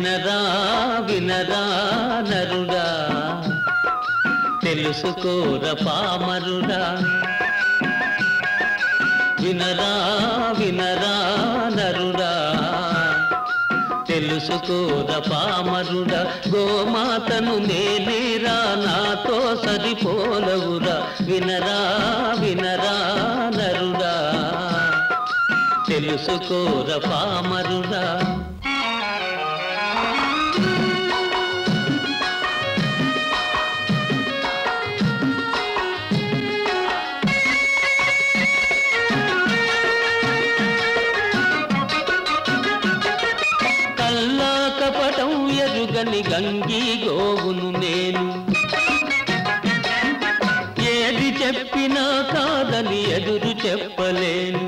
వినరా వినరా నరుడా తెలుసుకోర పామరుడా వినరా వినరా నరుడా తెలుసుకోర పామరుడా గోమాతను నేనేరా నాతో సరిపోలవురా వినరా వినరా నరుడా తెలుసుకోర పామరుడా కల్లా కపటం ఎరుగని గంగి గోవును నేను ఏది చెప్పినా కాదని ఎదురు చెప్పలేను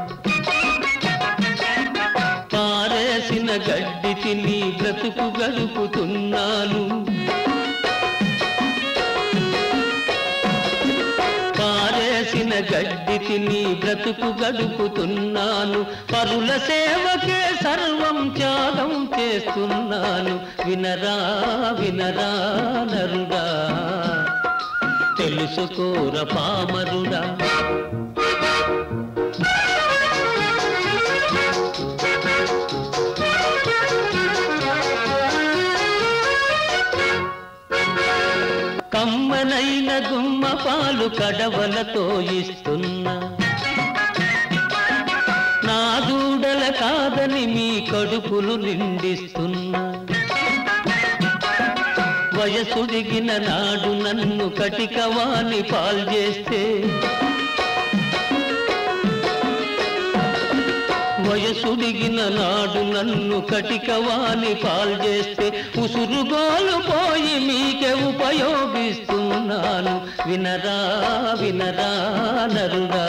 పారేసిన గడ్డి తిని బ్రతుకు గడుపుతున్నాను పారేసిన గడ్డి తిని బ్రతుకు గడుపుతున్నాను పరుల సేవకే సర్వం త్యాగం చేస్తున్నాను వినరా వినరా నరుడా తెలుసుకోర పామరుడా కమ్మనైన గుమ్మ పాలు కడవలతో ఇస్తున్నా నా దూడల కాదని మీ కడుపులు నిండిస్తున్నా వయసు దిగిన నాడు నన్ను కటికవాణి పాల్చేస్తే వయసు దిగిన నాడు నన్ను కటికవాణి పాల్చేస్తే ఉసురుగోలు పోయి మీకే ఉపయోగిస్తున్నాను వినరా వినరా నరుడా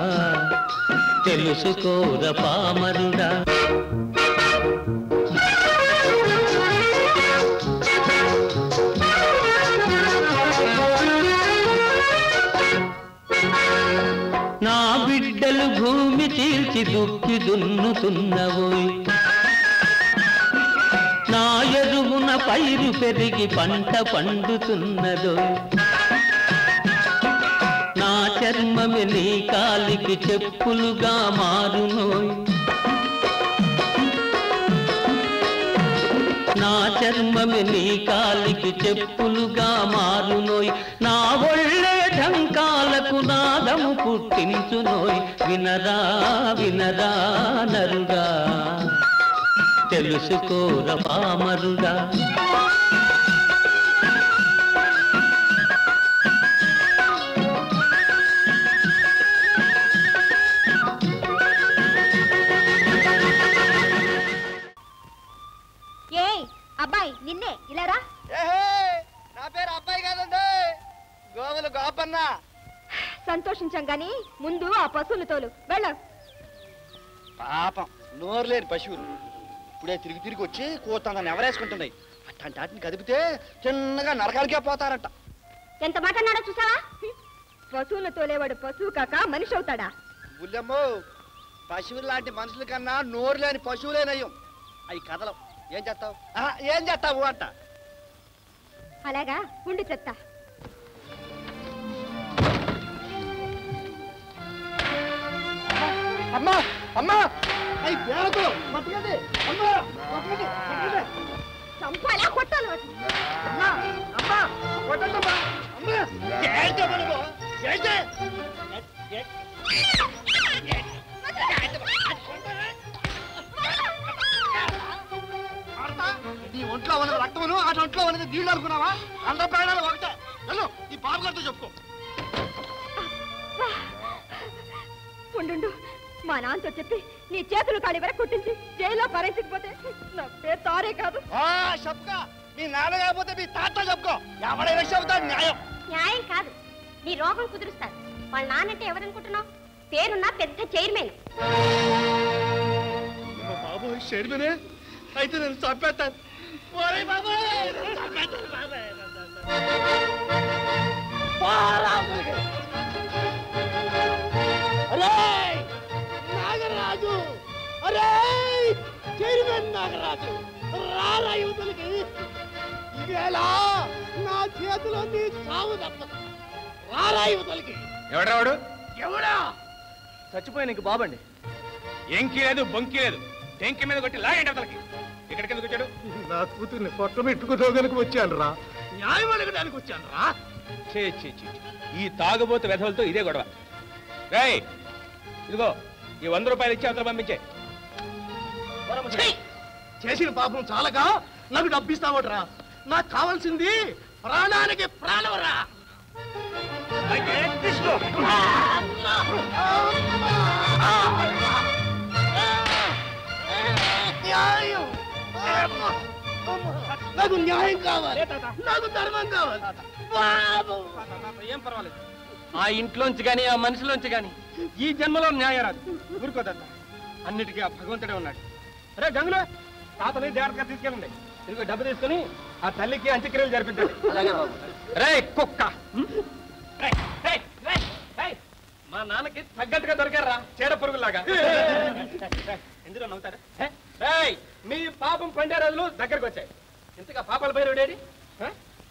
తెలుసుకోర పామరుడా నా బిడ్డలు భూమి చీల్చి దుక్కి దున్నుతున్నవోయ్ నా ఎరువున పైరు పెరిగి పంట పండుతున్నదో నా చర్మమే నీ కాలికి చెప్పులుగా మారునోయ్ నా చర్మమే నీ కాలికి చెప్పులుగా మారునోయ్ నా ఒళ్ళే ఢంకాలకు నాదము పుట్టించునోయ్ వినరా వినరా నరుడా తెలుసుకోర పామరుడా ఏయ్ అబ్బాయి నిన్నే ఇలారా ఏహే నా పేరు అబ్బాయి కాదండి గోవులు గోపన్న సంతోషించాం గాని ముందు ఆ పశువులు తోలు వెళ్ళ పాపం నోరు లేని పశువులు ఇప్పుడే తిరిగి తిరిగి వచ్చి కూతంగా నెవరేసుకుంటున్నాయి అట్లాంటి వాటిని కదిపితే చిన్నగా నరకాలకే పోతారట ఎంత మాట అన్నాడో చూసావా పశువులు తోలేవాడు పశువు కాక మనిషి అవుతాడా బుల్లెమ్మో పశువులు లాంటి మనుషుల కన్నా నోరు లేని పశువులేనయ్యం అవి కదలం ఏం చేస్తావు ఆహా, ఏం చేస్తావు అంట అలాగా ఉండి చెత్తా అమ్మా అమ్మా అయి పేరతో పట్టుకోండి అమ్మా పట్టుకోండి పట్టుకోండి చంపాలా కొట్టాలి వాటిని. అమ్మా అమ్మా కొట్టండి అమ్మా అమ్మా ఏంటి మనము ఏంటి నీ ఒంట్లో ఉన్నది రక్తమును అటు ఒంట్లో ఉన్నది నీళ్ళు అనుకున్నావా అందరి ప్రాణాలు ఒకటే వెళ్ళు ఈ బాబుగారితో చెప్పుకో ఉండు మా నాన్నతో చెప్పి నీ చేతులు కాడి వరకు కుట్టించి జైల్లో పరేసిపోతే నా పేరు తారే కాదు ఆ చెప్పుకో మీ నాన్న కాకపోతే మీ తాత చెప్పుకో ఎవడైనా చెబుతాడు న్యాయం న్యాయం కాదు నీ రోగం కుదురుస్తారు వాళ్ళ నాన్నంటే ఎవరనుకుంటున్నావు పేరున్న పెద్ద చైర్మన్ మా బాబు షేర్మనే అయితే నేను చంపేస్తాను ఒరే బాబోయ్, నన్ను చంపేస్తాను బాబాయ్, నన్ను చంపేస్తాను. పోరా ఊరికి. ఒరేయ్, నాగరాజు ఒరేయ్ చైర్మన్ నాగరాజు రారా యువతలకి ఈవేళ నా చేతిలో నీ చావు తప్పదు రారా యువతలకి ఎవడా వాడు ఎవడా చచ్చిపోయి నీకు బాబండి ఎంకి లేదు బొంకి లేదు టెంకి మీద కొట్టి లాగండి అవతలకి ఇక్కడికి ఎందుకు వచ్చాడు నా కూతుర్ని పొట్ట పెట్టుకుని వచ్చాను రా న్యాయం అడగడానికి వచ్చాను రా చే చే చే చే. ఈ తాగుబోతు వెధవలతో ఇదే గొడవ రేయ్ ఇదిగో ఈ వంద రూపాయలు ఇచ్చి అవతల పంపించే చేసిన పాపం చాలగా నాకు డబ్బిస్తావట్రా నాకు కావాల్సింది ప్రాణానికి ప్రాణవరా న్యాయం నాకు న్యాయం కావాలి నాకు ధర్మం కావాలి బాబు ఏం పర్వాలేదు ఆ ఇంట్లోంచి గాని ఆ మనిషిలోంచి గాని ఈ జన్మలో న్యాయం రాదు ఊరుకోదత్త అన్నిటికీ ఆ భగవంతుడే ఉన్నాడు రే గంగులు తాతని జాగ్రత్తగా తీసుకెళ్ళండి ఇదిగో డబ్బు తీసుకుని ఆ తల్లికి అంత్యక్రియలు జరిపించండి రే కుక్క రేయ్, రేయ్, రేయ్, రేయ్. మా నాన్నకి తగ్గట్టుగా దొరికారా చీడ పురుగులాగా ఎందులో నవ్వుతారు హే? రేయ్, మీ పాపం పండే రోజులు దగ్గరకు వచ్చాయి ఇంతగా పాపాల భైరవుడేడి హ?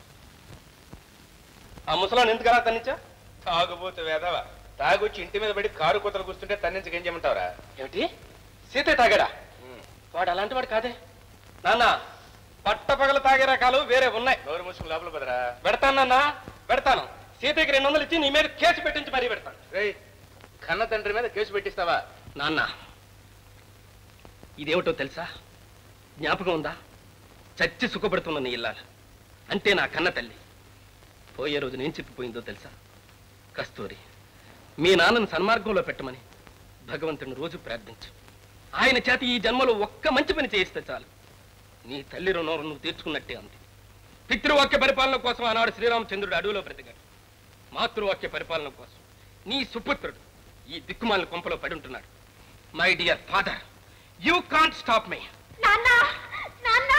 ఆ ముసలాన్ని ఎందుకలా తన్నించా తాగుబోతు వేదవ తాగొచ్చి ఇంటి మీద పడి కారు కూతలు కూర్చుంటే తన్నించక ఏం చేయమంటావరా ఏమిటి సీతే తాగాడా వాడు అలాంటి వాడు కాదే నాన్న పట్టపగలు తాగే రకాలు వేరే ఉన్నాయి నోరు ముసుగు లోపల పదరా పెడతాను నాన్న పెడతాను సీతకి రెండు వందలు ఇచ్చి నీ మీద కేసు పెట్టించి మరీ పెడతాను రేయ్ కన్న తండ్రి మీద కేసు పెట్టిస్తావా నాన్న ఇదేమిటో తెలుసా జ్ఞాపకం ఉందా చచ్చి సుఖపడుతున్న నీ ఇల్లాలు అంటే నా కన్న తల్లి పోయే రోజు నేను చెప్పిపోయిందో తెలుసా కస్తూరి మీ నాన్నను సన్మార్గంలో పెట్టమని భగవంతుని రోజు ప్రార్థించు ఆయన చేత ఈ జన్మలో ఒక్క మంచి పని చేయిస్తే చాలు నీ తల్లి రుణం నువ్వు తీర్చుకున్నట్టే అంది పితృవాక్య పరిపాలన కోసం ఆనాడు శ్రీరామచంద్రుడు అడవిలో బ్రతికాడు మాతృవాక్య పరిపాలన కోసం నీ సుపుత్రుడు ఈ దిక్కుమాలిన కొంపలో పడి ఉంటున్నాడు my dear father you can't stop me నాన్న నాన్న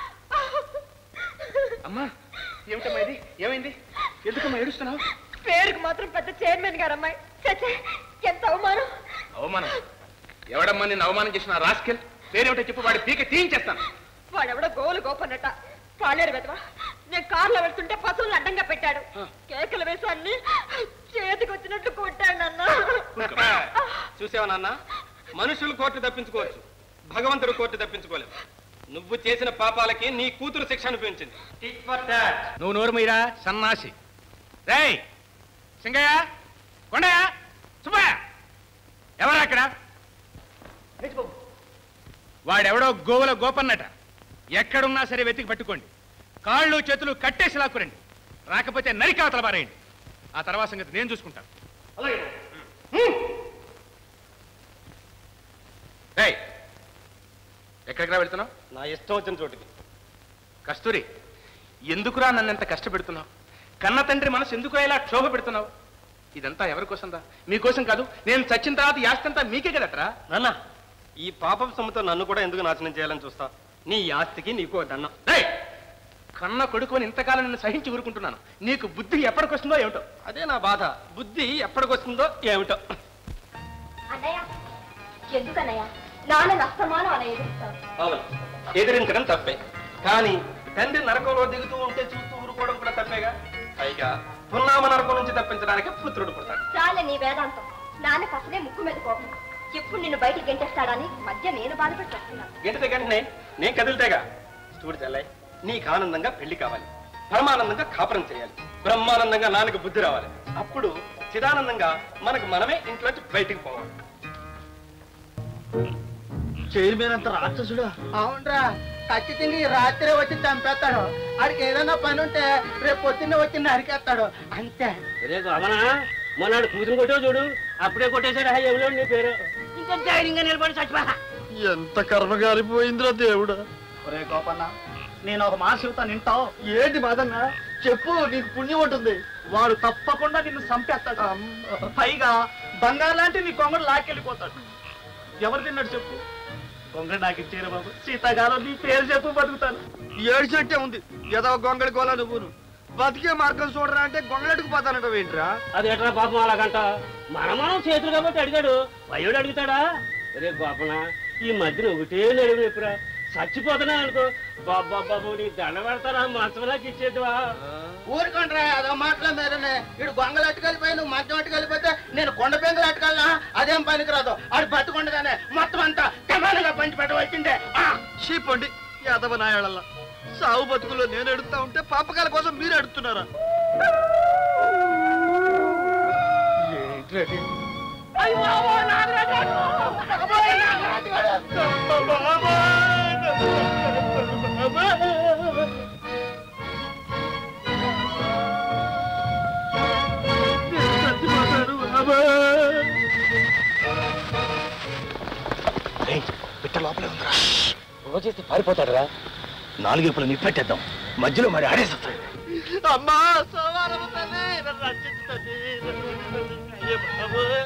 అమ్మా ఏమిటమ్మా ఇది ఏమైంది ఎందుకమ్మా ఏడుస్తున్నావు పేరుకు మాత్రం పెద్ద చైర్మన్ గారు అమ్మాయి చచ్చే ఎంత అవమానం అవమానం ఎవడమ్మా నిన్ను అవమానం చేసిన రాస్కెల్ పేరేమిటో చెప్పు వాడి పీక తీయించేస్తాను వాడెవడో గోలు గోపన్నట పాలేరు వెదవా నేను కారులో వెళ్తుంటే పశువులను అడ్డంగా పెట్టాడు కేకలు వేసి అన్ని చేతికి వచ్చినట్టు కొట్టాడు నాన్న చూసావా నాన్న మనుషులు కోర్టు తప్పించుకోవచ్చు భగవంతుడు కోర్టు తప్పించుకోలేవు నువ్వు చేసిన పాపాలకి నీ కూతురు శిక్ష అనిపించింది నువ్వు నోరు మీరా సన్నాసి రేయ్ సింగయ్య కొండయ్య సుబ్బయ్య ఎవరా అక్కడ వాడెవడో గోవుల గోపన్నట ఎక్కడున్నా సరే వెతికి పట్టుకోండి కాళ్ళు చేతులు కట్టేసి లాక్కురండి రాకపోతే నరికి అవతల పారేయండి ఆ తర్వాత సంగతి నేను చూసుకుంటాను ఏయ్, ఎక్కడికి రా వెళ్తున్నావు నా ఇష్టం వచ్చిన చోటుకి కస్తూరి ఎందుకురా నన్ను ఎంత కష్టపెడుతున్నావు కన్న తండ్రి మనసు ఎందుకురా ఇలా క్షోభ పెడుతున్నావు ఇదంతా ఎవరి కోసందా మీకోసం కాదు నేను చచ్చిన తర్వాత ఈ ఆస్తి అంతా మీకే కదట్రా నాన్న ఈ పాపం సొమ్ముతో నన్ను కూడా ఎందుకు నాశనం చేయాలని చూస్తా నీ ఆస్తికి నీకు దండం రేయ్, కన్న కొడుకు అని ఇంతకాలం నిన్ను సహించి ఊరుకుంటున్నాను నీకు బుద్ధి ఎప్పటికొస్తుందో ఏమిటో అదే నా బాధ బుద్ధి ఎప్పటికొస్తుందో ఏమిటో అన్నయ్య ఎందుకన్నయ్య నాన్న నష్టమానం అన్న ఎదురుస్తావు అవును ఎదిరించడం తప్పే కానీ తండ్రి నరకంలో దిగుతూ ఉంటే చూస్తూ ఊరుకోవడం కూడా తప్పేగా పైగా పున్నామ నరకం నుంచి తప్పించడానికి పుత్రుడు పుడతాడు చాలే నీ వేదాంతం నాన్నకు అసలే ముక్కు మీద కోపం ఎప్పుడు నిన్ను బయటికి గెంటేస్తాడని మధ్య నేను బాధపడి వస్తున్నాను గంటతే గంటనే నేను కదిలితేగా చూడు చెల్లయ్ నీకు ఆనందంగా పెళ్లి కావాలి పరమానందంగా కాపురం చేయాలి బ్రహ్మానందంగా నాన్నకు బుద్ధి రావాలి అప్పుడు చిదానందంగా మనకు మనమే ఇంట్లోంచి బయటికి పోవాలి చైర్మన్ అంత రాక్షసుడు అవునరా ఖచ్చితంగా ఈ రాత్రే వచ్చి చంపేస్తాడు ఆడికి ఏదైనా పని ఉంటే రేపు పొద్దున్నే వచ్చి నరికేస్తాడు అంతే రే గోమనా మొన్నాడు కూతురు కొట్టో చూడు అప్పుడే కొట్టేశాడు ఎవరో నీ పేరు ఇంకా ధైర్యంగా నిలబడి చచ్చిపోయా ఎంత కర్మ గాలిపోయిందిరా దేవుడా ఒరే గోపన్న నేను ఒక మాట చెబుతాను వింటావు ఏంటి మాదన్న చెప్పు నీకు పుణ్యం ఉంటుంది వాడు తప్పకుండా నిన్ను చంపేస్తాడు పైగా బంగారు లాంటి నీ కొంగడు లాక్కెళ్ళిపోతాడు ఎవరు తిన్నాడు చెప్పు గొంగళి నాకు ఇచ్చేరు బాబు సీతాగాలం నీ పేరు చెప్పు బతుకుతాను ఏడు చెట్టే ఉంది ఏదో గొంగళి కోలా నువ్వును బతికే మార్గం చూడరా అంటే గొంగళికి పోతానంట ఏంట్రా అదేట్రా పాపం అలాగంట మన మనం చేతులు కాబట్టి అడిగాడు వయ్యుడు అడుగుతాడా రే గోపన ఈ మధ్యన ఒకటే నడుము ఎప్పురా చచ్చిపోతున్నా అనుకో బాబా బాబు నీ దండ పెడతారా మంచంలాకి ఇచ్చేదివా ఊరుకుంటారా అదో మాటల మీదనే ఇడు గొంగలు అట్టుకెళ్ళిపోయి నువ్వు మంచం అట్టుకెళ్ళిపోతే నేను కొండ పెంగులు అట్టుకెళ్ళా అదేం పనికిరాదు ఆడు పట్టుకుండగానే మొత్తం అంతా సమానంగా పంచి పెట్టవచ్చిందే చీపండి యాదవ నాయాళ్ళ సాగు బతుకుల్లో నేను ఎడుతా ఉంటే పాపకాల కోసం మీరు ఎడుతున్నారా ఏంటండి పిట్ట లోపలే ఉందిరా రోజైతే పారిపోతాడురా నాలుగేపులు నిప్పెట్టేద్దాం మధ్యలో మరి ఆడేస్తాడు అమ్మా సోమవారం తల్లి నన్ను రక్షించు తల్లి నన్ను రక్షించు తల్లి. అయ్యో బాబోయ్.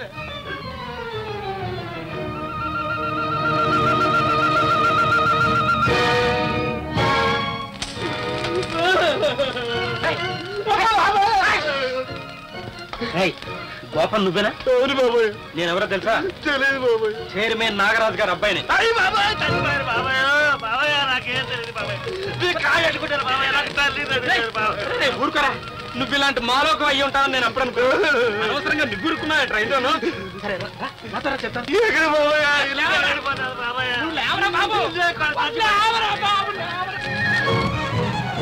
గోపన్ నువ్వేనా అవును బాబోయ్ నేనెవరో తెలుసా తెలియదు బాబోయ్ చైర్మన్ నాగరాజు గారు అబ్బాయిని అయ్యి బాబాయ్ చచ్చిపోయారు బాబాయ్ బాబాయ్ నాకేం తెలియదు బాబాయ్ మీ కాళ్ళు అట్టుకుంటారు బాబాయ్ నాకు తల్లి తండ్రి బాబాయ్ ఏయ్, ఊరుకోరా నువ్వు ఇలాంటి మాలోకం అయ్యి ఉంటానని నేను అప్పుడు అనుకో అనవసరంగా నిగ్గురుకున్నా ట్రైన్లోను సరే రా, రా, నాతో రా చెప్తాను ఎక్కడ బాబాయ్ ఇలా పడిపోతారు బాబాయ్ లేవరా బాబు లేవరా బాబు లేవరా.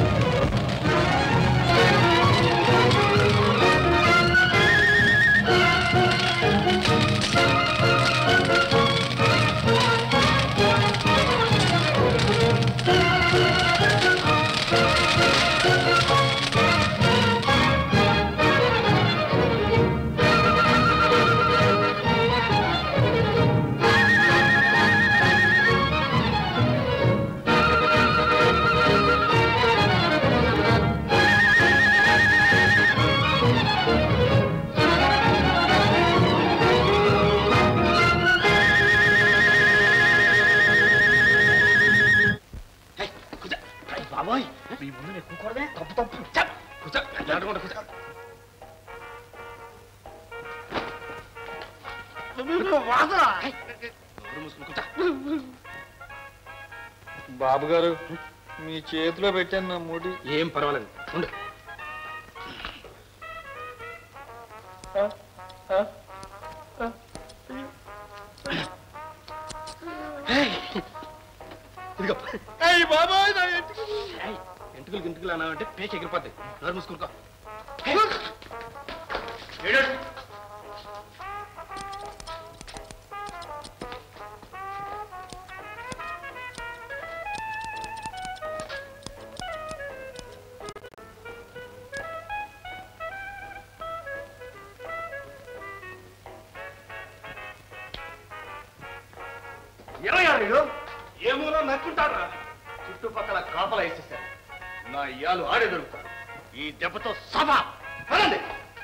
బాబోయ్ మీ ముందు నేను కూకూడదే తప్పు తప్పు చెప్. కూర్చో. నడవకుండా కూర్చో. నోరు మూసుకుని కూర్చో. బాబు గారు మీ చేతిలో పెట్టాను నా ముడి ఏం పర్వాలేదు ఉండు ఇదిగో అయ్యి బాబాయ్ నా ఇంటికి ఏయ్, ఎంటుకలు గింటుకలు అన్నావంటే పేకి ఎగిరిపోతాయి నోరు మూసుకునుకో ఏమయ్యాడు ఏమూలో నక్కుంటాడ్రా చుట్టుపక్కల కాపలా వేసేసారు నా ఇయాలు ఆడే దొరుకుతారు ఈ దెబ్బతో సభ పదండి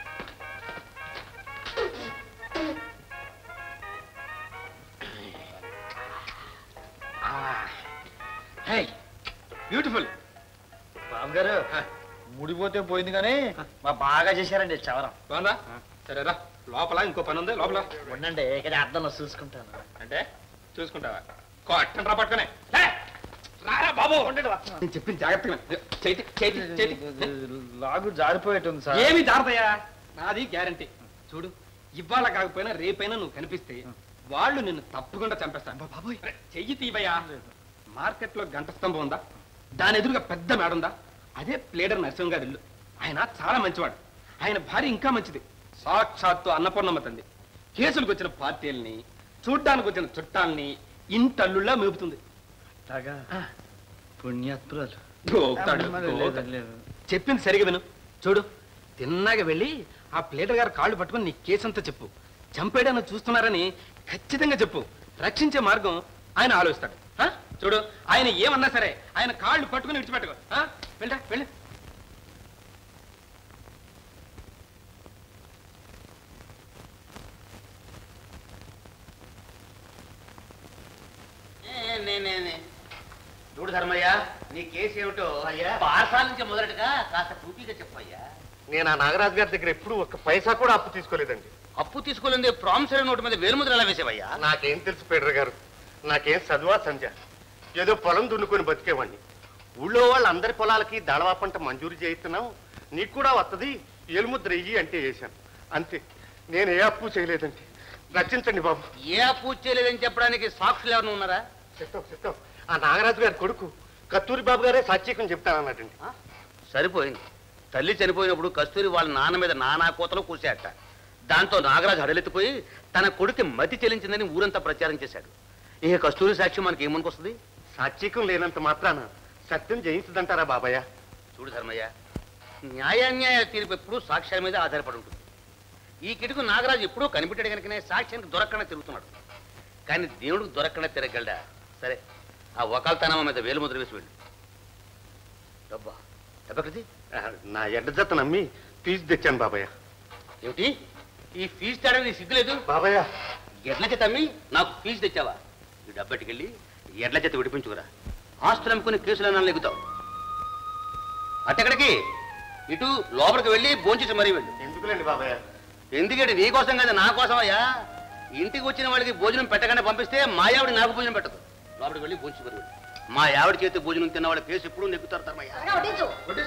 బ్యూటిఫుల్ బాబు గారు ముడిపోతే పోయింది కానీ మా బాగా చేశారండి చవరం బాగుందా సరే రా లోపల ఇంకో పని ఉంది లోపల ఉండండి ఇక్కడ అర్థంలో చూసుకుంటాను అంటే చూసుకుంటావా కొట్టండి రా పట్టుకునే లే, రారా బాబు నేను చెప్పింది జాగ్రత్తగా విను. చేతి చేతి చేతి లాగు జారిపోయేటుంది సార్ ఏమి జాగ్రత్తయా నాది గ్యారంటీ చూడు ఇవాళ కాకపోయినా రేపైనా నువ్వు కనిపిస్తే వాళ్ళు నిన్ను తప్పకుండా చంపేస్తాను బాబోయ్ చెయ్యి తీవయ్యా మార్కెట్లో గంట స్తంభం ఉందా దాని ఎదురుగా పెద్ద మేడ ఉందా అదే ప్లేడర్ నరసింహ గారి ఇల్లు ఆయన చాలా మంచివాడు ఆయన భార్య ఇంకా మంచిది సాక్షాత్తు అన్నపూర్ణమ్మ తంది కేసులకు వచ్చిన పార్టీల్ని చూడ్డానికి వచ్చిన చుట్టాల్ని ఇంటల్లుళ్ళా మేపుతుంది తగా పుణ్యాత్మురాలు గోకుతాడు, గోకుతాడు. చెప్పింది సరిగా విను చూడు తిన్నాక వెళ్ళి ఆ ప్లేటర్ గారు కాళ్ళు పట్టుకొని నీ కేసంతా చెప్పు చంపేయడానికి చూస్తున్నారని ఖచ్చితంగా చెప్పు రక్షించే మార్గం ఆయన ఆలోచిస్తాడు ఆ? చూడు ఆయన ఏమన్నా సరే ఆయన కాళ్ళు పట్టుకుని విడిచిపెట్టుకో ఆ? వెళ్ళా వెళ్ళి చూడు ధర్మయ్య నీ కేసు ఏమిటో పాఠశాల నుంచి మొదలెట్టుగా కాస్త పూర్తిగా చెప్పయ్యా నేను ఆ నాగరాజు గారి దగ్గర ఎప్పుడు ఒక్క పైసా కూడా అప్పు తీసుకోలేదండి అప్పు తీసుకోలేదే ప్రామిసరీ నోటు మీద వేలుముద్ర ఎలా వేసేవయ్యా నాకేం తెలుసు పేడర్ గారు నాకేం చదువా సంధ్య ఏదో పొలం దున్నుకొని బతికేవాడిని ఊళ్ళో వాళ్ళందరి పొలాలకి దళవా పంట మంజూరు చేయిస్తున్నాం నీకు కూడా వస్తుంది ఏలుముద్ర ఇయ్యి అంటే వేశాను అంతే నేను ఏ అప్పు చేయలేదండి రచించండి బాబు ఏ పూజ చేయలేదని చెప్పడానికి సాక్షులు ఎవరు ఉన్నారా చెప్తాం చెప్తాం ఆ నాగరాజు గారి కొడుకు కత్తూరి బాబు గారే సాత్వికం చెప్తానన్నాడండి సరిపోయింది తల్లి చనిపోయినప్పుడు కస్తూరి వాళ్ళ నాన్న మీద నానా కోతలు కూసాట దాంతో నాగరాజు హడలెత్తిపోయి తన కొడుకు మతి చెల్లించిందని ఊరంతా ప్రచారం చేశాడు ఇక కస్తూరి సాక్ష్యం మనకి ఏమనుకొస్తుంది సాత్వికం లేనంత మాత్రాన సత్యం జయించదంటారా బాబాయ్ చూడు ధర్మయ్య న్యాయాన్యాయ తీర్పు ఎప్పుడూ సాక్ష్యాల మీద ఆధారపడి ఉంటుంది ఈ కిటుకు నాగరాజు ఎప్పుడూ కనిపెట్టాడు కనుకనే సాక్ష్యానికి దొరకకుండా తిరుగుతున్నాడు కానీ దేవుడికి దొరకకుండా తిరగలడా సరే ఆ వకాల్తనామా మీద వేలు ముద్ర వేసి వెళ్ళు డబ్బా డబ్బక్కడిది నా ఎడ్డ జత నమ్మి ఫీజు తెచ్చాను బాబాయ్ ఏమిటి ఈ ఫీజు తేడా నీ సిగ్గు లేదు బాబాయ్ ఎడ్ల చేత అమ్మి నాకు ఫీజు తెచ్చావా ఈ డబ్బెట్టుకెళ్ళి ఎడ్ల చేత విడిపించుకురా ఆస్తులు అమ్ముకుని కేసులు లెగుతావు అట్టెక్కడికి ఇటు లోపలికి వెళ్ళి భోంచేసి మరీ వెళ్ళు ఎందుకులేండి బాబాయ్ ఎందుకంటే నీ కోసం కదా నా కోసం అయ్యా ఇంటికి వచ్చిన వాళ్ళకి భోజనం పెట్టగానే పంపిస్తే మా ఆవిడ నాకు భోజనం పెట్టదు లోపలికి వెళ్ళి భోంచి మరి వెళ్ళు మా ఆవిడ చేతి భోజనం తిన్న వాళ్ళ కేసు ఎప్పుడూ నెగ్గుతారు తర్మయ్య త్వరగా వడ్డించు.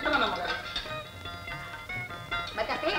బతకే.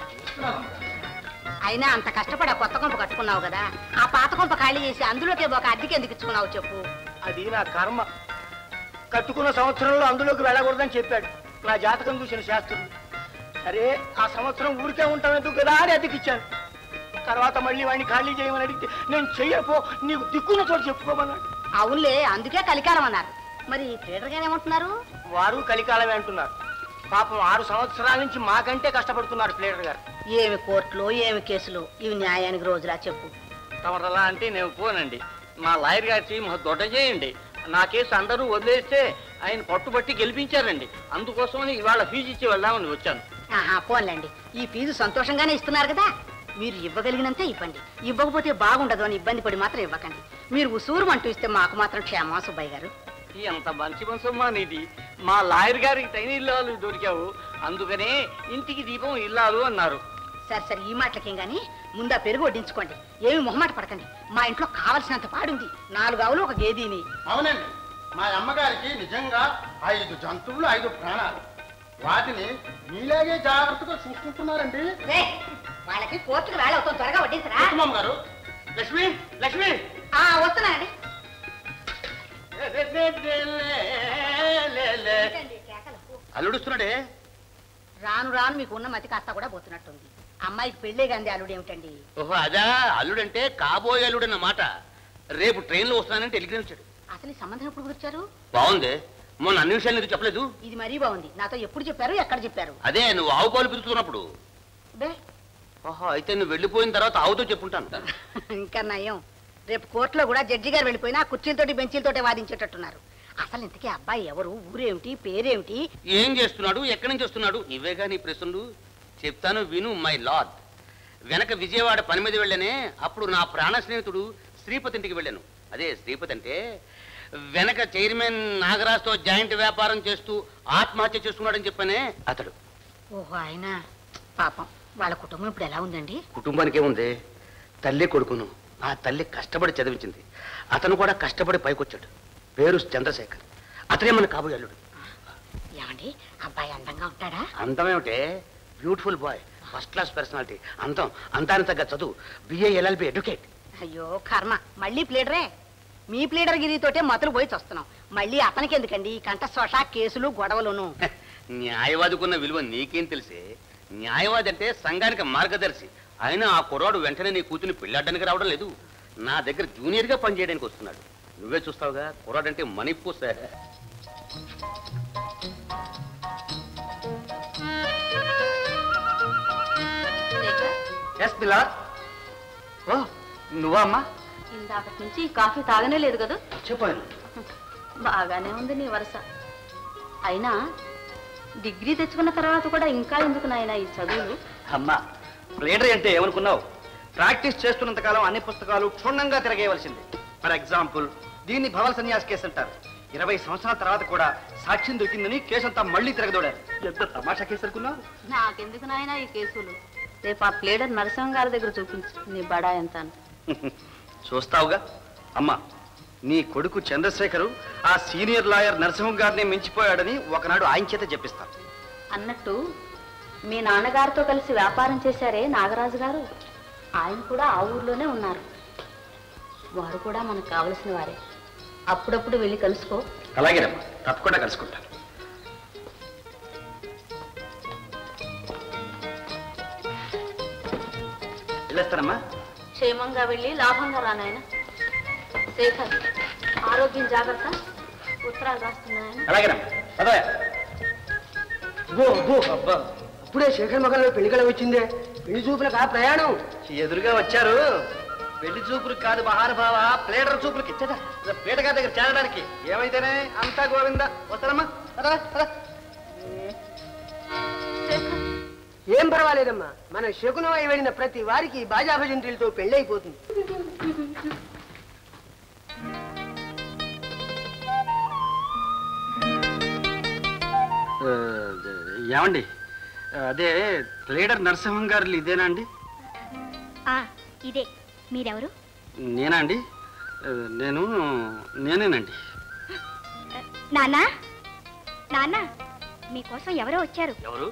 అయినా అంత కష్టపడి ఆ కొత్త కొంప కట్టుకున్నావు కదా ఆ పాత కొంప ఖాళీ చేసి అందులోకి ఒక అద్దెకి ఎందుకు ఇచ్చుకున్నావు చెప్పు అది నా కర్మ కట్టుకున్న సంవత్సరంలో అందులోకి వెళ్ళకూడదని చెప్పాడు నా జాతకం చూసిన శాస్త్రుడు సరే ఆ సంవత్సరం ఊరికే ఉంటాం ఎందుకు కదా అని అద్దెకిచ్చాను తర్వాత మళ్ళీ వాడిని ఖాళీ చేయమని అడిగితే నేను చెయ్యపో నీకు దిక్కున్న చోటు చెప్పుకోమన్నాడు అవునులే అందుకే కలికాలం అన్నారు మరి థియేటర్ గారు ఏమంటున్నారు వారు కలికాలమే అంటున్నారు పాపం ఆరు సంవత్సరాల నుంచి మాకంటే కష్టపడుతున్నారు ప్లేడర్ గారు ఏమి కోర్టులో ఏమి కేసులు ఇవి న్యాయానికి రోజులా చెప్పు తమరలా అంటే నేను పోనండి మా లాయర్ గారి మా దొడ్డ చేయండి నా కేసు అందరూ వదిలేస్తే ఆయన పట్టుబట్టి గెలిపించారండి అందుకోసమని ఇవాళ ఫీజు ఇచ్చి వెళ్దామని వచ్చాను ఆహా పోన్లేండి ఈ ఫీజు సంతోషంగానే ఇస్తున్నారు కదా మీరు ఇవ్వగలిగినంతే ఇవ్వండి ఇవ్వకపోతే బాగుండదు అని ఇబ్బంది పడి మాత్రం ఇవ్వకండి మీరు ఉసూరు అంటూ ఇస్తే మాకు మాత్రం క్షేమా సుబ్బయ్య గారు ఎంత మంచి మనసమ్మా నీది మా లాయర్ గారికి తైన ఇల్లాలు దొరికావు అందుకనే ఇంటికి దీపం ఇల్లాలు అన్నారు సరే సరే ఈ మాటలకేం గాని ముందా పెరుగు వడ్డించుకోండి ఏమి మొహమాట పడకండి మా ఇంట్లో కావలసినంత పాడుంది నాలుగు ఆవులు ఒక గేదీని అవునండి మా అమ్మగారికి నిజంగా ఐదు జంతువులు ఐదు ప్రాణాలు వాటిని మీలాగే జాగ్రత్తగా చూసుకుంటున్నారండి రే, వాళ్ళకి కోర్టుకు వేళ అవుతాం త్వరగా వడ్డించరా గారు లక్ష్మి లక్ష్మి ఆ, వస్తున్నానండి ఏంటండి కేకలు? అల్లుడుస్తున్నాడే రాను రాను మీకు ఉన్న మతి కాస్త కూడా పోతున్నట్టుంది అమ్మాయికి పెళ్ళే గంది అల్లుడు ఏమిటండి ఓహో అదా అల్లుడంటే కాబోయే అల్లుడు అన్నమాట రేపు ట్రైన్లో వస్తున్నానంటే టెలిగ్రామ్ ఇచ్చాడు అసలు ఈ సంబంధం ఎప్పుడు కుదిర్చారు బాగుంది మొన్న అన్ని విషయాలు నీకు చెప్పలేదు ఇది మరీ బాగుంది నాతో ఎప్పుడు చెప్పారు ఎక్కడ చెప్పారు అదే నువ్వు ఆవు పాలు పిలుచుకున్నప్పుడు బే ఓహో అయితే నువ్వు వెళ్ళిపోయిన తర్వాత ఆవుతో చెప్పుంటాను ఇంకా నయం రేపు కోర్టులో కూడా జడ్జి గారు వెళ్ళిపోయినా కుర్చీలతోటి బెంచీలతోటి వాదించేటట్టున్నారు అసలు ఇంతకీ అబ్బాయి ఎవరు ఊరేమిటి పేరేమిటి ఏం చేస్తున్నాడు ఎక్కడి నుంచి వస్తున్నాడు ఇవేగా నీ ప్రశ్నలు చెప్తాను విను మై లార్డ్ వెనక విజయవాడ పని మీద వెళ్ళానే అప్పుడు నా ప్రాణ స్నేహితుడు శ్రీపతి ఇంటికి వెళ్ళాను అదే శ్రీపతి అంటే వెనక చైర్మన్ నాగరాజ్తో జాయింట్ వ్యాపారం చేస్తూ ఆత్మహత్య చేసుకున్నాడని చెప్పానే అతడు ఓహో ఆయన పాపం వాళ్ళ కుటుంబం ఇప్పుడు ఎలా ఉందండి కుటుంబానికి ఏముంది తల్లి కొడుకును ఆ తల్లి కష్టపడి చదివించింది అతను కూడా కష్టపడి పైకొచ్చాడు పేరు చంద్రశేఖర్ అతనే మన కాబోయే అల్లుడు ఏమండి అబ్బాయి అందంగా ఉంటాడా అందమేమిటే beautiful boy first class personality అందం అందానికి తగ్గ చదువు బిఏ ఎల్ఎల్బి ఎడ్యుకేట్ అయ్యో కర్మ మళ్ళీ ప్లేడరే మీ ప్లేడర్ గిరితోటే మతులు పోయి వస్తున్నాం మళ్ళీ అతనికి ఎందుకండి ఈ కంఠశోష కేసులు గొడవలును న్యాయవాదికున్న విలువ నీకేం తెలిసే న్యాయవాది అంటే సంఘానికి మార్గదర్శి అయినా ఆ కుర్రాడు వెంటనే నీ కూతుని పెళ్ళాడడానికి రావడం లేదు నా దగ్గర జూనియర్గా పనిచేయడానికి వస్తున్నాడు నువ్వే చూస్తావుగా కుర్రాడు అంటే మణిపూస ఎస్ పిల్ల ఓ నువ్వా అమ్మా ఇందాకటి నుంచి ఈ కాఫీ తాగనే లేదు కదా చెప్పాను బాగానే ఉంది నీ వరుస అయినా డిగ్రీ తెచ్చుకున్న తర్వాత కూడా ఇంకా ఎందుకు నాయన ఈ చదువులు అమ్మా ప్లేడరీ అంటే ఏమనుకున్నావు ప్రాక్టీస్ చేస్తున్నంత కాలం అన్ని పుస్తకాలు క్షుణ్ణంగా తిరగేయవలసింది ఫర్ ఎగ్జాంపుల్ దీన్ని భవన సన్యాస్ కేసు అంటారు ఇరవై సంవత్సరాల తర్వాత కూడా సాక్ష్యం దొరికిందని కేసు అంతా మళ్ళీ తిరగదోడారు ఎంత తమాషా కేసు అనుకున్నావు నాకెందుకు నాయన ఈ కేసులు రేపు ఆ ప్లేడర్ నరసింహ గారి దగ్గర చూపించు నీ బడా ఎంత అని. చూస్తావుగా అమ్మా నీ కొడుకు చంద్రశేఖరు ఆ సీనియర్ లాయర్ నరసింహం గారిని మించిపోయాడని ఒకనాడు ఆయన చేత చెప్పిస్తాను అన్నట్టు మీ నాన్నగారితో కలిసి వ్యాపారం చేశారే నాగరాజు గారు ఆయన కూడా ఆ ఊర్లోనే ఉన్నారు వారు కూడా మనకు కావలసిన వారే అప్పుడప్పుడు వెళ్ళి కలుసుకో అలాగేనమ్మా తప్పకుండా కలుసుకుంటాను వెళ్ళేస్తానమ్మా క్షేమంగా వెళ్ళి లాభంగా రానాయన శేఖర్ ఆరోగ్యం జాగ్రత్త ఉత్తరాలు రాస్తున్నాయన అలాగేనమ్మా పదవయ్యా అబ్బో అబ్బో అబ్బా అప్పుడే శేఖర్ మగంలో పెళ్లి కళ వచ్చిందే పెళ్లి చూపులకు ఆ ప్రయాణం ఎదురుగా వచ్చారు పెళ్లి చూపులకు కాదు మహానుభావ ప్లేడర్ చూపులకి ఇచ్చదా పీట గారి దగ్గర చేరడానికి ఏమైతేనే అంతా గోవింద వస్తానమ్మా పదరా, పద. ఏం పర్వాలేదమ్మా మన శకునమై వెళ్ళిన ప్రతి వారికి బాజా భజంత్రులతో పెళ్లి అయిపోతుంది ఆ, ఏమండి అదే ప్లేడర్ నరసింహం గారు ఇదేనా అండి ఆ, ఇదే మీరెవరు నేనా అండి ఆ, నేను నేనేనండి నాన్నా నాన్న మీకోసం ఎవరో వచ్చారు ఎవరు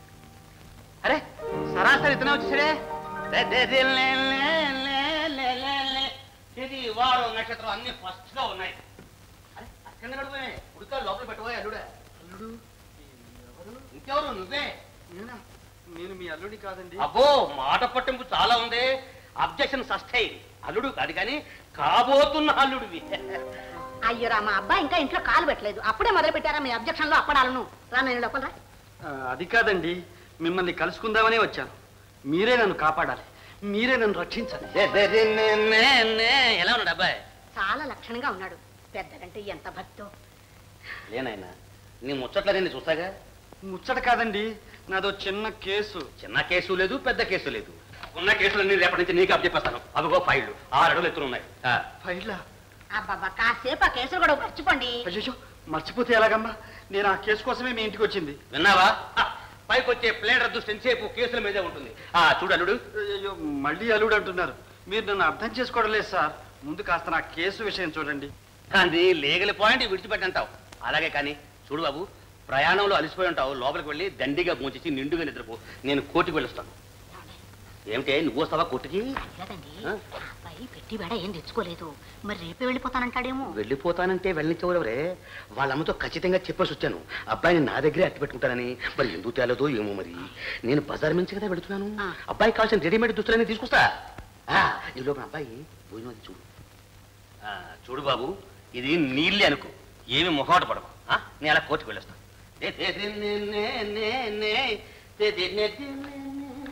అరే సరాసరి ఇతనే వచ్చేసాడే లే, లే, లే, లే, లే, లే, లే, లే, లే. ఇది వారు నక్షత్రం అన్ని ఫస్ట్ గా ఉన్నాయి అరే అక్కడ నడుపునే ఉడక లోపల పెట్టబోయే అల్లుడా అల్లుడు ఇంకెవరు నువ్వే నేను మీ అల్లుడి కాదండి అబ్బో మాట పట్టింపు చాలా ఉంది అబ్జెక్షన్ సస్టైన్ అల్లుడు కాదు కానీ కాబోతున్న అల్లుడివి అయ్యో రా మా అబ్బాయి ఇంకా ఇంట్లో కాలు పెట్టలేదు అప్పుడే మొదలు పెట్టారా మీ అబ్జెక్షన్ లో అప్పడాలను రా నేను లోపల రా ఆ, అది కాదండి మిమ్మల్ని కలుసుకుందామనే వచ్చాను మీరే నన్ను కాపాడాలి మీరే నన్ను రక్షించాలి దే, దే, దే, నే, నే, నే. ఎలా ఉన్నాడు అబ్బాయి చాలా లక్షణంగా ఉన్నాడు పెద్దగంటే ఎంత భక్తో లేనాయనా నీ ముచ్చట్ల నేను చూస్తాగా ముచ్చట కాదండి నాదో చిన్న కేసు చిన్న కేసు లేదు పెద్ద కేసు లేదు ఉన్న కేసులన్నీ రేపటి నుంచి నీకు అప్పచెప్పేస్తాను అదిగో ఫైళ్ళు ఆరు అడుగులు ఎత్తులు ఉన్నాయి ఆ. ఫైల్లా అబ్బాబ్బా కాసేపు ఆ కేసులు కూడా మర్చిపోండి అయ్యో మర్చిపోతే ఎలాగమ్మా నేను ఆ కేసు కోసమే మీ ఇంటికి వచ్చింది విన్నావా ఆ, పైకి వచ్చే ప్లేడర్ దృష్టి ఎంతసేపు కేసుల మీదే ఉంటుంది ఆ చూడు అల్లుడు అయ్యో మళ్ళీ అల్లుడు అంటున్నారు మీరు నన్ను అర్థం చేసుకోవడం లేదు సార్ ముందు కాస్త నా కేసు విషయం చూడండి అది లీగల్ పాయింట్ విడిచిపెట్టంటావు అలాగే కానీ చూడు బాబు ప్రయాణంలో అలసిపోయి ఉంటావు లోపలికి వెళ్ళి దండిగా మూచేసి నిండుగా నిద్రపో నేను కోర్టుకు వెళ్ళొస్తాను ఏమిటే నువ్వు వస్తావా కోర్టుకి లేదండి ఆ? అబ్బాయి పెట్టి వేడ ఏం తెచ్చుకోలేదు మరి రేపే వెళ్ళిపోతానంటాడేమో వెళ్ళిపోతానంటే వెళ్ళనిచ్చేవరెవరే వాళ్ళ అమ్మతో ఖచ్చితంగా చెప్పేసి వచ్చాను అబ్బాయిని నా దగ్గరే అట్టి పెట్టుకుంటానని మరి ఎందుకు తేలదో ఏమో మరి నేను బజార్ నుంచి కదా వెళుతున్నాను ఆ. అబ్బాయి కావాల్సిన రెడీమేడ్ దుస్తులన్నీ తీసుకొస్తా ఆ, ఈ లోపల అబ్బాయి భోజనం అది చూడు ఆ, చూడు బాబు ఇది నీళ్ళే అనుకో ఏమి మొహమాట పడకు ఆ, నేను అలా కోర్టుకు వెళ్ళొస్తాను నే, నే, నే, నే, నే, నే, నే, నే, నే, నే, నే, నే.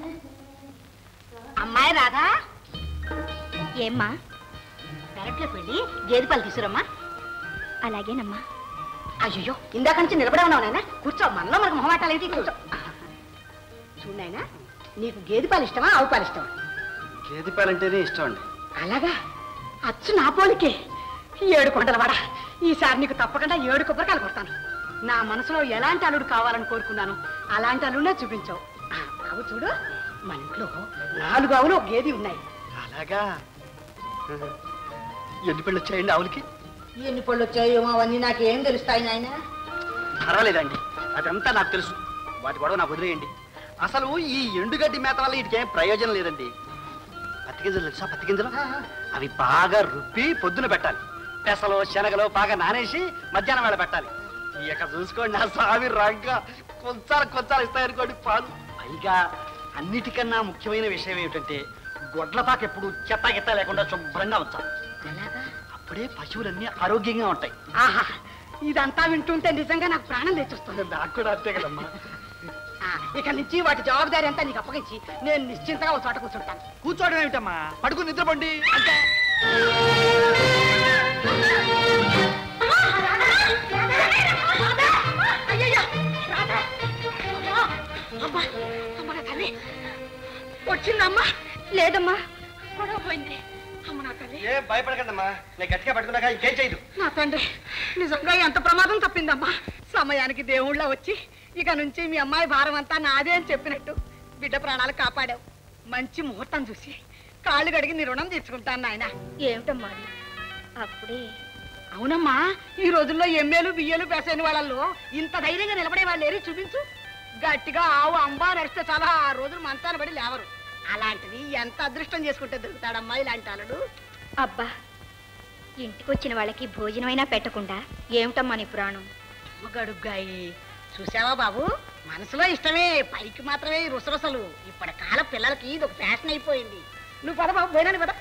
అమ్మాయి రాధా ఏమ్మా పెరట్లోకి వెళ్ళి గేదె పాలు తీసుకురమ్మా అలాగేనమ్మా అయ్యో ఇందాక నుంచి నిలబడే ఉన్నావు నాయనా కూర్చో మనలో మనకు మొహమాటాలు ఏంటి కూర్చో చూడు నాయనా నీకు గేదె పాలు ఇష్టమా ఆవు పాలు ఇష్టమా గేదె పాలంటేనే ఇష్టం అండి అలాగా అచ్చు నా పోలికే ఏడు కొండల వాడ ఈసారి నీకు తప్పకుండా ఏడు కొబ్బరికాయలు కొడతాను నా మనసులో ఎలాంటి అల్లుడు కావాలని కోరుకున్నాను అలాంటి అల్లుడే చూపించావు ఆ, బాబు చూడు మన ఇంట్లో నాలుగు ఆవులు ఒక గేది ఉన్నాయి అలాగా ఎన్ని పెళ్ళి వచ్చాయండి ఆవులకి ఎన్ని పళ్ళు వచ్చాయో అవన్నీ నాకేం తెలుస్తాయి నాయన పర్వాలేదండి అదంతా నాకు తెలుసు వాటి గొడవ నాకు వదిలేయండి అసలు ఈ ఎండుగడ్డి మేత వల్ల వీటికేం ప్రయోజనం లేదండి పత్తి గింజలు తెలుసా పత్తి గింజలు అవి బాగా రుబ్బి పొద్దున పెట్టాలి పెసలు శనగలు బాగా నానేసి మధ్యాహ్నం వేళ పెట్టాలి ఇక చూసుకోండి నా స్వామి రంగ కొంచాలు కొంచాలు ఇస్తాయనుకోండి పాలు పైగా అన్నిటికన్నా ముఖ్యమైన విషయం ఏమిటంటే గొడ్లపాక ఎప్పుడు చెత్త గిత్త లేకుండా శుభ్రంగా ఉంచాలి అప్పుడే పశువులన్నీ ఆరోగ్యంగా ఉంటాయి ఆహా ఇదంతా వింటుంటే నిజంగా నాకు ప్రాణం తెచ్చుస్తుంది నాకు కూడా అంతే కదమ్మా ఆ, ఇక నుంచి వాటి జవాబుదారి అంతా నీకు అప్పగించి నేను నిశ్చింతగా ఒక చోట కూర్చుంటాను కూర్చోవడం ఏమిటమ్మా పడుకుని నిద్రపోండి అంతే అయ్యయ్యో, రాధా. అమ్మా, అమ్మా, అమ్మ నా తల్లి వచ్చిందమ్మా లేదమ్మా గొడవ పోయింది అమ్మ నా తల్లి ఏ భయపడకండమ్మా నేను గట్టిగా పట్టుకున్నాక ఇంకేం చేయదు నా తండ్రి నిజంగా ఎంత ప్రమాదం తప్పిందమ్మా సమయానికి దేవుళ్ళ వచ్చి ఇక నుంచి మీ అమ్మాయి భారం అంతా నాదే అని చెప్పినట్టు బిడ్డ ప్రాణాలు కాపాడావు మంచి ముహూర్తం చూసి కాళ్ళు కడిగి నీ రుణం తీర్చుకుంటాను నాయన ఏమిటమ్మా అది? అప్పుడే అవునమ్మా ఈ రోజుల్లో ఎమ్మెలు బియ్యలు బెసైన వాళ్ళల్లో ఇంత ధైర్యంగా నిలబడే వాళ్ళు లేరు చూపించు గట్టిగా ఆవు అంబా నడిస్తే చాలా ఆ రోజులు మంతాన పడి లేవరు అలాంటిది ఎంత అదృష్టం చేసుకుంటే దొరుకుతాడమ్మా ఇలాంటి అల్లుడు అబ్బా ఇంటికి వచ్చిన వాళ్ళకి భోజనమైనా పెట్టకుండా ఏమిటమ్మా నీ పురాణం గడుగ్గాయి చూసావా బాబు మనసులో ఇష్టమే పైకి మాత్రమే ఈ రుసరుసలు ఇప్పటి కాల పిల్లలకి ఇది ఒక ఫ్యాషన్ అయిపోయింది నువ్వు పద బాబు పోయినాను పద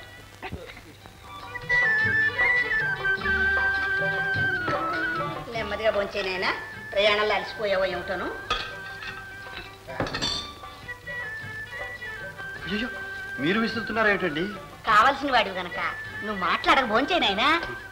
నెమ్మదిగా భోంచేనైనా ప్రయాణాలు అలసిపోయావో ఏమిటోను అయ్యో మీరు విసురుతున్నారా ఏమిటండి కావలసిన వాడివి గనక నువ్వు మాట్లాడక భోంచేనైనా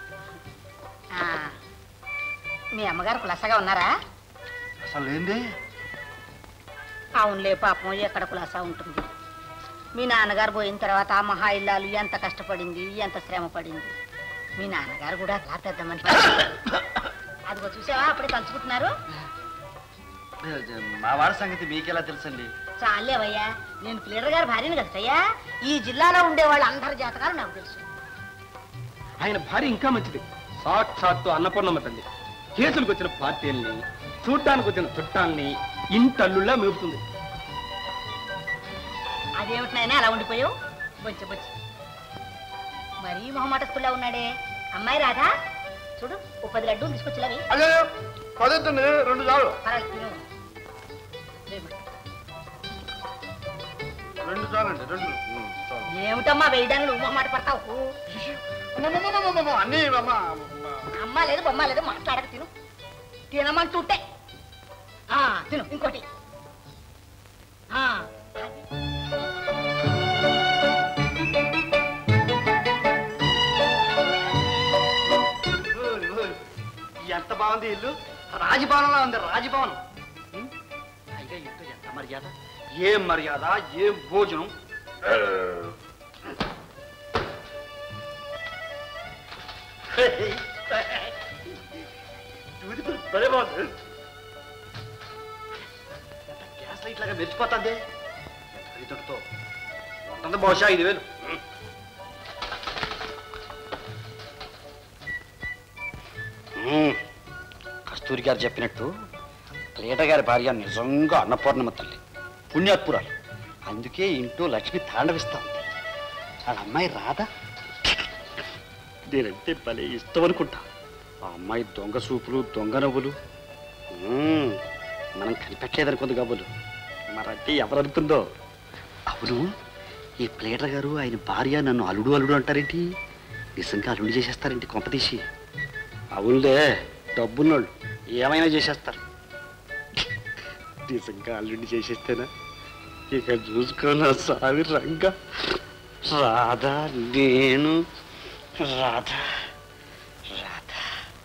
మీ అమ్మగారు కులసగా ఉన్నారా అసలు ఏందే అవునులే పాపం ఎక్కడ కులాసా ఉంటుంది మీ నాన్నగారు పోయిన తర్వాత ఆ మహా ఇల్లాలు ఎంత కష్టపడింది ఎంత శ్రమ పడింది మీ నాన్నగారు కూడా అలా పెద్ద మనిషి అదిగో చూసావా అప్పుడే పంచుకుంటున్నారు మా వాడి సంగతి మీకెలా తెలుసండి చాలేవయ్యా నేను ప్లేడర్ గారి భార్యను కదటయ్యా ఈ జిల్లాలో ఉండే వాళ్ళు అందరి జాతకాలు నాకు తెలుసు ఆయన భార్య ఇంకా మంచిది సాక్షాత్తు అన్నపూర్ణమ్మ తల్లి కేసులకు వచ్చిన పార్టీల్ని చూడ్డానికి వచ్చిన చుట్టాల్ని ఇంటల్లులా మేపుతుంది అదేమిటి నాయనా అలా ఉండిపోయావు బొచ్చి బొచ్చి మరీ మొహమాటస్తులా ఉన్నాడే అమ్మాయి రాధా చూడు ఓ పది లడ్డూలు తీసుకొచ్చినవి అయ్యో పదొద్దండి రెండు చాలు పర్వాలేదు తిను. లేమ్మా. రెండు చాలండి రెండు ఉమ్, చాలు. ఏమిటమ్మా వేయడానికి నువ్వు మొహమాట పడతావు అమ్మమ్మమ్మమ్మమ్మ, అన్నీ అమ్మ అమ్మ లేదు బొమ్మ లేదు మాట్లాడక తిను తినమంటుంటే ఆ, తిను ఇంకోటి ఆ, ఓయ్, ఓయ్. ఎంత బాగుంది ఇల్లు రాజభవనంలో ఉంది రాజభవనం ఉం? పైగా ఇంట్లో ఎంత మర్యాద ఏం మర్యాద ఏం భోజనం చూడు, భలే బాగుంది ఎంత గ్యాస్ లైట్ లాగా మెరిచిపోతుంది ఖరీదుతో ఉంటుంది బహుశా ఐదు వేలు మ్మ్. కస్తూరి గారు చెప్పినట్టు లీటర్ గారి భార్య నిజంగా అన్నపూర్ణమ్మ తల్లి పుణ్యాత్పురాలు అందుకే ఇంట్లో లక్ష్మి తాండవిస్తా ఉంది వాళ్ళ అమ్మాయి రాదా నేనంటే భలే ఇష్టం అనుకుంటా ఆ అమ్మాయి దొంగ సూపులు దొంగ నవ్వులు మ్మ్. మనం కనిపెట్టలేదనుకుంది కాబోలు మరంటే ఎవరనుకుందో అవును ఈ ప్లేటర్ గారు ఆయన భార్య నన్ను అల్లుడు అల్లుడు అంటారేంటి నిజంగా అల్లుడు చేసేస్తారేంటి కొంపతీసి అవునులే డబ్బున్నోళ్ళు ఏమైనా చేసేస్తారు నిజంగా అల్లుడిని చేసేస్తేనా ఇక చూసుకోనా సావి రంగా రాధా నేను రాధా రాధా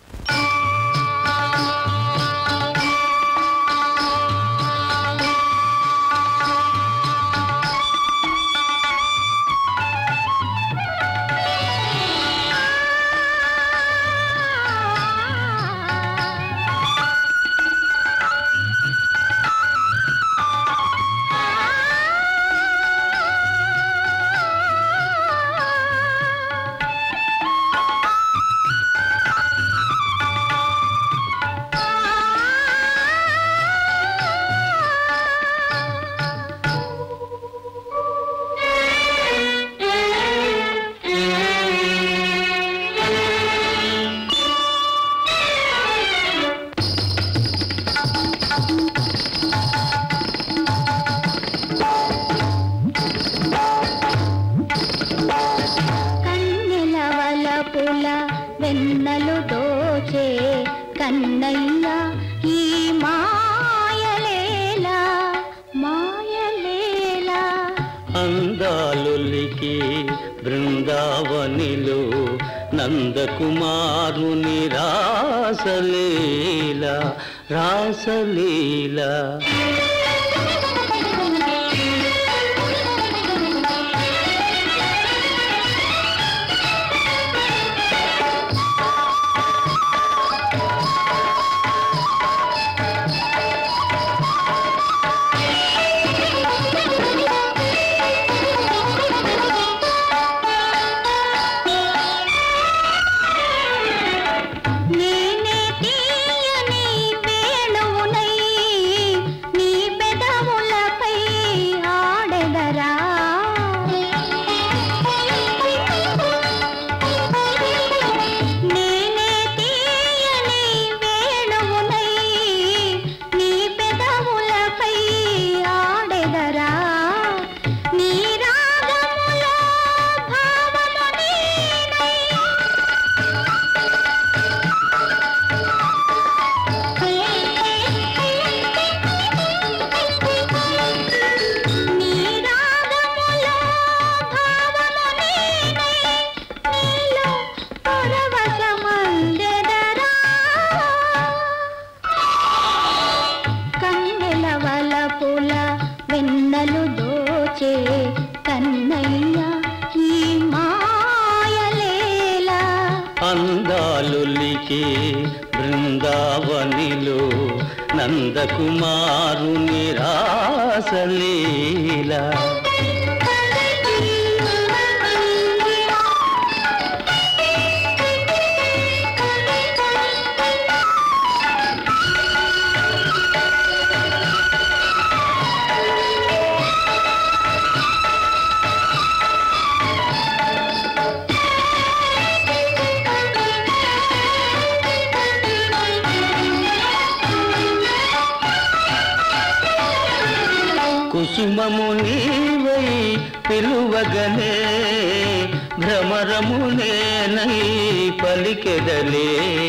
కన్నెల వలపుల వెన్నలు దోచే కన్నయ్య ఈ మాయలేలా మాయలేలా అందాలొలికి బృందావనిలో నందకుమారుని రాసలీల రాసలీల నందకుమారుని రాసలీల కుసుమము నీవై పిలువగనే భ్రమరము నేనై పలికెదలే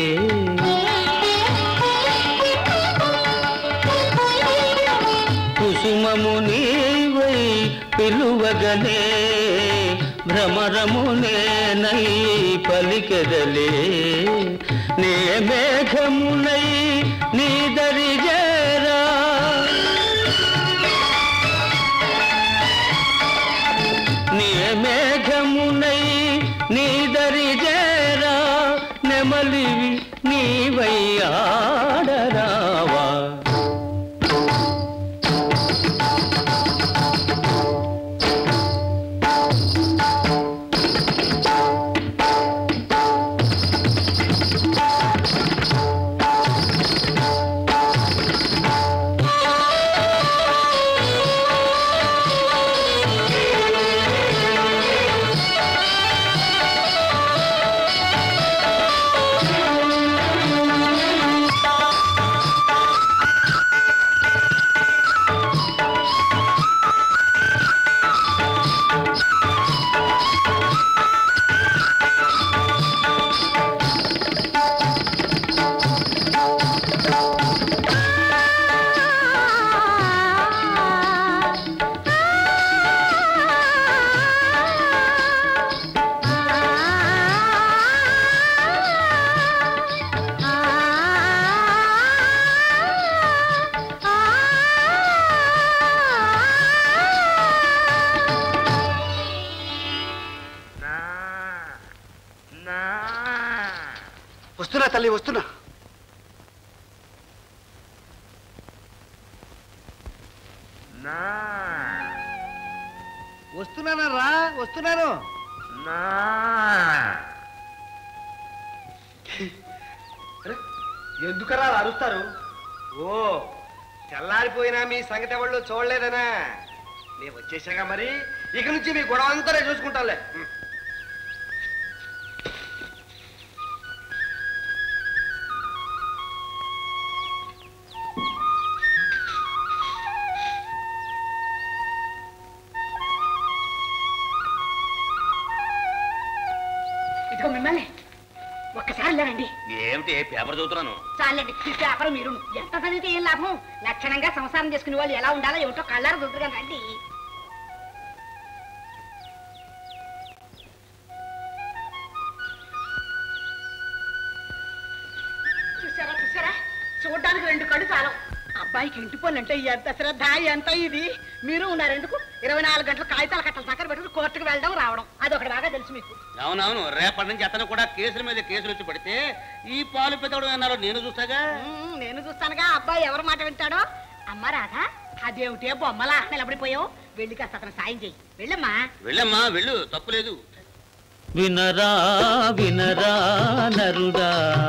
కుసుమము నీవై పిలువగనే భ్రమరము నేనై పలికెదలే నే మేఘమునై నీ దరిజేరా నీ మేఘమునై నీ దరిజేరా నెమలివి నీవై ఆడరావా వస్తున్నా తల్లి వస్తున్నా వస్తున్నాను రా వస్తున్నాను ఎందుకరా అలా అరుస్తారు ఓ తెల్లారిపోయినా మీ సంగతి ఎవళ్ళు చూడలేదనా నేను వచ్చేసాగా మరి ఇక నుంచి మీ గొడవ అంతా నేను చూసుకుంటానులే ఉం. ఇదిగో మిమ్మల్ని ఒక్కసారి లేరండి ఏమిటి పేపర్ చదువుతున్నాను చాలండి ఈ పేపర్ మీరు ఎంత చదివితే ఏం లాభం లక్షణంగా సంసారం చేసుకునే వాళ్ళు ఎలా ఉండాలో ఏమిటో కళ్ళారు చూద్దరు రండి చూసారా చూసారా చూడ్డానికి రెండు కళ్ళు చాలు అబ్బాయికి ఇంటి పనులు అంటే ఎంత శ్రద్ధ ఎంత ఇది మీరు ఉన్నారు ఎందుకు ఇరవై నాలుగు గంటలు కాగితాల కట్టలు చక్కర పెట్టుకుని కోర్టుకు వెళ్ళడం రావడం అది ఒకటి బాగా తెలుసు మీకు అవునవును రేపటి నుంచి అతను కూడా కేసుల మీద కేసులు వచ్చి పడితే ఈ పాలు పెద్దవడం అన్నారు నేను చూస్తాగా ఉమ్, నేను చూస్తానుగా అబ్బాయి ఎవరి మాట వింటాడో అమ్మ రాధా అదేమిటే బొమ్మలా నిలబడిపోయావు వెళ్ళి కాస్త అతను సాయం చెయ్యి వెళ్ళమ్మా వెళ్ళమ్మా వెళ్ళు తప్పులేదు వినరా వినరా నరుడా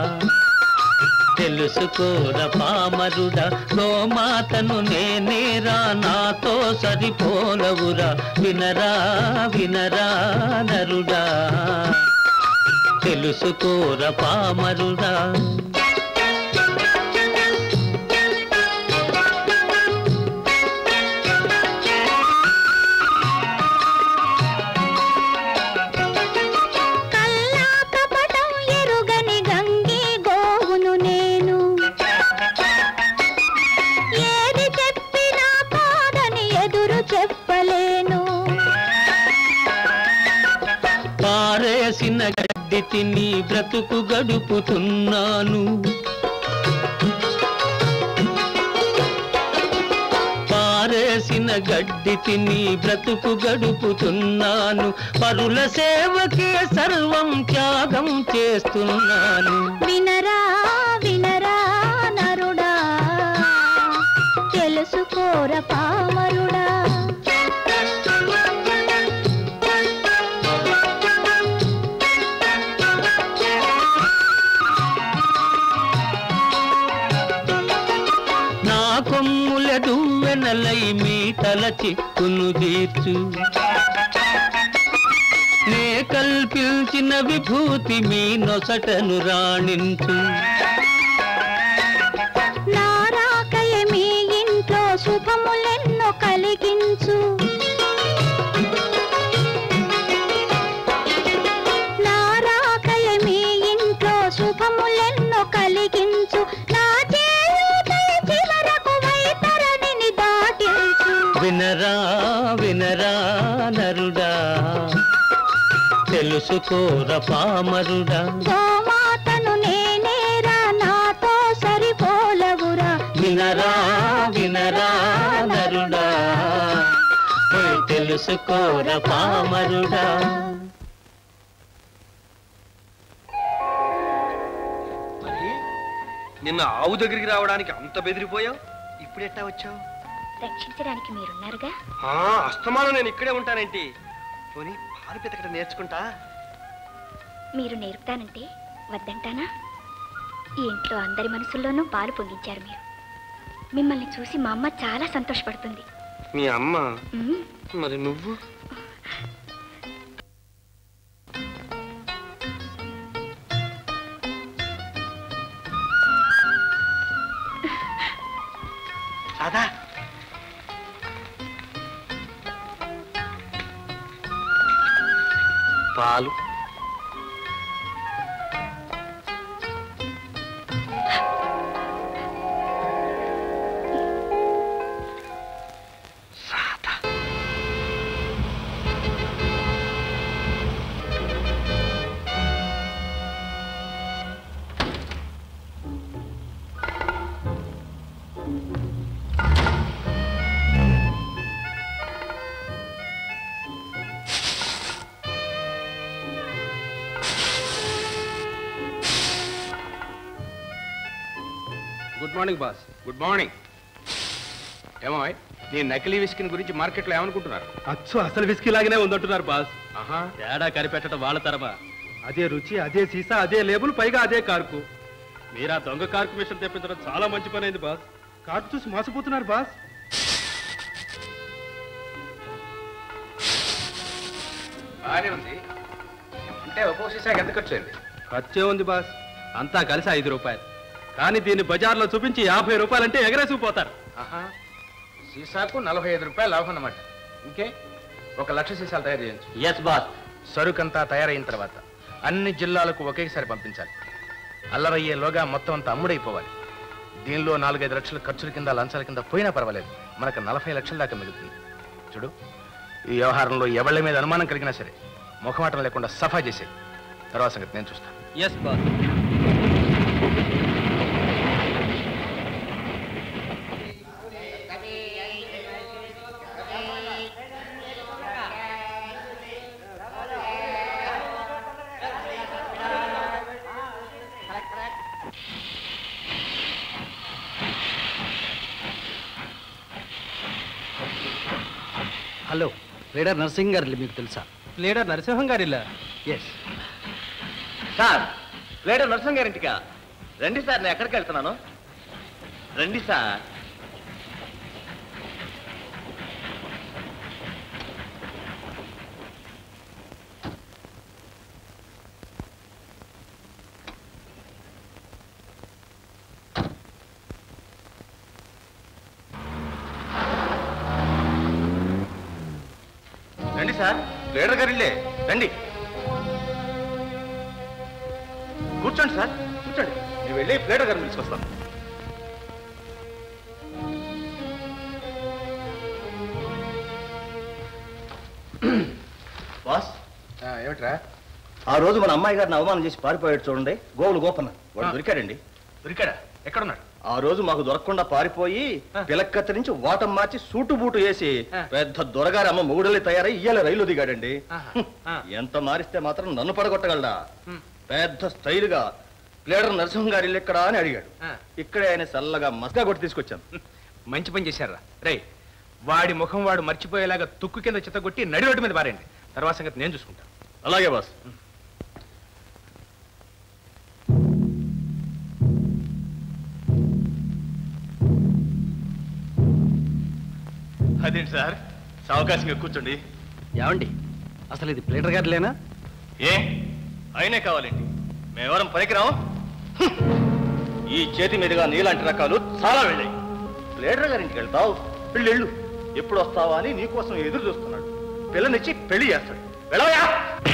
తెలుసుకోర పామరుడా గోమాతను నేనేరా నాతో సరిపోలవురా వినరా వినరా నరుడా తెలుసుకోర పామరుడా కల్లా కపటం ఎరుగని గంగి గోవును నేను ఏది చెప్పినా కాదని ఎదురు చెప్పలేను పారేసిన గడ్డి తిని బ్రతుకు గడుపుతున్నాను పారేసిన గడ్డి తిని బ్రతుకు గడుపుతున్నాను పరుల సేవకే సర్వం త్యాగం చేస్తున్నాను వినరా వినరా నరుడా తెలుసుకోర పామరుడా నా కొమ్ములడు వెనలై మీ తల చిక్కును తీర్చు నే కల్పించిన విభూతి మీ నొసటను రాణించు నారాకయ మీ ఇంట్లో శుభములెన్నో కలిగించు నారాకయ మీ ఇంట్లో శుభములెన్నో కలిగించు నా చేయూతై చివరకు వైతరణిని దాటించు వినరా వినరా నరుడా తెలుసుకోర పామరుడా గోమాతను నేనేరా నాతో సరిపోలవురా వినరా వినరా నరుడా ఓయ్ తెలుసుకోర పామరుడా మరి నిన్న ఆవు దగ్గరికి రావడానికి అంత బెదిరిపోయావు ఇప్పుడు ఎట్టా వచ్చావు రక్షించడానికి మీరున్నారుగా ఆ, అస్తమానం నేను ఇక్కడే ఉంటానేంటి పోనీ పాలు పితకడం నేర్చుకుంటా మీరు నేర్పుతానంటే వద్దంటానా ఈ ఇంట్లో అందరి మనసుల్లోనూ పాలు పొంగించారు మీరు మిమ్మల్ని చూసి మా అమ్మ చాలా సంతోషపడుతుంది మీ అమ్మ ఉమ్, మరి నువ్వు రాధా పాలు good morning boss good morning ఏమో నీ నకిలీ విస్కిన్ గురించి మార్కెట్లో ఏమనుకుంటున్నారు అచ్చు అసలు విస్కీ లాగానే ఉందంటున్నారు బాస్ ఆహా తేడా కనిపెట్టడం వాళ్ళ తరమా అదే రుచి అదే సీసా అదే లేబుల్ పైగా అదే కార్కు మీరా దొంగ కార్కు విషయం తెప్పించడం చాలా మంచి పని అయింది బాస్ కార్కు చూసి మోసపోతున్నారు బాస్ బాగానే ఉంది అంటే ఒక్కో సీసాకి ఎంత ఖర్చు అయింది ఖర్చే ఉంది బాస్ అంతా కలిసి ఐదు రూపాయలు కానీ దీన్ని బజార్లో చూపించి యాభై రూపాయలంటే ఎగరేసుకుపోతారు ఆహా సీసాకు నలభై ఐదు రూపాయలు లాభం అన్నమాట ఇంకే ఒక లక్ష సీసాలు తయారు చేయించు ఎస్ బాస్ సరుకంతా తయారైన తర్వాత అన్ని జిల్లాలకు ఒకేసారి పంపించాలి అల్లరయ్యేలోగా మొత్తం అంతా అమ్ముడైపోవాలి దీనిలో నాలుగైదు లక్షల ఖర్చుల కింద లంచాల కింద పోయినా పర్వాలేదు మనకు నలభై లక్షల దాకా మిగులుతుంది చూడు ఈ వ్యవహారంలో ఎవళ్ళ మీద అనుమానం కలిగినా సరే ముఖమాటం లేకుండా సఫా చేసే తర్వాత సంగతి నేను చూస్తాను yes boss hello leader Narasing garu మీకు తెలుసా లీడర్ నరసింహం గారిలా ఎస్ సార్ లేడర్ నరసింహ గారింటికా రండి సార్ నేను ఎక్కడికి వెళ్తున్నాను రండి సార్ రండి సార్ లీడర్ గారు ఇల్లే రండి కూర్చోండి సార్ కూర్చోండి నేను వెళ్ళి లీడర్ గారిని తీసుకొస్తాను బాస్ ఏమిట్రా ఆ రోజు మన అమ్మాయి గారిని అవమానం చేసి పారిపోయాడు చూడండి గోవులు గోపన్న వాడు ఆ. దొరికాడండి దొరికాడా ఎక్కడున్నాడు ఆ రోజు మాకు దొరకకుండా పారిపోయి పిలక్కత్తి నుంచి వాటం మార్చి సూటు బూటు వేసి ఆ. పెద్ద దొరగారి అమ్మ మొగుడలే తయారై ఇయ్యాల రైలు దిగాడండి ఆహా. ఆ. ఎంత మారిస్తే మాత్రం నన్ను పడగొట్టగలడా పెద్ద స్టైల్ గా ప్లేడర్ నరసింహం గారి ఇల్లు ఎక్కడా అని అడిగాడు ఆ. ఇక్కడే ఆయన చల్లగా మస్కా కొట్టి తీసుకొచ్చాను మంచి పని చేశారా రే వాడి ముఖం వాడు మర్చిపోయేలాగా తుక్కు కింద చిత్తగొట్టి నడి రోడ్డు మీద పారండి తర్వాత సంగతి నేను చూసుకుంటాను అలాగే బాస్ అదేంటి సార్ సావకాశంగా కూర్చోండి ఏమండి అసలు ఇది ప్లేటర్ గారిలేనా ఏ అయినే కావాలండి మేమెవరం పనికిరాము హ్మ్. ఈ చేతి మీదుగా నీలాంటి రకాలు చాలా వెళ్ళాయి ప్లేడర్ గారింటికి వెళ్తావు పెళ్ళి వెళ్ళు ఎప్పుడు వస్తావా అని నీకోసం ఎదురు చూస్తున్నాడు పిల్లనిచ్చి పెళ్లి చేస్తాడు వెళ్ళవయా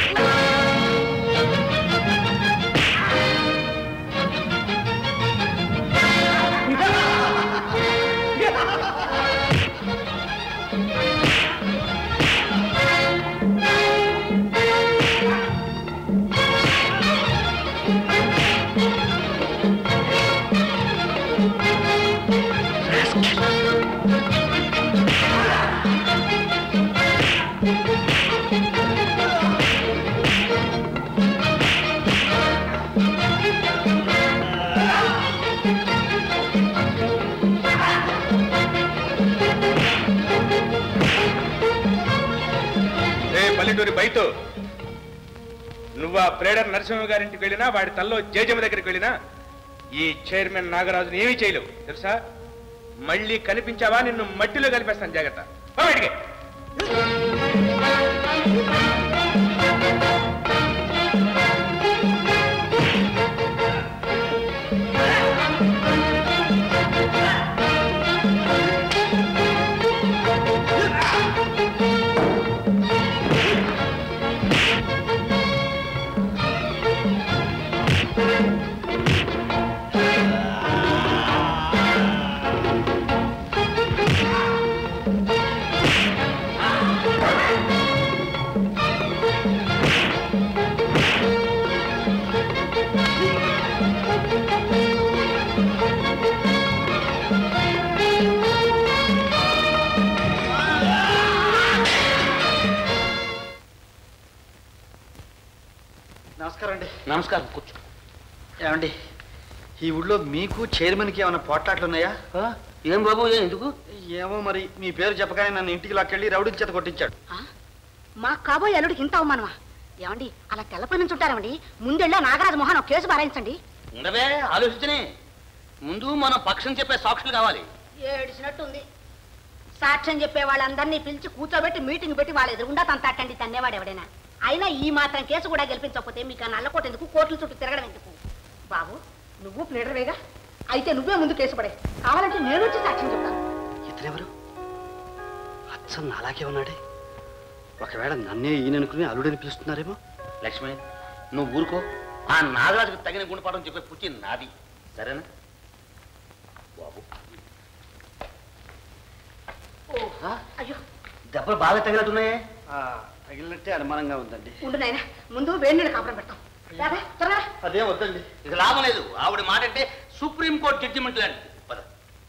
రే పల్లెటూరి బయట నువ్వు ఆ ప్రేడర్ నరసింహ గారింటికి వెళ్ళినా వాడి తల్లో జేజమ్మ దగ్గరికి వెళ్ళినా ఈ చైర్మన్ నాగరాజుని ఏమీ చేయలేవు తెలుసా మళ్ళీ కనిపించావా నిన్ను మట్టిలో కలిపేస్తాను జాగ్రత్త పో బయటికి. నమస్కారం అండి నమస్కారం కూర్చో ఏమండి ఈ ఊళ్ళో మీకు చైర్మన్కి ఏమైనా పోట్లాట్లు ఉన్నాయా ఏం బాబు ఏ ఎందుకు ఏమో మరి మీ పేరు చెప్పగానే నన్ను ఇంటికి లాక్కెళ్ళి రౌడీ చేత కొట్టించాడు మా కాబోయే అల్లుడికి ఇంత అవమానమా ఏమండి అలా తెల్లపై నుంచి ఉంటారండి ముందెళ్ళా నాగరాజు మోహన్ ఒక కేసు బారాయించండి ఉండవే ఆలోచించనే ముందు మనం పక్షం చెప్పే సాక్షులు కావాలి ఏడిచినట్టుంది సాక్ష్యం చెప్పే వాళ్ళందరినీ పిలిచి కూర్చోబెట్టి మీటింగ్ పెట్టి వాళ్ళ ఎదురుగుండా తంతాటండి తన్నేవాడు ఎవడైనా అయినా ఈ మాత్రం కేసు కూడా గెలిపించకపోతే మీకు ఆ నల్లకోట ఎందుకు కోర్టుల చుట్టూ తిరగడం ఎందుకు బాబు నువ్వు ప్లేడర్వేగా అయితే నువ్వే ముందు కేసు పడే కావాలంటే నేను వచ్చి సాక్ష్యం చెప్తాను ఇతనెవరు అచ్చన్ అలాగే ఉన్నాడే ఒకవేళ నన్నే ఈయననుకుని అల్లుడని పిలుస్తున్నారేమో లక్ష్మి నువ్వు ఊరుకో ఆ నాగరాజుకు తగిన గుణపాఠం చెప్పే పుచ్చి నాది సరేనా బాబు అయ్యో దెబ్బలు బాగా తగినట్టున్నాయే తగిలినట్టే అనుమానంగా ఉందండి ఉండు నాయన ముందు వేడి నీళ్ళు కాపురం పెడతాం రాదా త్వరగా అదే వద్దండి ఇక లాభం లేదు ఆవిడ మాట అంటే సుప్రీం కోర్టు జడ్జిమెంట్ లాంటిది పద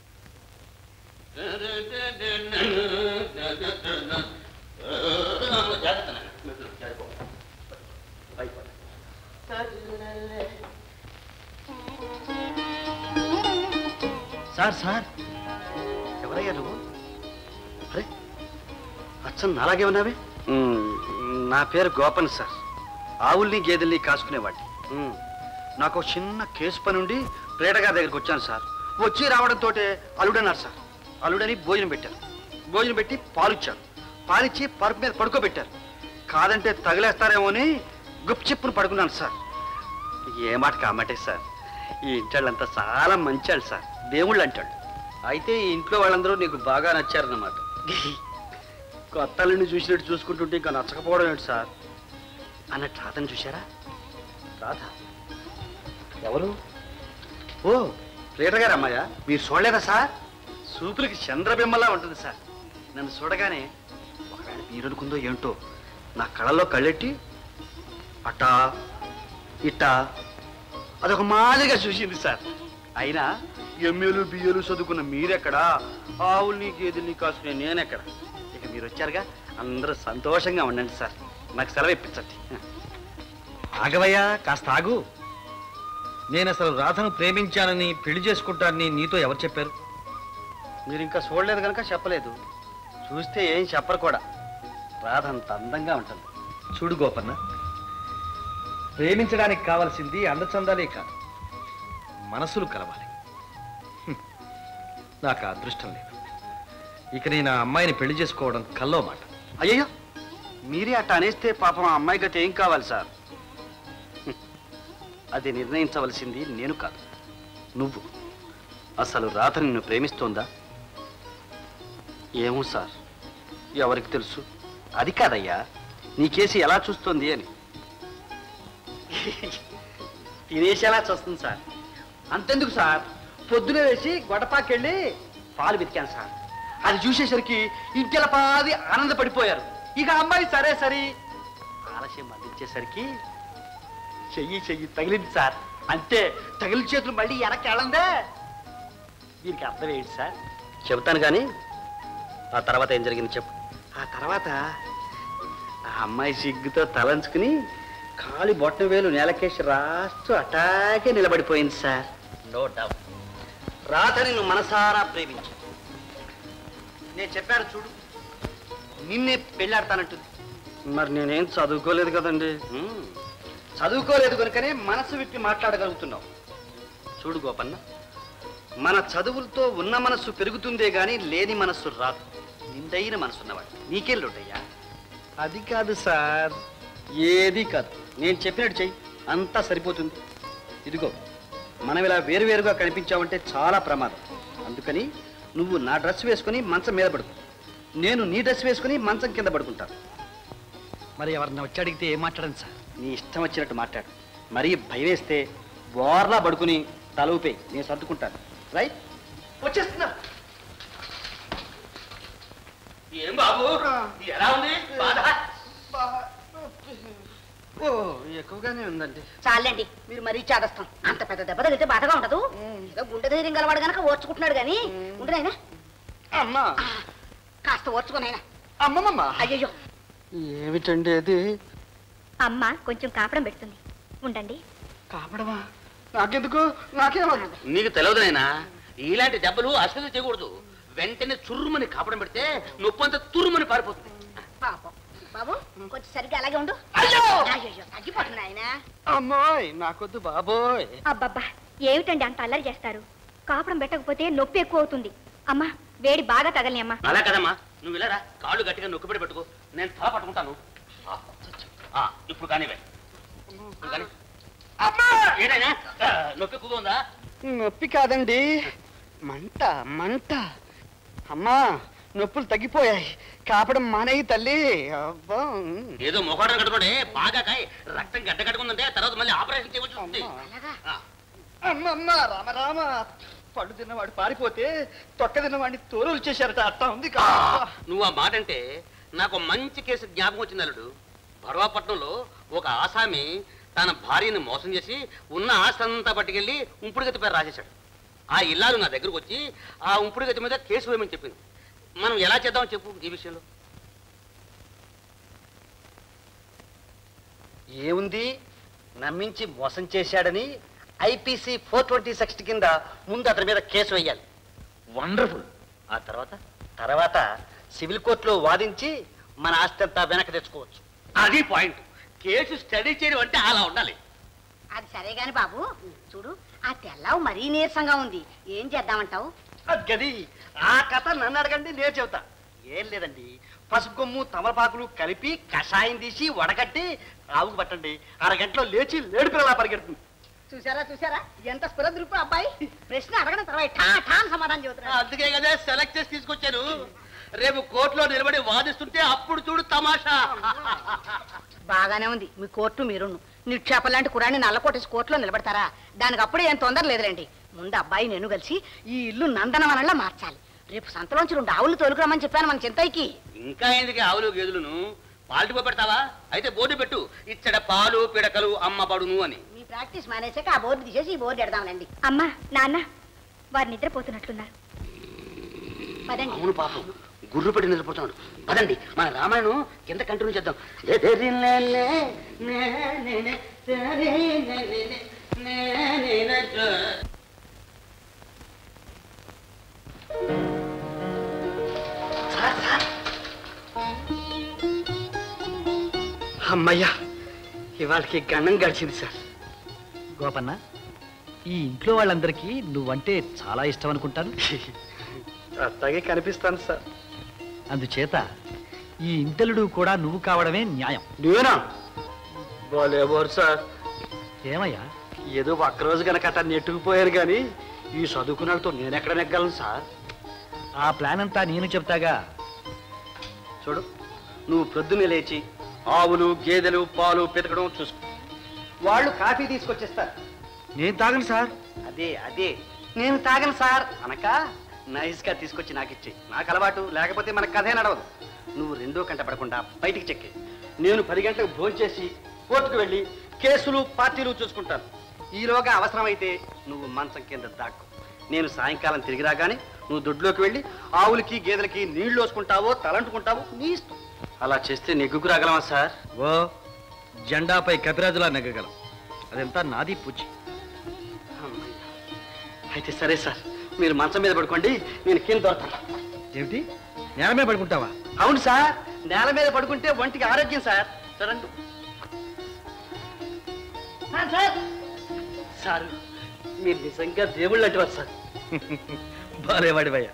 జాగ్రత్త నాన్న. జాగ్రత్త. భయపడ. సార్ సార్ ఎవరయ్యా నువ్వు అరే అచ్చన్ అలాగే ఉన్నావే నా పేరు గోపన్ సార్ ఆవుల్ని గేదెల్ని కాసుకునేవాడిని ఉమ్, నాకు ఒక చిన్న కేసు పని ఉండి ప్రేటగారి దగ్గరికి వచ్చాను సార్ వచ్చి రావడంతో అల్లుడన్నారు సార్ అల్లుడని భోజనం పెట్టారు భోజనం పెట్టి పాలిచ్చారు పాలిచ్చి పరుపు మీద పడుకోబెట్టారు కాదంటే తగిలేస్తారేమో అని గుప్చిప్పును పడుకున్నాను సార్ ఏ మాట కామాటే సార్ ఈ ఇంటాళ్ళంతా చాలా మంచాళ్ళు సార్ దేవుళ్ళు అంటాడు అయితే ఈ ఇంట్లో వాళ్ళందరూ నీకు బాగా నచ్చారన్నమాట కొత్త అల్లుడిని చూసినట్టు చూసుకుంటుంటే ఇంకా నచ్చకపోవడం ఏంటి సార్ అన్నట్టు రాధని చూశారా రాధ ఎవరు ఓ ప్లేటర్ గారు అమ్మాయ మీరు చూడలేదా సార్ సూపులకి చంద్రబిమ్మలా ఉంటుంది సార్ నన్ను చూడగానే ఒకవేళ మీరు అనుకుందో ఏంటో నా కళ్ళల్లో కళ్ళెట్టి అట్టా ఇట్టా అదొక మాదిరిగా చూసింది సార్ అయినా ఎమ్మెలు బియ్యలు చదువుకున్న మీరెక్కడా ఆవుల్ని గేదెల్ని కాసుకునే నేనెక్కడ ఇక మీరు వచ్చారుగా అందరూ సంతోషంగా ఉండండి సార్ నాకు సెలవు ఇప్పించండి ఆగవయ్యా కాస్త ఆగు నేను అసలు రాధను ప్రేమించానని పెళ్లి చేసుకుంటానని నీతో ఎవరు చెప్పారు మీరు ఇంకా చూడలేదు కనుక చెప్పలేదు చూస్తే ఏం చెప్పరు కూడా రాధ అంత అందంగా ఉంటుంది చూడు గోపన్న ప్రేమించడానికి కావలసింది అందచందాలే కాదు మనసులు కలవాలి హ్మ్. నాకు ఆ అదృష్టం లేదు ఇక నేను ఆ అమ్మాయిని పెళ్లి చేసుకోవడం కల్లో మాట అయ్యయ్యో మీరే అట్ట అనేస్తే పాపం ఆ అమ్మాయి గతి ఏం కావాలి సార్ హ్మ్. అది నిర్ణయించవలసింది నేను కాదు నువ్వు అసలు రాధ నిన్ను ప్రేమిస్తోందా ఏమో సార్ ఎవరికి తెలుసు అది కాదయ్యా నీ కేసు ఎలా చూస్తోంది అని తినేసి ఎలా చూస్తుంది సార్ అంతెందుకు సార్ పొద్దున వేసి గొడపాకెళ్ళి పాలు వెతికాను సార్ అది చూసేసరికి ఇంకెల పాది ఆనందపడిపోయారు ఇక అమ్మాయి సరే సరి ఆలస్యం అందించేసరికి చెయ్యి చెయ్యి తగిలింది సార్ అంతే తగిలి చేతులు మళ్ళీ వెనక్కి వెళ్ళందే దీనికి అర్థం ఏంటి సార్ చెబుతాను కానీ ఆ తర్వాత ఏం జరిగింది చెప్పు ఆ తర్వాత ఆ అమ్మాయి సిగ్గుతో తలంచుకుని కాలి బొట్ట వేలు నేలకేసి రాస్తూ అటాకే నిలబడిపోయింది సార్ నో డౌట్ రాధని నువ్వు మనసారా ప్రేమించు నేను చెప్పాను చూడు నిన్నే పెళ్ళాడతానంటుంది మరి నేనేం చదువుకోలేదు కదండి చదువుకోలేదు కనుకనే మనసు విప్పి మాట్లాడగలుగుతున్నావు చూడు గోపన్న మన చదువులతో ఉన్న మనస్సు పెరుగుతుందే గాని లేని మనస్సు రాదు నిండైన మనసు ఉన్నవాడు నీకెళ్ళుంటయ్యా అది కాదు సార్ ఏది కాదు నేను చెప్పినట్టు చెయ్యి అంతా సరిపోతుంది ఇదిగో మనం ఇలా వేరువేరుగా కనిపించావంటే చాలా ప్రమాదం అందుకని నువ్వు నా డ్రెస్ వేసుకుని మంచం మీద పడుకో నేను నీ డ్రెస్ వేసుకుని మంచం కింద పడుకుంటాను మరి ఎవరన్నా వచ్చి అడిగితే ఏం మాట్లాడను సార్ నీ ఇష్టం వచ్చినట్టు మాట్లాడు మరీ భయం వేస్తే బోర్లా పడుకుని తల ఊపే నేను సర్దుకుంటాను రైట్ వచ్చేస్తున్నా ఏం బాబు ఎలా ఉంది బాధ ఓ ఎక్కువగానే ఉందండి చాలండి మీరు మరీ చేదస్తాం అంత పెద్ద దెబ్బ తగిలితే బాధగా ఉండదు ఏదో గుండె ధైర్యం గలవాడు గనక ఓర్చుకుంటున్నాడు గాని ఉండనైనా అమ్మా కాస్త ఓర్చుకునైనా అమ్మమ్మ అయ్యయ్యో ఏమిటండి అది అమ్మ కొంచెం కాపడం పెడుతుంది ఉండండి కాపడమా నాకెందుకు నాకేమవుతుంది నీకు తెలియదు నాయనా ఇలాంటి దెబ్బలు అశ్వతి చేయకూడదు వెంటనే చుర్రుమని కాపడం పెడితే నొప్పి అంతా తుర్రుమని పారిపోతుంది పాపం బాబు కొంచెం సరిగ్గా అలాగే ఉండు అయ్యో అయ్యో తగ్గిపోతుంది ఆయన అమ్మోయ్ నాకొద్దు బాబోయ్ అబ్బబ్బా ఏమిటండి అంత అల్లరి చేస్తారు కాపడం పెట్టకపోతే నొప్పి ఎక్కువ అవుతుంది అమ్మా వేడి బాగా తగలని అమ్మా అలా కదమ్మా నువ్వు ఇలా రా కాళ్ళు గట్టిగా నొక్కిపెట్టి పెట్టుకో నేను తల పట్టుకుంటాను ఆ, ఆ, ఇప్పుడు కానివే ఇప్పుడు కాని. ఏదైనా ఆ, నొప్పి ఎక్కువగా ఉందా నొప్పి కాదండి మంట మంట అమ్మా నొప్పులు తగ్గిపోయాయి కాపడం మానేయి తల్లి అబ్బా ఏదో మొఖాటం కట్టుకోండి బాగా కాయ రక్తం గడ్డ కట్టుకుందంటే తర్వాత మళ్ళీ ఆపరేషన్ చేయవలసి వస్తుంది ఆ, అమ్మమ్మ రామ రామ పళ్ళు తిన్నవాడు పారిపోతే తొక్క తిన్నవాడిని తోలు చేశారట అట్టా ఉంది ఆ, కదా నువ్వు ఆ మాట అంటే నాకు ఒక మంచి కేసు జ్ఞాపకం వచ్చింది అల్లుడు భరవాపట్నంలో ఒక ఆసామి తన భార్యని మోసం చేసి ఉన్న ఆస్తి అంతా పట్టుకెళ్ళి ఉంపుడుగతి పేరు రాసేశాడు ఆ ఇల్లాలు నా దగ్గరకు వచ్చి ఆ ఉంపుడుగతి మీద కేసు వేయమని చెప్పింది మనం ఎలా చేద్దామని చెప్పు ఈ విషయంలో ఏముంది నమ్మించి మోసం చేశాడని ఐపీసీ ఫోర్ ట్వంటీ సెక్షన్ కింద ముందు అతని మీద కేసు వేయాలి వండర్ఫుల్ ఆ తర్వాత తర్వాత సివిల్ కోర్టులో వాదించి మన ఆస్తి అంతా వెనక్కి తెచ్చుకోవచ్చు అది పాయింట్ కేసు స్టడీ చేయడం అంటే అలా ఉండాలి అది సరే గాని బాబు చూడు ఆ తెల్లవు మరీ నీరసంగా ఉంది ఏం చేద్దామంటావు గది ఆ కథ నన్ను అడగండి నేను చెబుతా ఏం లేదండి పసుపు కొమ్ము తమలపాకులు కలిపి కషాయం తీసి వడగట్టి ఆవుకు పట్టండి అరగంటలో లేచి లేడు పిల్లలా పరిగెడుతుంది చూసారా చూసారా ఎంత స్ఫురద్రుపు అబ్బాయి ప్రశ్న అడగడం తర్వాత ఠా ఠా అని సమాధానం చెబుతున్నా అందుకే కదా సెలెక్ట్ చేసి తీసుకొచ్చాను రేపు కోర్టులో నిలబడి వాదిస్తుంటే అప్పుడు చూడు తమాషా బాగానే ఉంది మీ కోర్టు మీరును నిక్షేపం లాంటి కురాన్ని నల్లకోటేసి కోర్టులో నిలబెడతారా దానికి అప్పుడే ఏం తొందర లేదులేండి ముందు అబ్బాయి నేను కలిసి ఈ ఇల్లు నందనవనంలో మార్చాలి రేపు సంతలోంచి రెండు ఆవులు తోలుకురామని చెప్పాను మన చింతయ్యకి ఇంకా ఎందుకు ఆవులు గేదెలను పాలిటిపో పెడతావా అయితే బోర్డు పెట్టు ఇచ్చడ పాలు పిడకలు అమ్మ పడును అని మీ ప్రాక్టీస్ మానేసాక ఆ బోర్డు తీసేసి ఈ బోర్డు ఎడదాంలేండి అమ్మా నాన్న వారు నిద్రపోతున్నట్లున్నారు పదండి అవును పాపం గుర్రు పెట్టి నిద్రపోతున్నాడు పదండి మన రామాయణం కింద కంటిన్యూ చేద్దాం ఎదరిల్లే నేనే సరేననే నేనే అమ్మయ్యా ఇవాళకి గండం గడిచింది సార్ గోపన్న ఈ ఇంట్లో వాళ్ళందరికీ నువ్వంటే చాలా ఇష్టం అనుకుంటాను అట్లాగే కనిపిస్తాను సార్ అందుచేత ఈ ఇంటలుడు కూడా నువ్వు కావడమే న్యాయం నువ్వేనా బాలేబోరు సార్ ఏమయ్యా ఏదో ఒక్కరోజు గనక అతను నెట్టుకుపోయారు కానీ ఈ చదువుకున్నాళ్ళతో నేను ఎక్కడ నెగ్గలను సార్ ఆ ప్లాన్ అంతా నేను చెప్తాగా చూడు నువ్వు ప్రొద్దునే లేచి ఆవులు గేదెలు పాలు పితకడం చూసుకో వాళ్ళు కాఫీ తీసుకొచ్చేస్తారు నేను తాగను సార్ అదే అదే నేను తాగను సార్ అనక నైస్ గా తీసుకొచ్చి నాకు ఇచ్చి నాకు అలవాటు లేకపోతే మన కథే నడవదు నువ్వు రెండో కంట పడకుండా బయటికి చెక్కే నేను పది గంటలకు భోంచేసి కోర్టుకు వెళ్ళి కేసులు పార్టీలు చూసుకుంటాను ఈలోగా అవసరమైతే నువ్వు మంచం కింద దాక్కు నేను సాయంకాలం తిరిగి రాగానే నువ్వు దొడ్లోకి వెళ్ళి ఆవులకి గేదెలకి నీళ్లు వేసుకుంటావో తలంటుకుంటావో నీ ఇష్టం అలా చేస్తే నెగ్గుకు రాగలమా సార్ ఓ జెండాపై కపిరాజులా నెగ్గగలం అదంతా నాది పూచి అమ్మయ్య. అయితే సరే సార్ మీరు మంచం మీద పడుకోండి నేను కింద దొరతాను ఏమిటి నేల మీద పడుకుంటావా అవును సార్ నేల మీద పడుకుంటే ఒంటికి ఆరోగ్యం సార్ చూడండి సార్ మీరు నిజంగా దేవుళ్ళు అంటారు సార్ బాలేవాడివయ్యా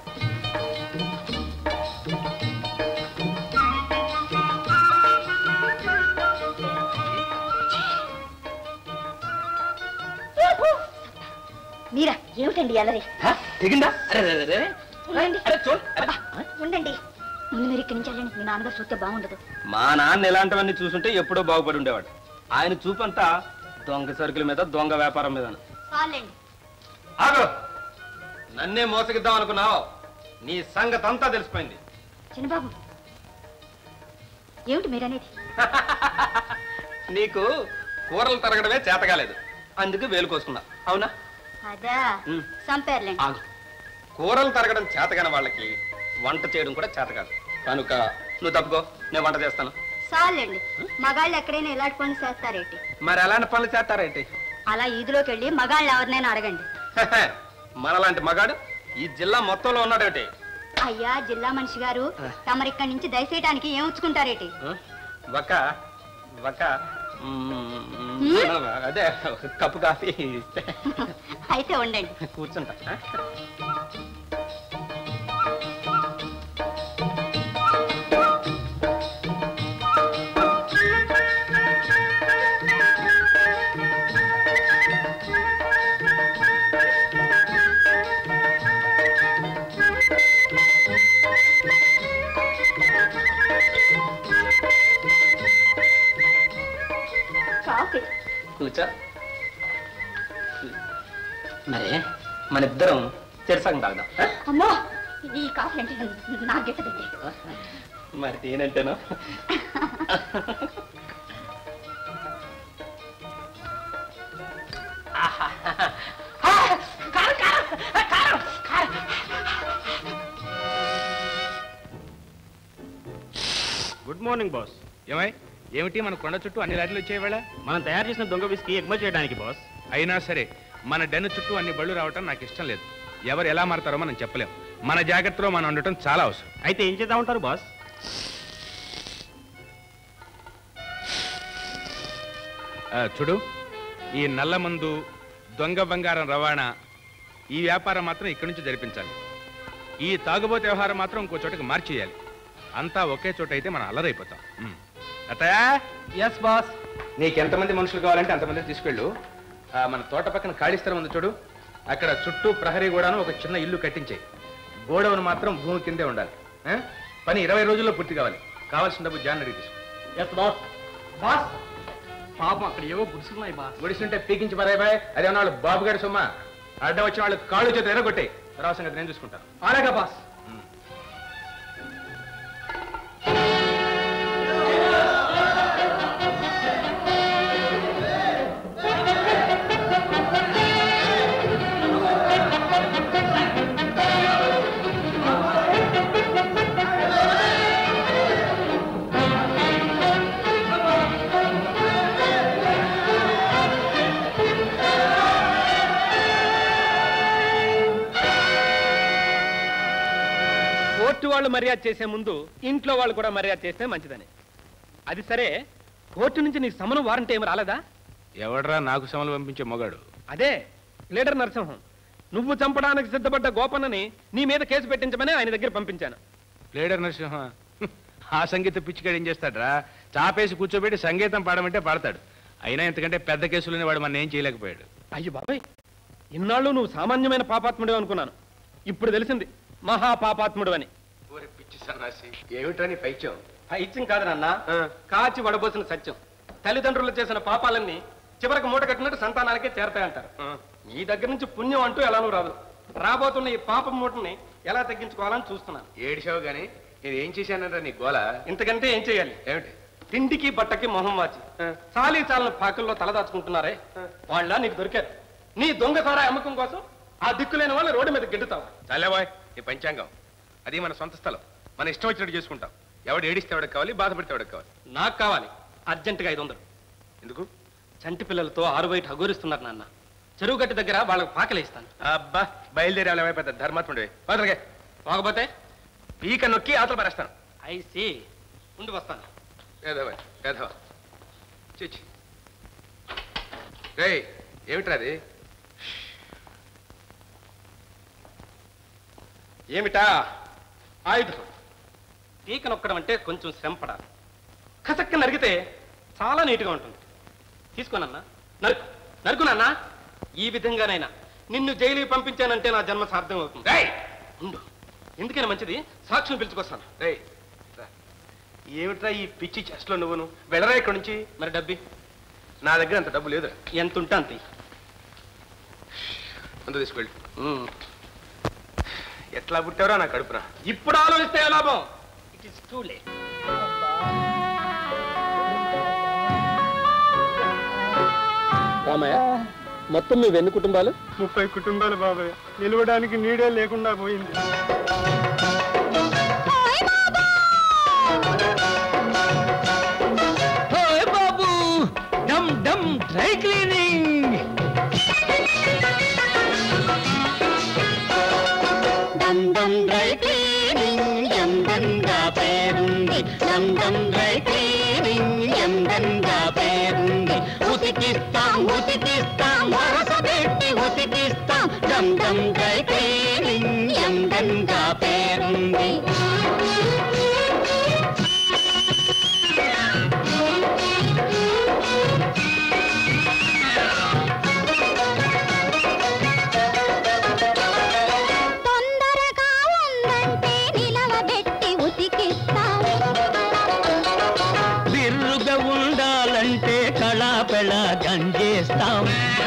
మీరా ఏమిటండి అలరి తెగిందా అరే అరే, అరే, అరే. ఉండండి అరే చూడు అబ్బా. ఉండండి ముందు మీరు ఇక్కడి నుంచి వెళ్ళండి మీ నాన్నగారు చూస్తే బాగుండదు మా నాన్న ఇలాంటివన్నీ చూసుంటే ఎప్పుడో బాగుపడి ఉండేవాడు ఆయన చూపంతా దొంగ సరుకుల మీద దొంగ వ్యాపారం మీద చాలండి ఆగు నన్నే మోసగిద్దాం అనుకున్నావు నీ సంగతి అంతా తెలిసిపోయింది చిన్నబాబు ఏమిటి మీరనేది నీకు కూరలు తరగడమే చేతగాలేదు అందుకు వేలు కోసుకున్నా అవునా అదా ఉమ్. సంపేర్లేండి ఆగు కూరలు తరగడం చేతగాని వాళ్ళకి వంట చేయడం కూడా చేత కాదు కనుక నువ్వు తప్పుకో నేను వంట చేస్తాను చాలండి మగాళ్ళు ఎక్కడైనా ఇలాంటి పనులు చేస్తారేంటి మరి ఎలాంటి పనులు చేస్తారేంటి అలా ఈదులోకి వెళ్ళి మగాళ్ళు ఎవరినైనా అడగండి మనలాంటి మగాడు ఈ జిల్లా మొత్తంలో ఉన్నాడేంటి అయ్యా జిల్లా మనిషి గారు తమరిక్కడి నుంచి దయచేయటానికి ఏం ఉంచుకుంటారేటి ఒక ఒక మ్మ్, హ్మ్? అదే ఒక కప్పు కాఫీ ఇస్తే అయితే ఉండండి కూర్చుంటా ఆ? కాఫీ కూర్చో మరే మన ఇద్దరం చెరసగం తాగుదాం ఆ? అమ్మో ఈ కాఫీ అంటే నాకు గిట్టదండి మరి నేనంటేను గుడ్ మార్నింగ్ బాస్ ఏమై ఏమిటి మన కొండ చుట్టూ అన్ని లారీలు వచ్చే వేళ మనం తయారు చేసిన దొంగ విస్కీ ఎగుమతి చేయడానికి బాస్ అయినా సరే మన డెన్ చుట్టూ అన్ని బళ్ళు రావటం నాకు ఇష్టం లేదు ఎవరు ఎలా మారతారో మనం చెప్పలేం మన జాగ్రత్తలో మనం ఉండటం చాలా అవసరం అయితే ఏం చేద్దాం ఉంటారు బాస్ ఆ, చూడు ఈ నల్ల మందు దొంగ బంగారం రవాణా ఈ వ్యాపారం మాత్రం ఇక్కడి నుంచి జరిపించాలి ఈ తాగుబోతు వ్యవహారం మాత్రం ఇంకో చోటకి మార్చేయాలి అంతా ఒకే చోట అయితే మనం అల్లరైపోతాం ఉమ్. అత్తయ్య ఎస్ బాస్ నీకెంతమంది మనుషులు కావాలంటే అంతమంది తీసుకెళ్ళు ఆ, మన తోట పక్కన ఖాళీ స్థలం ఉంది చూడు అక్కడ చుట్టూ ప్రహరీ గోడను ఒక చిన్న ఇల్లు కట్టించే గోడౌన్ మాత్రం భూమి కిందే ఉండాలి ఆ? పని ఇరవై రోజుల్లో పూర్తి కావాలి కావాల్సిన డబ్బు జాన్ అడిగి తీసుకో ఎస్ బాస్ బాస్ పాపం అక్కడ ఏవో గుడిసున్నాయి బాస్ గుడిసుంటే పీకించి పరాయి బాయ్ అదే వాళ్ళు బాబు గారి సొమ్మ అడ్డం వచ్చిన వాళ్ళు కాళ్ళు చేత ఎరగొట్టే తర్వాత సంగతి నేను చూసుకుంటాను అలాగే బాస్ కోర్టు వాళ్ళు మర్యాద చేసే ముందు ఇంట్లో వాళ్ళు కూడా మర్యాద చేస్తే మంచిదని అది సరే కోర్టు నుంచి నీకు సమనం వారంటీ ఏమి రాలేదా ఎవడ్రా నాకు సమలు పంపించే మొగాడు అదే లీడర్ నరసింహం నువ్వు చంపడానికి సిద్ధపడ్డ గోపన్నని నీ మీద కేసు పెట్టించమని ఆయన దగ్గర పంపించాను ప్లేడర్ నరసింహ హ్మ్. ఆ సంగీత పిచ్చిగాడు ఏం చేస్తాడ్రా చాపేసి కూర్చోబెట్టి సంగీతం పాడమంటే పాడతాడు అయినా ఇంతకంటే పెద్ద కేసులని వాడు మన ఏం చేయలేకపోయాడు అయ్యో బాబాయ్ ఇన్నాళ్ళు నువ్వు సామాన్యమైన పాపాత్ముడు అనుకున్నాను ఇప్పుడు తెలిసింది మహా పాపాత్ముడు అని పిచ్చి సన్నాసి ఏమిట్రా నీ పైచ్యం పైత్యం కాదు నాన్న కాచి వడబోసిన సత్యం తల్లిదండ్రులు చేసిన పాపాలన్నీ చివరికి మూట కట్టినట్టు సంతానానికే చేరతాయంటారు నీ దగ్గర నుంచి పుణ్యం అంటూ ఎలానూ రాదు రాబోతున్న ఈ పాపం మూటని ఎలా తగ్గించుకోవాలని చూస్తున్నాను ఏడిచావు గాని నేను ఏం చేశానంటే నీ గోల ఇంతకంటే ఏం చేయాలి ఏమిటి తిండికి బట్టకి మొహం వాచి చాలీ చాలని పాకుల్లో తలదాచుకుంటున్నారే వాళ్ళ నీకు దొరికారు నీ దొంగ సారా అమ్మకం కోసం ఆ దిక్కులేని వాళ్ళు రోడ్డు మీద గిడ్డుతావు చాలేబాయ్ నీ పంచాంగం అది మన సొంత స్థలం మన ఇష్టం వచ్చినట్టు చేసుకుంటాం ఎవడు ఏడిస్తే ఎవడికి కావాలి బాధపడితే ఎవడికి కావాలి నాకు కావాలి అర్జెంటుగా ఐదు వందలు ఎందుకు చంటి పిల్లలతో ఆరు బయట హగోరిస్తున్నారు నాన్న చెరువు గట్టి దగ్గర వాళ్ళకి పాకలే ఇస్తాను అబ్బా బయలుదేరాలి పెద్ద ధర్మాత్ముడే వదలగే పోకపోతే పీక నొక్కి ఆతలు పరేస్తాను ఐసి ఉండి వస్తాను పేదవా పేదవా చిచ్చి రేయ్ ఏమిట్రా అది ఏమిటా ఆయుధం పీక నొక్కడం అంటే కొంచెం శ్రమ పడాలి కసక్క నరిగితే చాలా నీట్గా ఉంటుంది తీసుకోనన్నా నరుకు నరుకునన్నా ఈ విధంగానైనా నిన్ను జైలుకి పంపించానంటే నా జన్మ సార్థం అవుతుంది ఉండు ఎందుకైనా మంచిది సాక్షిని పిలుచుకొస్తాను రేయ్ రా. ఏమిట్రా ఈ పిచ్చి చెస్ట్లో నువ్వును వెళ్ళరా ఇక్కడి నుంచి మరి డబ్బి నా దగ్గర అంత డబ్బు లేదురా ఎంత ఉంటే అంత ఇయ్యి. అంత తీసుకెళ్ళి ఎట్లా పుట్టారో నా కడుపున ఇప్పుడు ఆలోచిస్తే ఏ లాభం it is too late Ramayya మొత్తం మీ ఎన్ని కుటుంబాలు ముప్పై కుటుంబాలు బాబాయ్ నిలవడానికి నీడే లేకుండా పోయింది ఓయ్ బాబు డమ్ డమ్ డ్రై క్లీనింగ్ డమ్ డమ్ డ్రై క్లీనింగ్ ఎందంగా పేరుంది డమ్ డమ్ డ్రై క్లీనింగ్ ఎందంగా పేరుంది ఉతికిస్తాం ఉతికిస్తాం వరస పెట్టి ఉతికిస్తాం డమ్ డమ్ డ్రై క్లీనింగ్ ఎందంగా పేరుంది తొందరగా ఉందంటే నిలవబెట్టి ఉతికిస్తాం బిర్రుగా ఉండాలంటే కళాపెళ గంజేస్తాం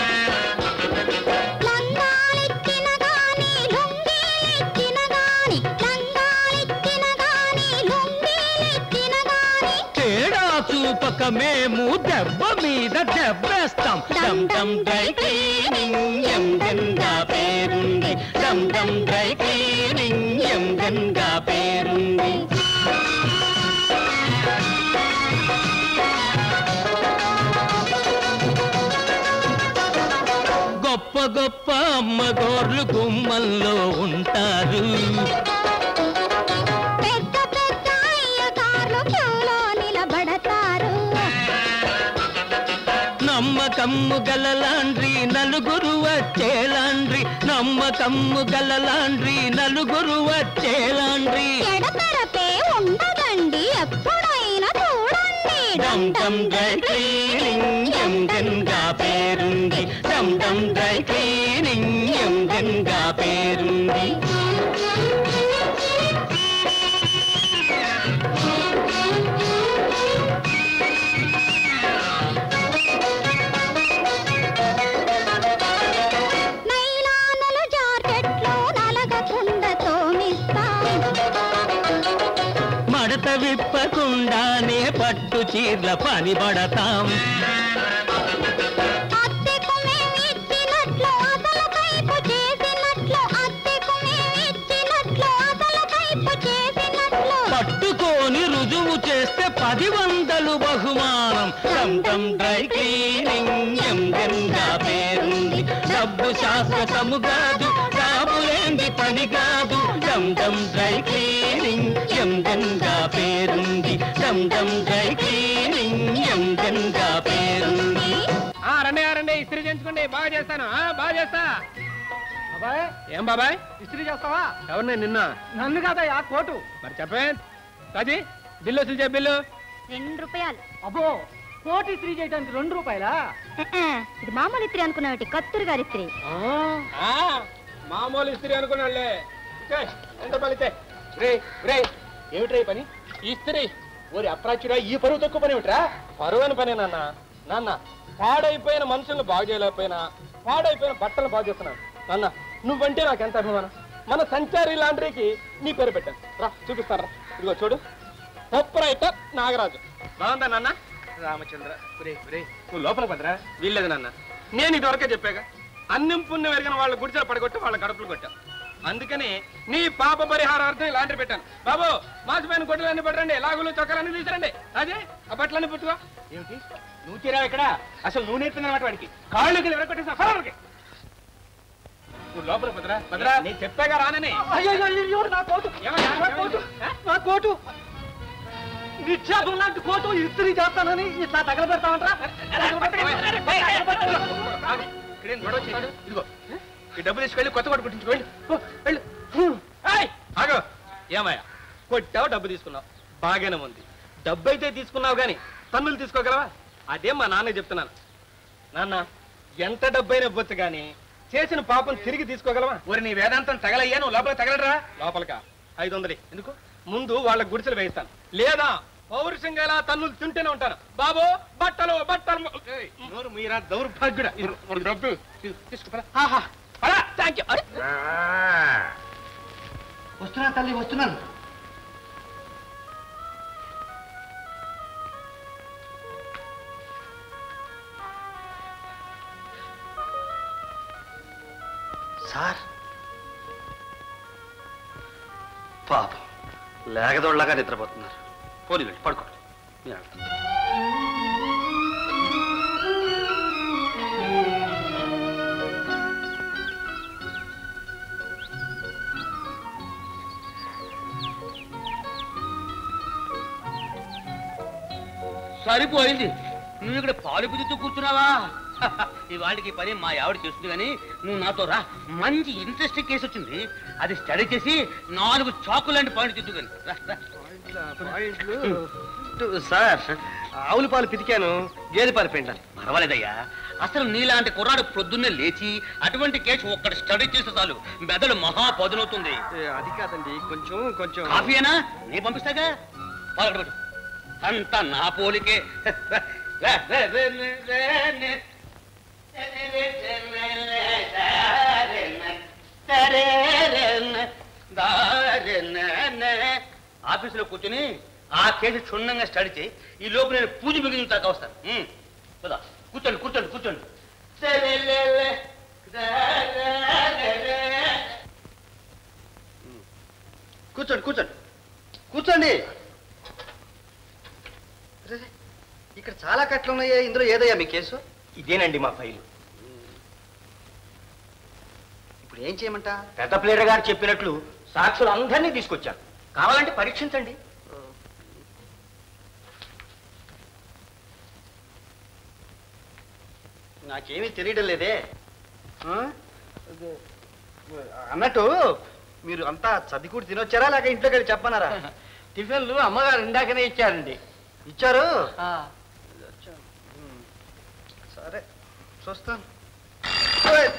లంగాలిచ్చిన గాని లుంగీలిచ్చిన గాని లంగాలిచ్చిన గాని లుంగీలిచ్చిన గాని తేడా చూపక మేము దెబ్బ మీద దెబ్బేస్తాం డమ్ డమ్ డ్రై క్లీనింగ్ ఎందెంగా పేరుంది డమ్ డమ్ డ్రై క్లీనింగ్ ఎందెంగా పేరుంది గొప్ప గొప్ప అమ్మగోర్లు గుమ్మల్లో ఉంటారు పెద్ద పెద్ద అయ్యగార్లు క్యూలో నిలబడతారు నమ్మకమ్ము గలలాండ్రి నలుగురు వచ్చేలాండ్రి నమ్మకమ్ము గలలాండ్రి నలుగురు వచ్చేలాండ్రి ఎడతెరపే ఉండదండి ఎప్పుడైనా చూడండి డమ్ డమ్ డ్రై క్లీనింగ్ ఎందెంగా పేరుంది డమ్ డమ్ డ్రై క్లీనింగ్ ఎందెంగా పేరుంది నైలానులు జాకెట్లు నలగకుండా తోమిస్తాం మడత విప్పకుండానే పట్టు చీర్ల పని పడతాం అద్దెకు మేమిచ్చినట్లు అసలు కైపు చేసినట్లు అద్దెకు మేమిచ్చినట్లు అసలు కైపు చేసినట్లు పట్టుకొని రుజువు చేస్తే పది వందలు బహుమానం డమ్ డమ్ డ్రై క్లీనింగ్ ఎందెంగా పేరుంది డబ్బు శాశ్వతము కాదు కాబులేంది పని కాదు డమ్ డమ్ డ్రై క్లీనింగ్ ఎందెంగా పేరుంది డమ్ డమ్ డ్రై క్లీనింగ్ ఎందెంగా పేరుంది ఆ, రండి ఆ, రండి ఇస్త్రీ చేయించుకోండి బాగా చేస్తాను ఆ, బాగా చేస్తా బాబాయ్ ఏం బాబాయ్ ఇస్త్రీ చేస్తావా ఎవరిని నిన్న నన్ను కదా ఆ కోటు మరి చెప్పే రాజీ బిల్లు వసూలు చేయ బిల్లు రెండు రూపాయలు అబ్బో కోటి ఇస్త్రీ చేయడానికి రెండు రూపాయలా ఇది మామూలు ఇస్త్రీ అనుకున్నావు కత్తూరు గారి ఇస్త్రీ ఆ, మామూలు ఇస్త్రీ అనుకున్నాళ్ళే ఇచ్చే, ఎంత పలితే రే రే ఏమిట్రా ఈ పని ఇస్త్రీ ఓరి అప్రాచురా ఈ పరువు తక్కువ పని ఏమిట్రా పరువు అని పని నాన్న నాన్న పాడైపోయిన మనుషులను బాగు చేయలేకపోయినా పాడైపోయిన బట్టలు బాగు చేస్తున్నాను నాన్న నువ్వంటే నాకు ఎంత అభిమానం మన సంచారి లాండ్రీకి నీ పేరు పెట్టాను రా చూపిస్తాను రా ఇదిగో చూడు ప్రొపరైటర్ నాగరాజు బాగుందా నాన్న రామచంద్ర ఒరే ఒరే నువ్వు లోపల పదరా వీల్లేదు నాన్న నేను ఇదివరకే చెప్పాగా అన్నం పుణ్యం ఎరిగిన వాళ్ళ గుడిసెలు పడగొట్టి వాళ్ళ గడపలు కొట్టా అందుకని నీ పాప పరిహారార్థం ఇలాంటి పెట్టాను బాబు మాసిపోయిన గొడ్డలన్నీ పట్టండి లాగులు చొక్కలన్నీ తీసురండి అదే ఆ బట్టలన్నీ పుట్టుకో ఏమిటి నువ్వు చేరావు ఇక్కడ అసలు నువ్వు నేర్పిందన్నమాట వాడికి కాళ్ళు ఎరగొట్టేసా ఫలవరికి నువ్వు లోపల భద్రా భద్రా నేను చెప్పాగా రానని అయ్యో నా కోటు ఏమయ్యా? నా కోటు నా కోటు నిక్షేపం లాంటి కోటు ఇస్త్రీ చేస్తానని ఇట్లా తగలబెడతామంటారా ఇక్కడేం గొడవ చేయడు ఇదిగో ఈ డబ్బు తీసుకెళ్ళి కొత్త కొట్టు పుట్టించుకో వెళ్ళు ఓ, వెళ్ళు ఏయ్, ఆగు ఏమయ్యా కొట్టావు డబ్బు తీసుకున్నావు బాగానే ఉంది డబ్బు అయితే తీసుకున్నావు గాని తన్నులు తీసుకోగలవా అదే మా నాన్న చెప్తున్నాను నాన్న ఎంత డబ్బైనా ఇవ్వచ్చు గాని చేసిన పాపం తిరిగి తీసుకోగలవా ఒరి నీ వేదాంతం తగలయ్యా నువ్వు లోపల తగలరా లోపలికా ఐదు వందలు ఎందుకు ముందు వాళ్ళ గుడిసెలు వేయిస్తాను లేదా పౌరుషంగా ఇలా తన్నులు తింటూనే ఉంటాను బాబు బట్టలు బట్టలు ఏయ్, నోరు మీరా దౌర్భాగ్యుడా ఇది ఒక డబ్బు తీ- తీసుకో పద. ఆహా, పద, థాంక్యూ. అరే. వస్తున్నా తల్లి వస్తున్నాను సార్ పాపం లేగదోళ్ళగా నిద్రపోతున్నారు పోనీ వెళ్ళి పడుకోండి నేను వెళ్తాను. సరిపోయింది నువ్వు ఇక్కడ పాలు పిదుతూ కూర్చున్నావా ఇవాళకి పని మా ఆవిడ చేస్తుంది కానీ నువ్వు నాతో రా మంచి ఇంట్రెస్టింగ్ కేసు వచ్చింది అది స్టడీ చేసి నాలుగు చాకులాంటి పాయింట్ తిద్దుకొని రా రా సార్ ఆవుల పాలు పితికాను గేదె పాలు పిండాలి పర్వాలేదయ్యా అసలు నీలాంటి కుర్రాడు పొద్దున్నే లేచి అటువంటి కేసు ఒక్కటి స్టడీ చేస్తే చాలు మెదడు మహా పదునవుతుంది అది కాదండి కొంచెం కొంచెం కాఫీయేనా నీ పంపిస్తాగా పాలు పెట్టు అంతా నా పోలికే రే, రే, రే, రే, రే, రే. ఆఫీసులో కూర్చుని ఆ కేసు క్షుణ్ణంగా స్టడీ చేయి ఈ లోపు నేను పూజ మిగిలిన దాకా వస్తాను ఉమ్, పద. కూర్చోండి కూర్చోండి కూర్చోండి కూర్చోండి కూర్చోండి కూర్చోండి రే, రే, ఇక్కడ చాలా కట్లు ఉన్నాయా ఇందులో ఏదయ్యా మీ కేసు ఇదేనండి మా ఫైలు ఇప్పుడు ఏం చేయమంటా పెద్ద ప్లేయర్ గారు చెప్పినట్లు సాక్షులు అందరినీ తీసుకొచ్చాను కావాలంటే పరీక్షించండి నాకేమీ తెలియడం లేదే ఆ? అదే, అన్నట్టు మీరు అంతా చదికూడి తినొచ్చారా లేక ఇంట్లోకి వెళ్ళి చెప్పన్నారా టిఫిన్లు అమ్మగారు ఇందాకనే ఇచ్చారండి ఇచ్చారు ఉమ్. సరే చూస్తాను ఓయ్.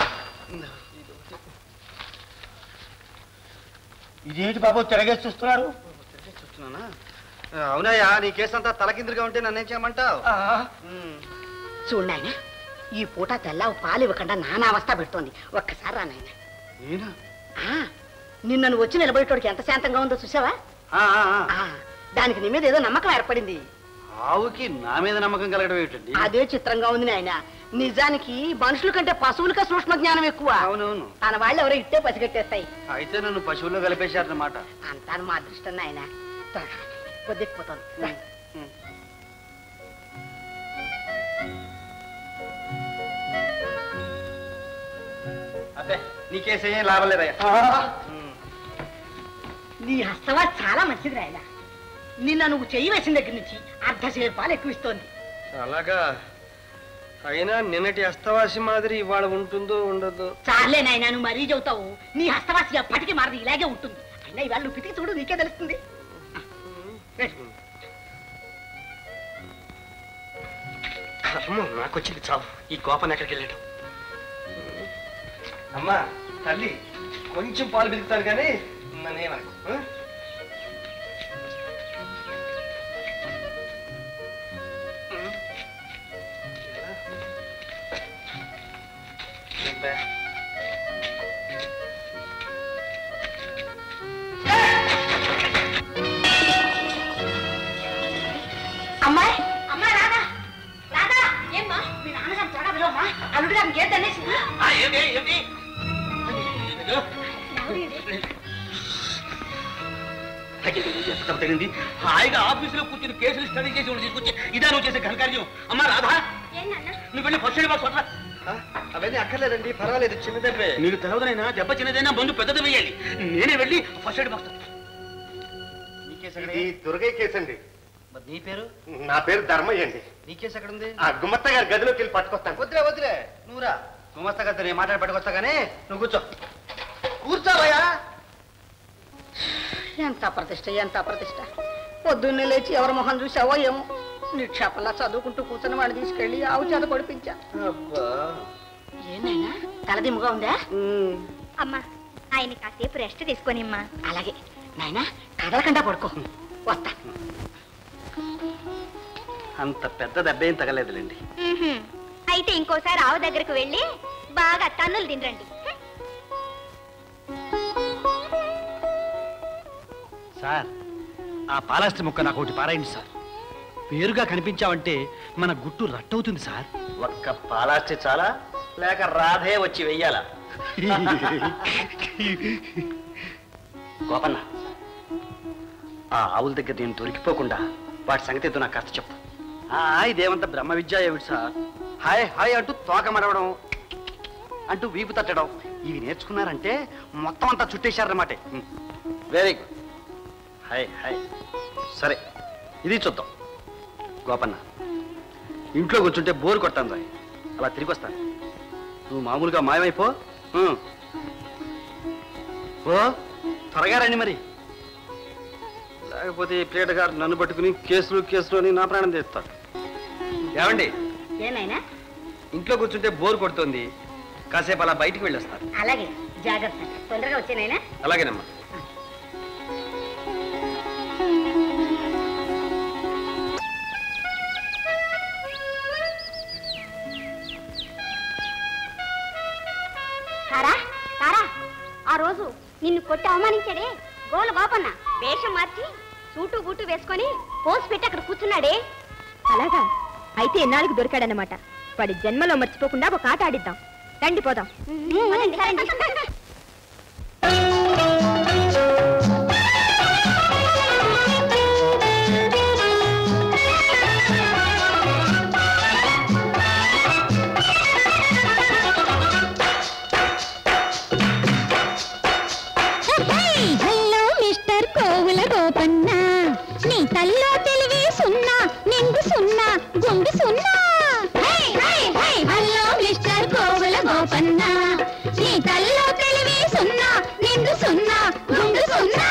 ఇదేంటి బాబు తిరగేసి చూస్తున్నారు చూస్తున్నానా ఆ, అవునయ్యా నీ కేసు అంతా తలకిందులుగా ఉంటే నన్నేం చేయమంటావు ఉమ్. చూడు నాయన ఈ పూట తెల్ల పాలు ఇవ్వకుండా నానా అవస్థ పెడుతోంది ఒక్కసారి రా నాయన నేనా ఆ, నిన్న నువ్వు వచ్చి నిలబడేటోడికి ఎంత శాంతంగా ఉందో చూసావా ఆ, ఆ, ఆ. ఆ, దానికి నీ మీద ఏదో నమ్మకం ఏర్పడింది ఆవుకి నా మీద నమ్మకం కలగడం ఏమిటండి అదే చిత్రంగా ఉంది నాయన నిజానికి మనుషుల కంటే పశువులకే సూక్ష్మ జ్ఞానం ఎక్కువ అవునవును తన వాళ్ళు ఎవరో ఇట్టే పసిగట్టేస్తాయి అయితే నన్ను పశువుల్లో కలిపేశారన్నమాట అంతా మా అదృష్టం నాయన పొద్దుకుపోతాను అబ్బే నీకేసే లాభం లేదయ్యా నీ హస్తవా చాలా మంచిది రాయన నిన్న నువ్వు చెయ్యి వేసిన దగ్గర నుంచి అర్ధ సేరు పాలు ఎక్కువ ఇస్తోంది అలాగా అయినా నిన్నటి అస్తవాసి మాదిరి ఇవాళ ఉంటుందో ఉండదో చాలే నాయనా నువ్వు మరీ చెబుతావు నీ హస్తవాసి ఎప్పటికీ మారదు ఇలాగే ఉంటుంది అయినా ఇవాళ నువ్వు పితికి చూడు నీకే తెలుస్తుంది కర్మ నాకొచ్చింది చావు ఈ కోపం ఎక్కడికి వెళ్ళాడు అమ్మా తల్లి కొంచెం పాలు పిలుస్తాను కానీ నన్నేమనుకో ఆ? ఏంటా? అమ్మాయి అమ్మాయి రాదా రాదా ఏమ్మా మీ నాన్నగారు త్వరగా పిలవమ్మా అల్లుడు గారిని గేట్ అనేసి తగిలింది హాయిగా ఆఫీసులో కూర్చుని కేసులు స్టడీ చేసి ఉండి తీసుకొచ్చి ఇదా నువ్వు చేసే ఘనకార్యం అమ్మా రాధా నువ్వు వెళ్ళి ఫస్ట్ ఎయిడ్ బాక్స్ వదలా. అవన్నీ అక్కర్లేదండి పర్వాలేదు చిన్న దెబ్బే నీకు తెలవదనైనా దెబ్బ చిన్నదైనా మందు పెద్దది వేయాలి నేనే వెళ్ళి ఫస్ట్ ఎయిడ్ బాక్స్ ఇది దుర్గయ్య కేసు అండి మరి నీ పేరు నా పేరు ధర్మయ్య అండి నీ కేసు ఎక్కడ ఉంది ఆ గుమ్మత్త గారి గదిలోకి వెళ్ళి పట్టుకొస్తాను వద్దులే వద్దులే నువ్వురా గుమస్తా కదా నేను మాట్లాడి పట్టుకొస్తా కానీ నువ్వు కూర్చో కూర్చోవయ్యా ఎంత అప్రతిష్ట ఎంత అప్రతిష్ట పొద్దున్నే లేచి ఎవరి మొహం చూసావో ఏమో నిక్షేపంలా చదువుకుంటూ కూర్చొని వాడిని తీసుకెళ్ళి ఆవు చేత కొడిపించా ఏనైనా తలదిమ్ముగా ఉందా అమ్మా ఆయన కాసేపు రెస్ట్ తీసుకొనిమ్మా అలాగే నాయనా కదలకుండా పడుకో వస్తా అంత పెద్ద దెబ్బ ఏం తగలేదులేండి మ్మ్హ్మ్. అయితే ఇంకోసారి ఆవు దగ్గరకు వెళ్ళి బాగా తన్నులు తినరండి సార్ ఆ పాలాస్తి ముక్క నాకు ఒకటి పారాయండి సార్ పేరుగా కనిపించావంటే మన గుట్టు రట్టవుతుంది సార్ ఒక్క పాలాస్తి చాలా లేక రాధే వచ్చి వెయ్యాలా గోపన్న ఆ ఆవుల దగ్గర నేను దొరికిపోకుండా వాటి సంగతి ఏదో నాకు కాస్త చెప్పు ఆ, ఇదేమంత బ్రహ్మ విద్య ఏమిటి సార్ హాయ్ హాయ్ అంటూ తోక మరవడం అంటూ వీపు తట్టడం ఇవి నేర్చుకున్నారంటే మొత్తం అంతా చుట్టేశారన్నమాట వెరీ గుడ్ హాయ్ హాయ్ సరే ఇది చూద్దాం గోపన్న ఇంట్లో కూర్చుంటే బోరు కొడతాను రాయ్ అలా తిరిగి వస్తాను నువ్వు మామూలుగా మాయమైపో ఉం. ఓ త్వరగా రండి మరి లేకపోతే ఈ ప్లేట్ గారు నన్ను పట్టుకుని కేసులు కేసులు అని నా ప్రాణం తీస్తాడు ఏమండి ఏనాయనా ఇంట్లో కూర్చుంటే బోర్ కొడుతుంది కాసేపు అలా బయటికి వెళ్ళొస్తారు అలాగే జాగ్రత్త తొందరగా వచ్చేనాయనా అలాగేనమ్మా తారా తారా ఆ రోజు నిన్ను కొట్టి అవమానించాడే గోల గోపన్న వేషం మార్చి సూటు బూటు వేసుకొని పోసి పెట్టి అక్కడ కూర్చున్నాడే అలాగా అయితే ఎన్నాళ్ళకి దొరికాడనమాట వాడి జన్మలో మర్చిపోకుండా ఒక ఆట ఆడిద్దాం రండి పోదాం హలో మిస్టర్ కోవుల గోపన్న నీ తల్లో తెలివి సున్నా నిండు సున్నా గుండు సున్నా hi, hi, hi, hello mister Kovula Gopanna నీ తల్లో తెలివి సున్నా నిండు సున్నా గుండు సున్నా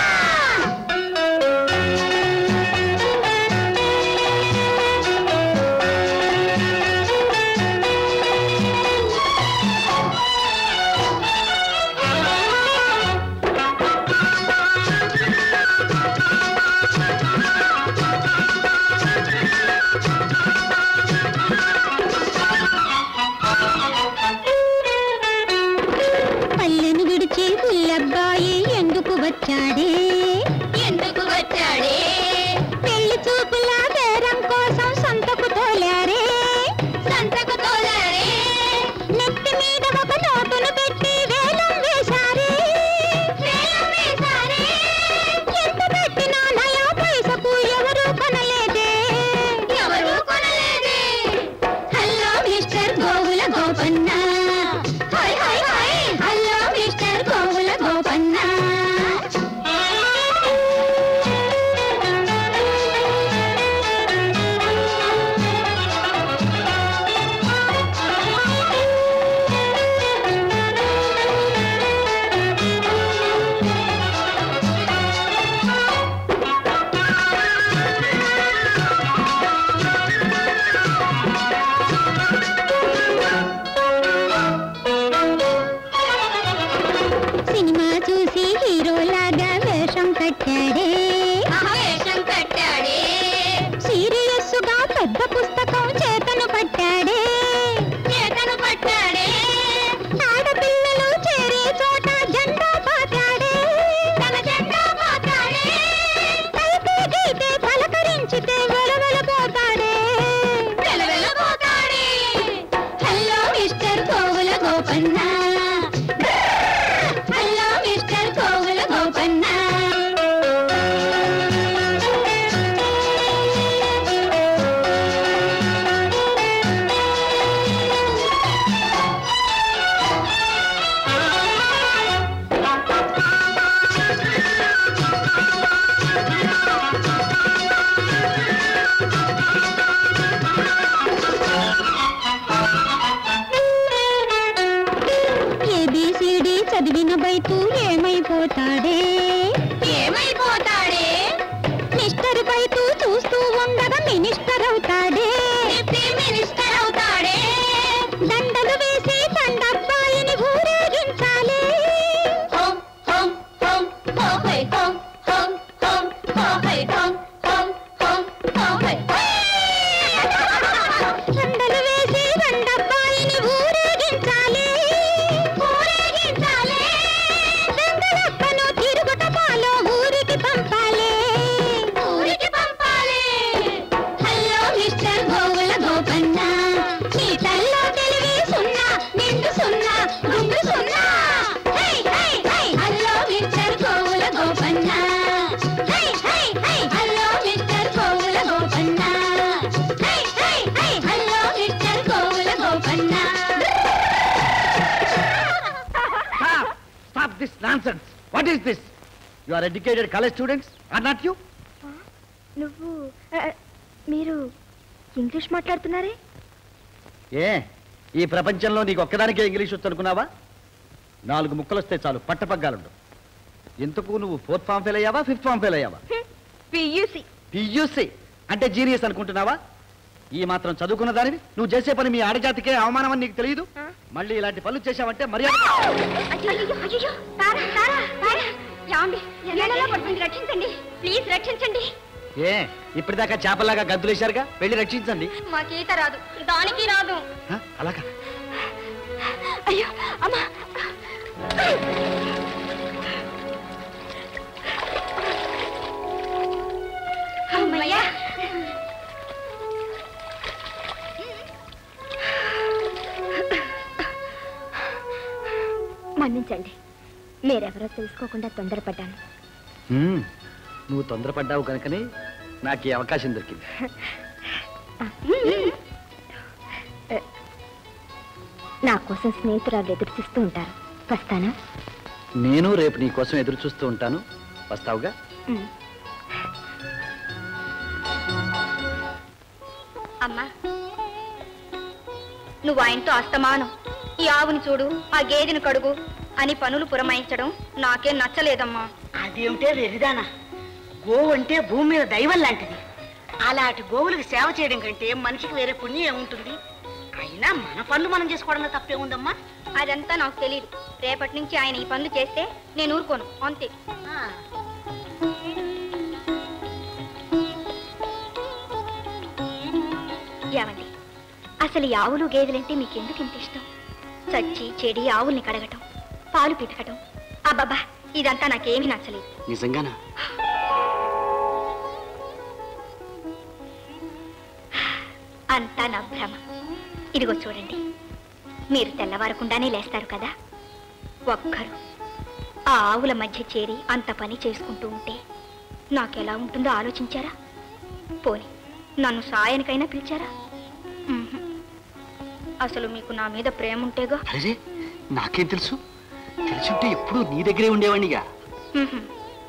పల్లెను విడిచి పుల్లబ్బాయి ఎందుకు వచ్చాడే ఎందుకు వచ్చాడే పెళ్లి చూపుల బేరం కోసం సంతకు తోలారే సంతకు తోలారే నెత్తి మీద ఒక నోటును పెట్టి వేలం వేశారే వేలం వేశారే ఎంత పెట్టినా నయా పైసకు ఎవరు కొనలేదే ఎవరు కొనలేదే hello mister Govula Gopanna hi hi hi hello Gopanna hello mister Kovula Gopanna A B C D చదివిన బైతు ఏమైపోతాడే ఏమైపోతాడే మిస్టర్ బైతు చూస్తూ ఉండగా మినిస్టర్ అవుతాడే మినిస్టర్ అవుతాడే దండలు వేసి దండబ్బాయిని ఊరేగించాలి హోం హోం హోం హోహై హోం హోం హోం హోహై హోం హోం హోం హోహై దండలు వేసి దండబ్బాయిని ఊరేగించాలి ఊరేగించాలి దండలక్కను తిరుగుట పాలో ఊరికి పంపాలి ఊరికి పంపాలి హలో మిస్టర్ గోవుల గోపన్న నీ తల్లో తెలివి సున్నా నిండు సున్నా గుండు సున్నా hi hi hi hello mister Govula Gopanna hi hi hi hello mister Govula Gopanna hi hi hi hello mister Govula Gopanna stop this nonsense what is this you are educated college students are not you నువ్వు ఆ, మీరు ఇంగ్లీష్ మాట్లాడుతున్నారే ఏ ఈ ప్రపంచంలో నీకు ఒక్కదానికే ఇంగ్లీష్ వచ్చు అనుకున్నావా నాలుగు ముక్కలు వస్తే చాలు పట్టపగ్గాలుండు ఎందుకు నువ్వు ఫోర్త్ ఫామ్ ఫెయిల్ అయ్యావా ఫిఫ్త్ ఫామ్ ఫెయిల్ అయ్యావా పియూసి పియూసి అంటే జీనియస్ అనుకుంటున్నావా ఈ మాత్రం చదువుకున్న దానివి నువ్వు చేసే పని మీ ఆడజాతికే అవమానం అని నీకు తెలియదు మళ్ళీ ఇలాంటి పనులు చేశావంటే మర్యాద అయ్యో అయ్యో తారా తారా తారా యాండి నీళ్ళలో పడుతుంది రక్షించండి ప్లీజ్ రక్షించండి ఏ ఇప్పటిదాకా చేపలాగా గద్దులేశారుగా వెళ్ళి రక్షించండి మాకీత రాదు దానికి రాదు హ? అలాగా అయ్యో అమ్మా అమ్మయ్యా మన్నించండి మీరెవరో తెలుసుకోకుండా తొందరపడ్డాను హ్మ్. నువ్వు తొందరపడ్డావు కనుకనే నాకు ఈ అవకాశం దొరికింది నా కోసం స్నేహితురాలు ఎదురు చూస్తూ ఉంటారు వస్తానా నేను రేపు నీ కోసం ఎదురు చూస్తూ ఉంటాను వస్తావుగా అమ్మా నువ్వు ఆయనతో అస్తమానం ఈ ఆవుని చూడు ఆ గేదెని కడుగు అని పనులు పురమాయించడం నాకేం నచ్చలేదమ్మా అదేమిటే వెరిదానా గోవు అంటే భూమి మీద దైవం లాంటిది అలాంటి గోవులకు సేవ చేయడం కంటే మనిషికి వేరే పుణ్యం ఏముంటుంది అయినా మన పనులు మనం చేసుకోవడంలో తప్పే ఉందమ్మా అదంతా నాకు తెలియదు రేపటి నుంచి ఆయన ఈ పనులు చేస్తే నేను ఊరుకోను అంతే ఏమండి అసలు ఈ ఆవులు గేదెలంటే మీకు ఎందుకు ఇంత ఇష్టం చచ్చి చెడి ఆవుల్ని కడగటం పాలు పితకటం అబ్బబ్బా ఇదంతా నాకేమీ నచ్చలేదు నిజంగానా అంతా నా భ్రమ ఇదిగో చూడండి మీరు తెల్లవారకుండానే లేస్తారు కదా ఒక్కరు ఆ ఆవుల మధ్య చేరి అంత పని చేసుకుంటూ ఉంటే నాకెలా ఉంటుందో ఆలోచించారా పోని నన్ను సాయానికైనా పిలిచారా ఉహుం. అసలు మీకు నా మీద ప్రేమ ఉంటేగా అరే నాకేం తెలుసు తెలుసుంటే ఎప్పుడూ నీ దగ్గరే ఉండేవాడినిగా ఉహుం.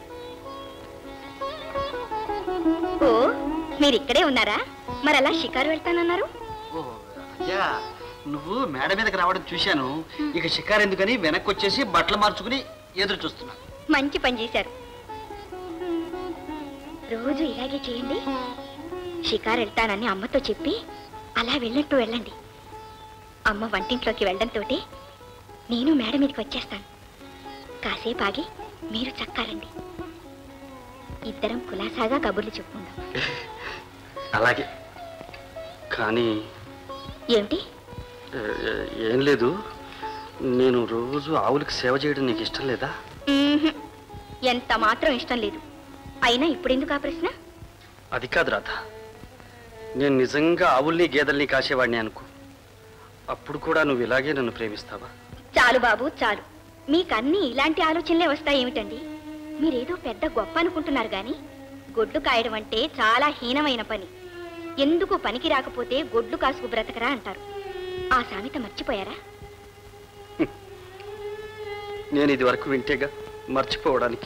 ఓ మీరు ఇక్కడే ఉన్నారా మరి అలా షికారు వెళ్తానన్నారు అయ్యా నువ్వు మేడ మీదకి రావడం చూశాను ఇక షికారు ఎందుకని వెనక్కి వచ్చేసి బట్టలు మార్చుకుని ఎదురు చూస్తున్నా మంచి పని చేశారు రోజు ఇలాగే చేయండి షికారు వెళ్తానని అమ్మతో చెప్పి అలా వెళ్ళినట్టు వెళ్ళండి అమ్మ వంటింట్లోకి వెళ్ళడంతో నేను మేడ మీదకి వచ్చేస్తాను కాసేపు ఆగి మీరు చక్కారండి ఇద్దరం కులాసాగా కబుర్లు చెప్పుకుందాం అలాగే కానీ ఏమిటి ఏ- ఏ- ఏం లేదు నేను రోజు ఆవులకి సేవ చేయడం నీకు ఇష్టం లేదా మ్మ్హ్మ్. ఎంత మాత్రం ఇష్టం లేదు అయినా ఇప్పుడెందుకు ఆ ప్రశ్న అది కాదు రాధ నేను నిజంగా ఆవుల్ని గేదెల్ని కాసేవాడిని అనుకో అప్పుడు కూడా నువ్వు ఇలాగే నన్ను ప్రేమిస్తావా చాలు బాబు చాలు మీకన్నీ ఇలాంటి ఆలోచనలే వస్తాయేమిటండి మీరేదో పెద్ద గొప్ప అనుకుంటున్నారు గాని గొడ్లు కాయడం అంటే చాలా హీనమైన పని ఎందుకు పనికి రాకపోతే గొడ్లు కాసుకు బ్రతకరా అంటారు ఆ సామెత మర్చిపోయారా నేను ఇది వరకు వింటేగా మర్చిపోవడానికి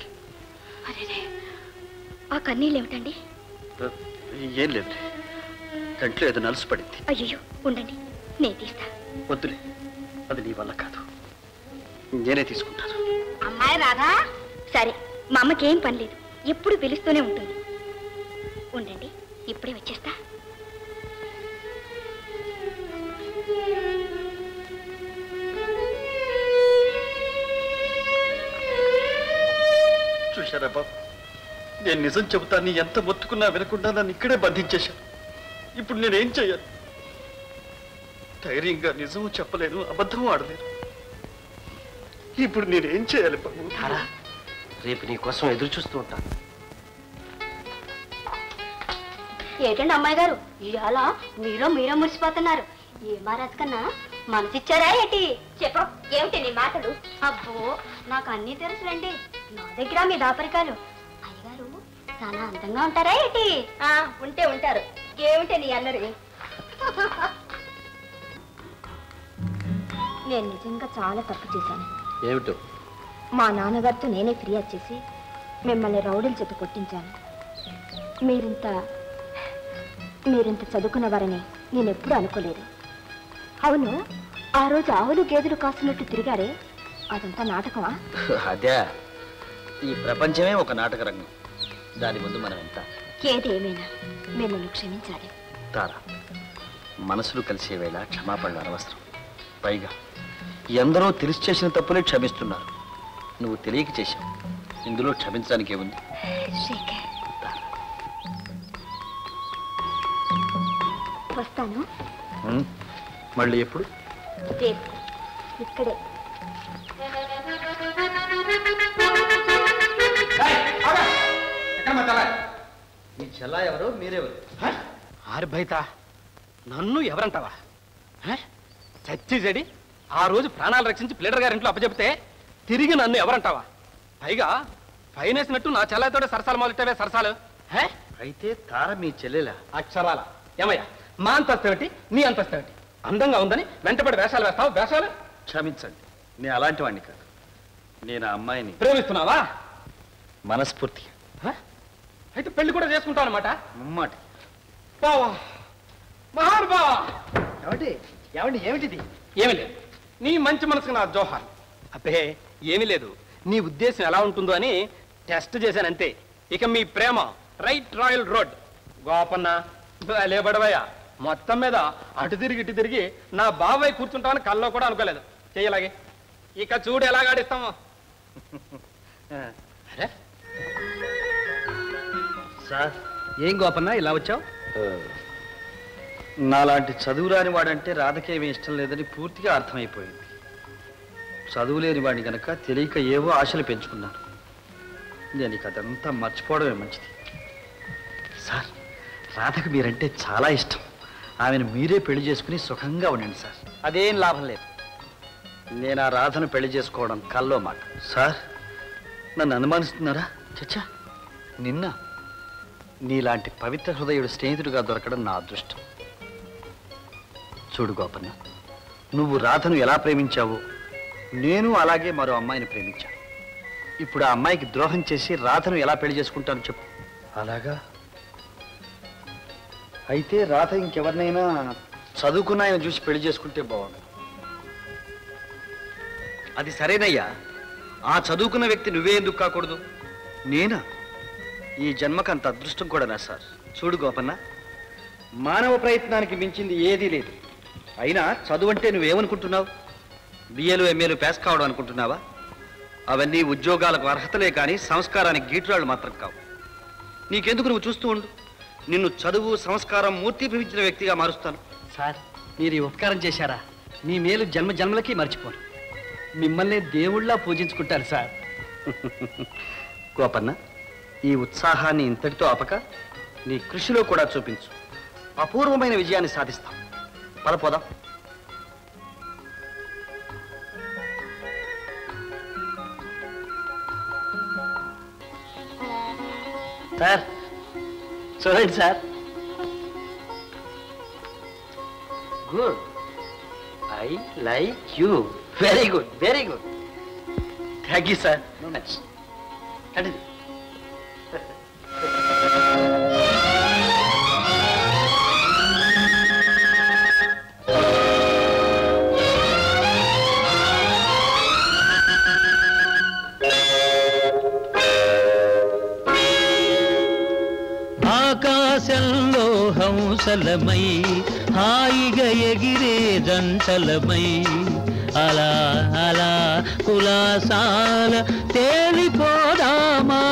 ఆ కన్నీళ్ళేమిటండి ఏం లేదు కంట్లో ఏదో నలుసు పడింది అయ్యో ఉండండి నేను తీస్తా వద్దులే అది నీ వల్ల కాదు నేనే తీసుకుంటాను అమ్మాయి రాధా సరే మా అమ్మకేం పని లేదు ఎప్పుడు పిలుస్తూనే ఉంటుంది ఉండండి ఇప్పుడే వచ్చేస్తా చూశారా బాబు నేను నిజం చెబుతాను ఎంత మొత్తుకున్నా వినకుండా నన్ను ఇక్కడే బంధించేశాను ఇప్పుడు నేనేం చెయ్యాలి ధైర్యంగా నిజం చెప్పలేను అబద్ధం ఆడలేను ఇప్పుడు నేనేం చేయాలి బాబు రేపు నీ కోసం ఎదురు చూస్తూ ఉంటాను ఏటండి అమ్మాయి గారు ఇవాళ మీలో మీరే మురిసిపోతున్నారు ఏ మహారాజ్ కన్నా మనసిచ్చారా ఏటి చెప్పు ఏమిటి నీ మాటలు అబ్బో నాకు అన్నీ తెలుసులండి నా దగ్గర మీ దాపరికాలు అయ్యగారు చాలా అందంగా ఉంటారా ఏటి ఆ ఉంటే ఉంటారు ఏమిటి నీ అల్లరి నేను నిజంగా చాలా తప్పు చేశాను ఏమిటో మా నాన్నగారితో నేనే ఫిర్యాదు చేసి మిమ్మల్ని రౌడీల చేత కొట్టించాను మీరింత మీరింత చదువుకున్నవారని నేను ఎప్పుడూ అనుకోలేదు అవును ఆ రోజు ఆవులు గేదెలు కాస్తున్నట్టు తిరిగారే అదంతా నాటకమా అదే ఈ ప్రపంచమే ఒక నాటక రంగం దాని ముందు మనం ఎంత ఏది ఏమైనా మీరు నన్ను క్షమించాలి తారా మనసులు కలిసే వేళ క్షమాపణలు అనవసరం పైగా ఎందరో తెలిసి చేసిన తప్పులే క్షమిస్తున్నారు నువ్వు తెలియక చేశావు ఇందులో క్షమించడానికి ఏముంది శేఖర్ వస్తాను ఉం? మళ్ళీ ఎప్పుడు రేపు ఇక్కడే మీ చెల్లా ఎవరు మీరెవరు ఆరు బయట నన్ను ఎవరంటావా హ? చచ్చి చెడి ఆ రోజు ప్రాణాలు రక్షించి ప్లేడర్ గారి ఇంట్లో అప్పచెప్తే తిరిగి నన్ను ఎవరంటావా పైగా ఫైనేసినట్టు నా చెల్లెతోటే సరసాలు మొదలెట్టవే సరసాలు హ? అయితే తార మీ చెల్లెలా అక్షరాల ఏమయ్యా మా అంతస్తు ఏమిటి నీ అంతస్తు ఏమిటి అందంగా ఉందని వెంటబడి వేషాలు వేస్తావు వేషాలు క్షమించండి నేను అలాంటి వాడిని కాదు నేను ఆ అమ్మాయిని ప్రేమిస్తున్నావా మనస్ఫూర్తిగా అయితే పెళ్లి కూడా చేసుకుంటావు అనమాట ముమ్మాట బావా మహానుభావా ఏమిటి ఏమండి ఏమిటిది ఏమీ లేదు నీ మంచి మనసుకు నా జోహార్ అబ్బే ఏమీ లేదు నీ ఉద్దేశం ఎలా ఉంటుందో అని టెస్ట్ చేశానంతే ఇక మీ ప్రేమ రైట్ రాయల్ రోడ్ గోపన్న లేబడవయ్యా మొత్తం మీద అటు తిరిగి ఇటు తిరిగి నా బాబాయ్ కూర్చుంటామని కల్లో కూడా అనుకోలేదు చెయ్యలాగే ఇక చూడు ఎలా గాడిస్తామో అరే సార్ ఏం గోపన్న ఇలా వచ్చావు నాలాంటి చదువురాని వాడంటే రాధకేమీ ఇష్టం లేదని పూర్తిగా అర్థమైపోయింది చదువులేని వాడిని గనక తెలియక ఏవో ఆశలు పెంచుకున్నాను నేను ఇక అదంతా మర్చిపోవడమే మంచిది సార్ రాధకు మీరంటే చాలా ఇష్టం ఆమెను మీరే పెళ్లి చేసుకుని సుఖంగా ఉండండి సార్ అదేం లాభం లేదు నేను ఆ రాధను పెళ్లి చేసుకోవడం కల్లో మాట సార్ నన్ను అనుమానిస్తున్నారా చచ్చా నిన్న నీలాంటి పవిత్ర హృదయుడు స్నేహితుడిగా దొరకడం నా అదృష్టం చూడు గోపన్న నువ్వు రాధను ఎలా ప్రేమించావో నేను అలాగే మరో అమ్మాయిని ప్రేమించాను ఇప్పుడు ఆ అమ్మాయికి ద్రోహం చేసి రాధను ఎలా పెళ్లి చేసుకుంటాను చెప్పు అలాగా అయితే రాధ ఇంకెవరినైనా చదువుకున్న ఆయన చూసి పెళ్లి చేసుకుంటే బాగుండు అది సరేనయ్యా ఆ చదువుకున్న వ్యక్తి నువ్వే ఎందుకు కాకూడదు నేనా ఈ జన్మకు అంత అదృష్టం కూడానా సార్ చూడు గోపన్న మానవ ప్రయత్నానికి మించింది ఏదీ లేదు అయినా చదువు అంటే నువ్వేమనుకుంటున్నావు బిఏలు ఎంఏలు పాస్ కావడం అనుకుంటున్నావా అవన్నీ ఉద్యోగాలకు అర్హతలే కానీ సంస్కారానికి గీటురాళ్ళు మాత్రం కావు నీకెందుకు నువ్వు చూస్తూ ఉండు నిన్ను చదువు సంస్కారం మూర్తిభవించిన వ్యక్తిగా మారుస్తాను సార్ మీరు ఈ ఉపకారం చేశారా మీ మేలు జన్మ జన్మలకి మర్చిపోను మిమ్మల్ని దేవుళ్ళ పూజించుకుంటారు సార్ గోపన్న ఈ ఉత్సాహాన్ని ఇంతటితో ఆపక నీ కృషిలో కూడా చూపించు అపూర్వమైన విజయాన్ని సాధిస్తాం పదపోదాం సార్ చూడండి sir good I like you very good very good thank you sir no much continue ఆకాశంలో హంసలమై హాయిగా ఎగిరే జంటలమై అలా అలా కులాసాల తేలిపోదామా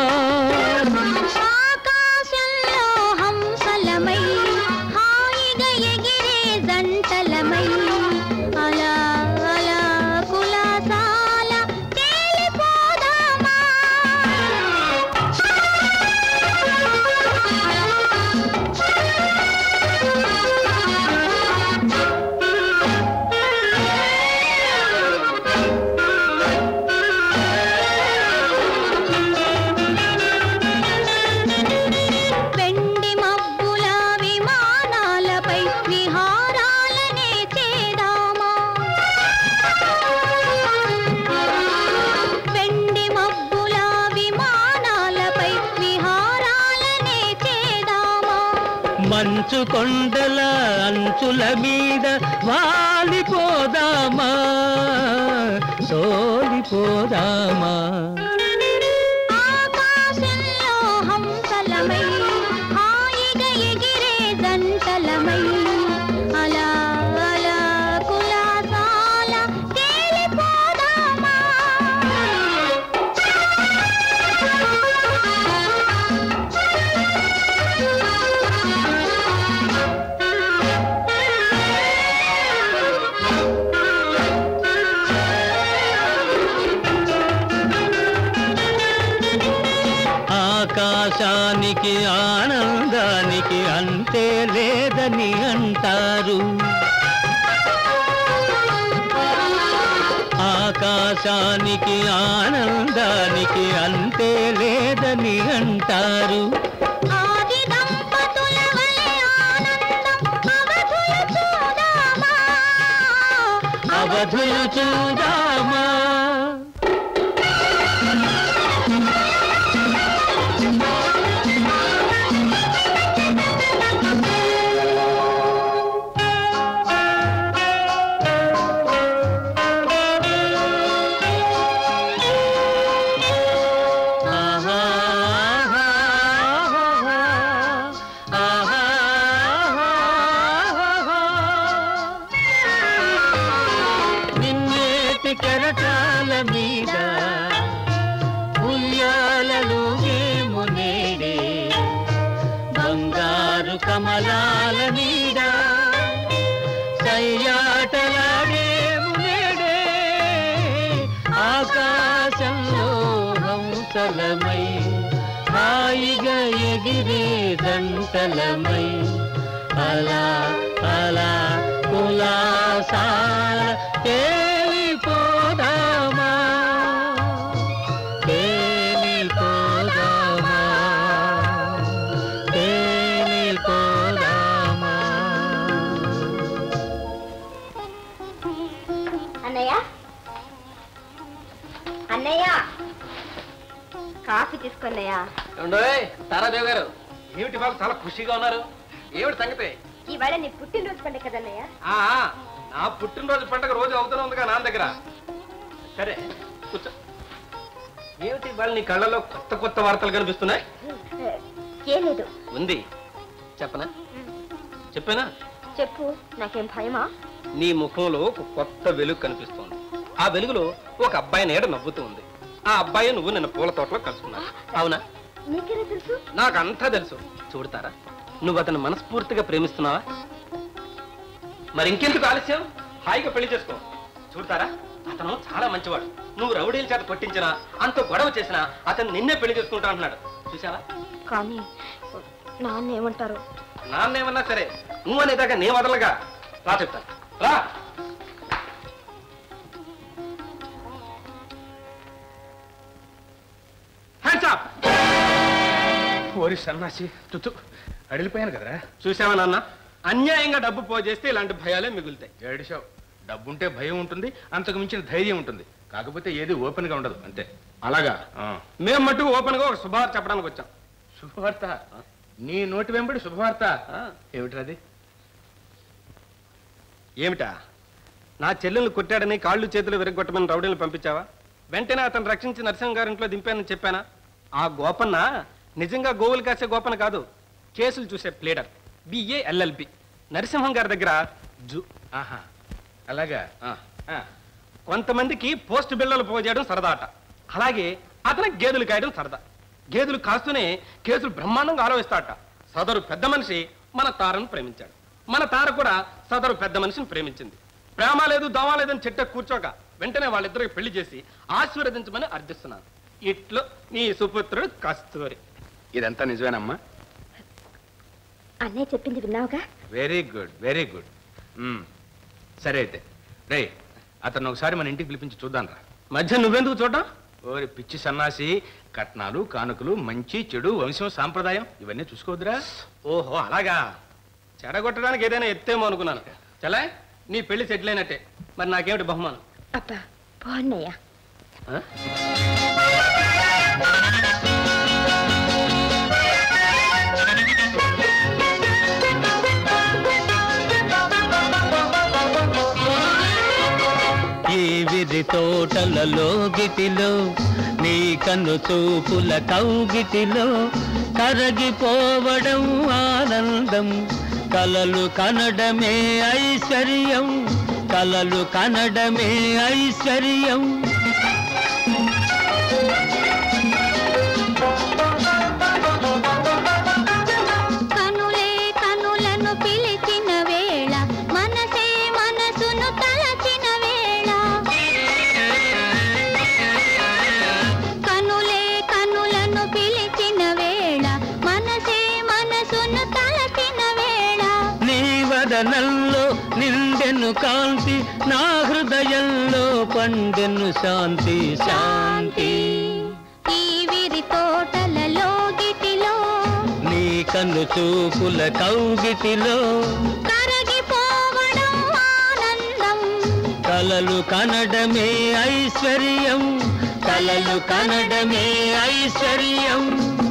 ఆకాశంలో హంసలమై హాయిగా ఎగిరే జంటలమై అలా అలా కులాసాల తేలిపోదామా వెండి మబ్బుల విమానాలపై విహారాలనే చేదామా వెండి మబ్బుల విమానాలపై విహారాలనే చేదామా మంచు కొండల అంచుల మీద వాలిపోదామా సోలిపోదామా ఆకాశంలో హంసలమై హాయిగా ఎగిరే జంటలమై అలా అలా కులాసాల తేలిపోదామా ఆకాశానికి ఆనందానికి అంతే లేదని అంటారు ఆకాశానికి ఆనందానికి అంతే లేదని అంటారు ఆది దంపతుల వలె ఆనందం అవధులు చూడామా అవధులు చూడామా ఆహా, ఆహా, ఆహా, ఆహా, నిన్నేటి కెరటాల మీద ఉయ్యాలలు ఏము నేడే బంగారు కమలాల మీద సయ్యాటలాడేము నేడే ఆకాశంలో హంసలమై హాయిగా ఎగిరే దంటలమై అలా అలా కులాసాల తేలిపోదామా తేలిపోదామా తేలిపోదామా అన్నయ్య అన్నయ్య కాఫీ తీసుకున్నయ్యా ఏమండోయ్ తారాదేవి గారు ఏమిటి వాళ్ళు చాలా ఖుషిగా ఉన్నారు ఏమిటి సంగతి ఇవాళ నీ పుట్టినరోజు పండుగ కదన్నయ్య ఆ, ఆ, నా పుట్టినరోజు పండగ రోజు అవుతూనే ఉందిగా నాన్న దగ్గర సరే కూర్చో ఏమిటి వాళ్ళు నీ కళ్ళలో కొత్త కొత్త వార్తలు కనిపిస్తున్నాయి ఏం లేదు ఉంది చెప్పనా చెప్పానా చెప్పు నాకేం భయమా నీ ముఖంలో ఒక కొత్త వెలుగు కనిపిస్తోంది ఆ వెలుగులో ఒక అబ్బాయి నీడ నవ్వుతూ ఉంది ఆ అబ్బాయి నువ్వు నిన్న పూల తోటలో కలుసుకున్నావు అవునా నీకెలా తెలుసు నాకంతా తెలుసు చూడతారా నువ్వు అతను మనస్ఫూర్తిగా ప్రేమిస్తున్నావా మరి ఇంకెందుకు ఆలస్యం హాయిగా పెళ్లి చేసుకో చూడతారా అతను చాలా మంచివాడు నువ్వు రౌడీల చేత కొట్టించినా అంత గొడవ చేసినా అతను నిన్నే పెళ్లి చేసుకుంటా అంటున్నాడు చూసావా కానీ నాన్న ఏమంటారు నాన్నేమన్నా సరే నువ్వు అనేదాకా నే వదలగా రా చెప్తాను రా హ్యాండ్స్ అప్ ఓరి సన్నాసి తుతు అడిలిపోయాను కదరా చూసావా నాన్న అన్యాయంగా డబ్బు పోజేస్తే ఇలాంటి భయాలే మిగులుతాయి ఏడిశావు డబ్బుంటే భయం ఉంటుంది అంతకు మించిన ధైర్యం ఉంటుంది కాకపోతే ఏది ఓపెన్ గా ఉండదు అంతే అలాగా ఆ. మేము మట్టుకు ఓపెన్ గా ఒక శుభార్త చెప్పడానికి వచ్చాం శుభవార్త నీ నోటి వెంబడి శుభవార్త ఏమిటది ఏమిటా నా చెల్లెల్ని కొట్టాడని కాళ్ళు చేతులు విరగొట్టమని రౌడీలు పంపించావా వెంటనే అతను రక్షించి నరసింహ గారింట్లో దింపానని చెప్పానా ఆ గోపన్న నిజంగా గోవులు కాసే గోపన్న కాదు కేసులు చూసే ప్లేడర్ బిఏ ఎల్ఎల్బి నరసింహం గారి దగ్గర జు ఆహా అలాగా ఆ. కొంతమందికి పోస్ట్ బిళ్ళలు పోజేయడం సరదా అట అలాగే అతనికి గేదెలు కాయడం సరదా గేదెలు కాస్తూనే కేసులు బ్రహ్మాండంగా ఆలోచిస్తాట సదరు పెద్ద మనిషి మన తారను ప్రేమించాడు మన తార కూడా సదరు పెద్ద మనిషిని ప్రేమించింది ప్రేమ లేదు దోమ లేదని చెట్ట కూర్చోక వెంటనే వాళ్ళిద్దరికి పెళ్లి చేసి ఆశీర్వదించమని అర్థిస్తున్నాను ఇట్లు నీ సుపుత్రుడు కస్తూరి ఇదంతా నిజమేనమ్మా అన్నయ్య చెప్పింది విన్నావుగా వెరీ గుడ్ వెరీ గుడ్ సరే అయితే రే అతను ఒకసారి మన ఇంటికి పిలిపించి చూద్దాం రా మధ్య నువ్వెందుకు చూడడం ఓరి పిచ్చి సన్నాసి కట్నాలు కానుకలు మంచి చెడు వంశం సాంప్రదాయం ఇవన్నీ చూసుకోవద్దురా ఓహో అలాగా చెడగొట్టడానికి ఏదైనా ఎత్తేమో అనుకున్నాను చలా నీ పెళ్లి సెటిల్ అయినట్టే మరి నాకేమిటి బహుమానం అబ్బా బాగున్నాయా ఆ? ఈ విధి తోటలలో గిటిలో నీ కన్ను చూపుల కౌగిటిలో కరగిపోవడం ఆనందం కలలు కనడమే ఐశ్వర్యం కలలు కనడమే ఐశ్వర్యం కనులే కనులను పిలిచిన వేళ మనసే మనసును తలచిన వేళ కనులే కనులను పిలిచిన వేళ మనసే మనసును తలచిన వేళ నీ వదనంలో నిండెను కాంతి నా హృదయంలో పండెను శాంతి శాంతి ఈ విరి తోటలలో గిటిలో నీ కన్ను చూపుల కౌగిటిలో కరగిపోవడం ఆనందం కలలు కనడమే ఐశ్వర్యం కలలు కనడమే ఐశ్వర్యం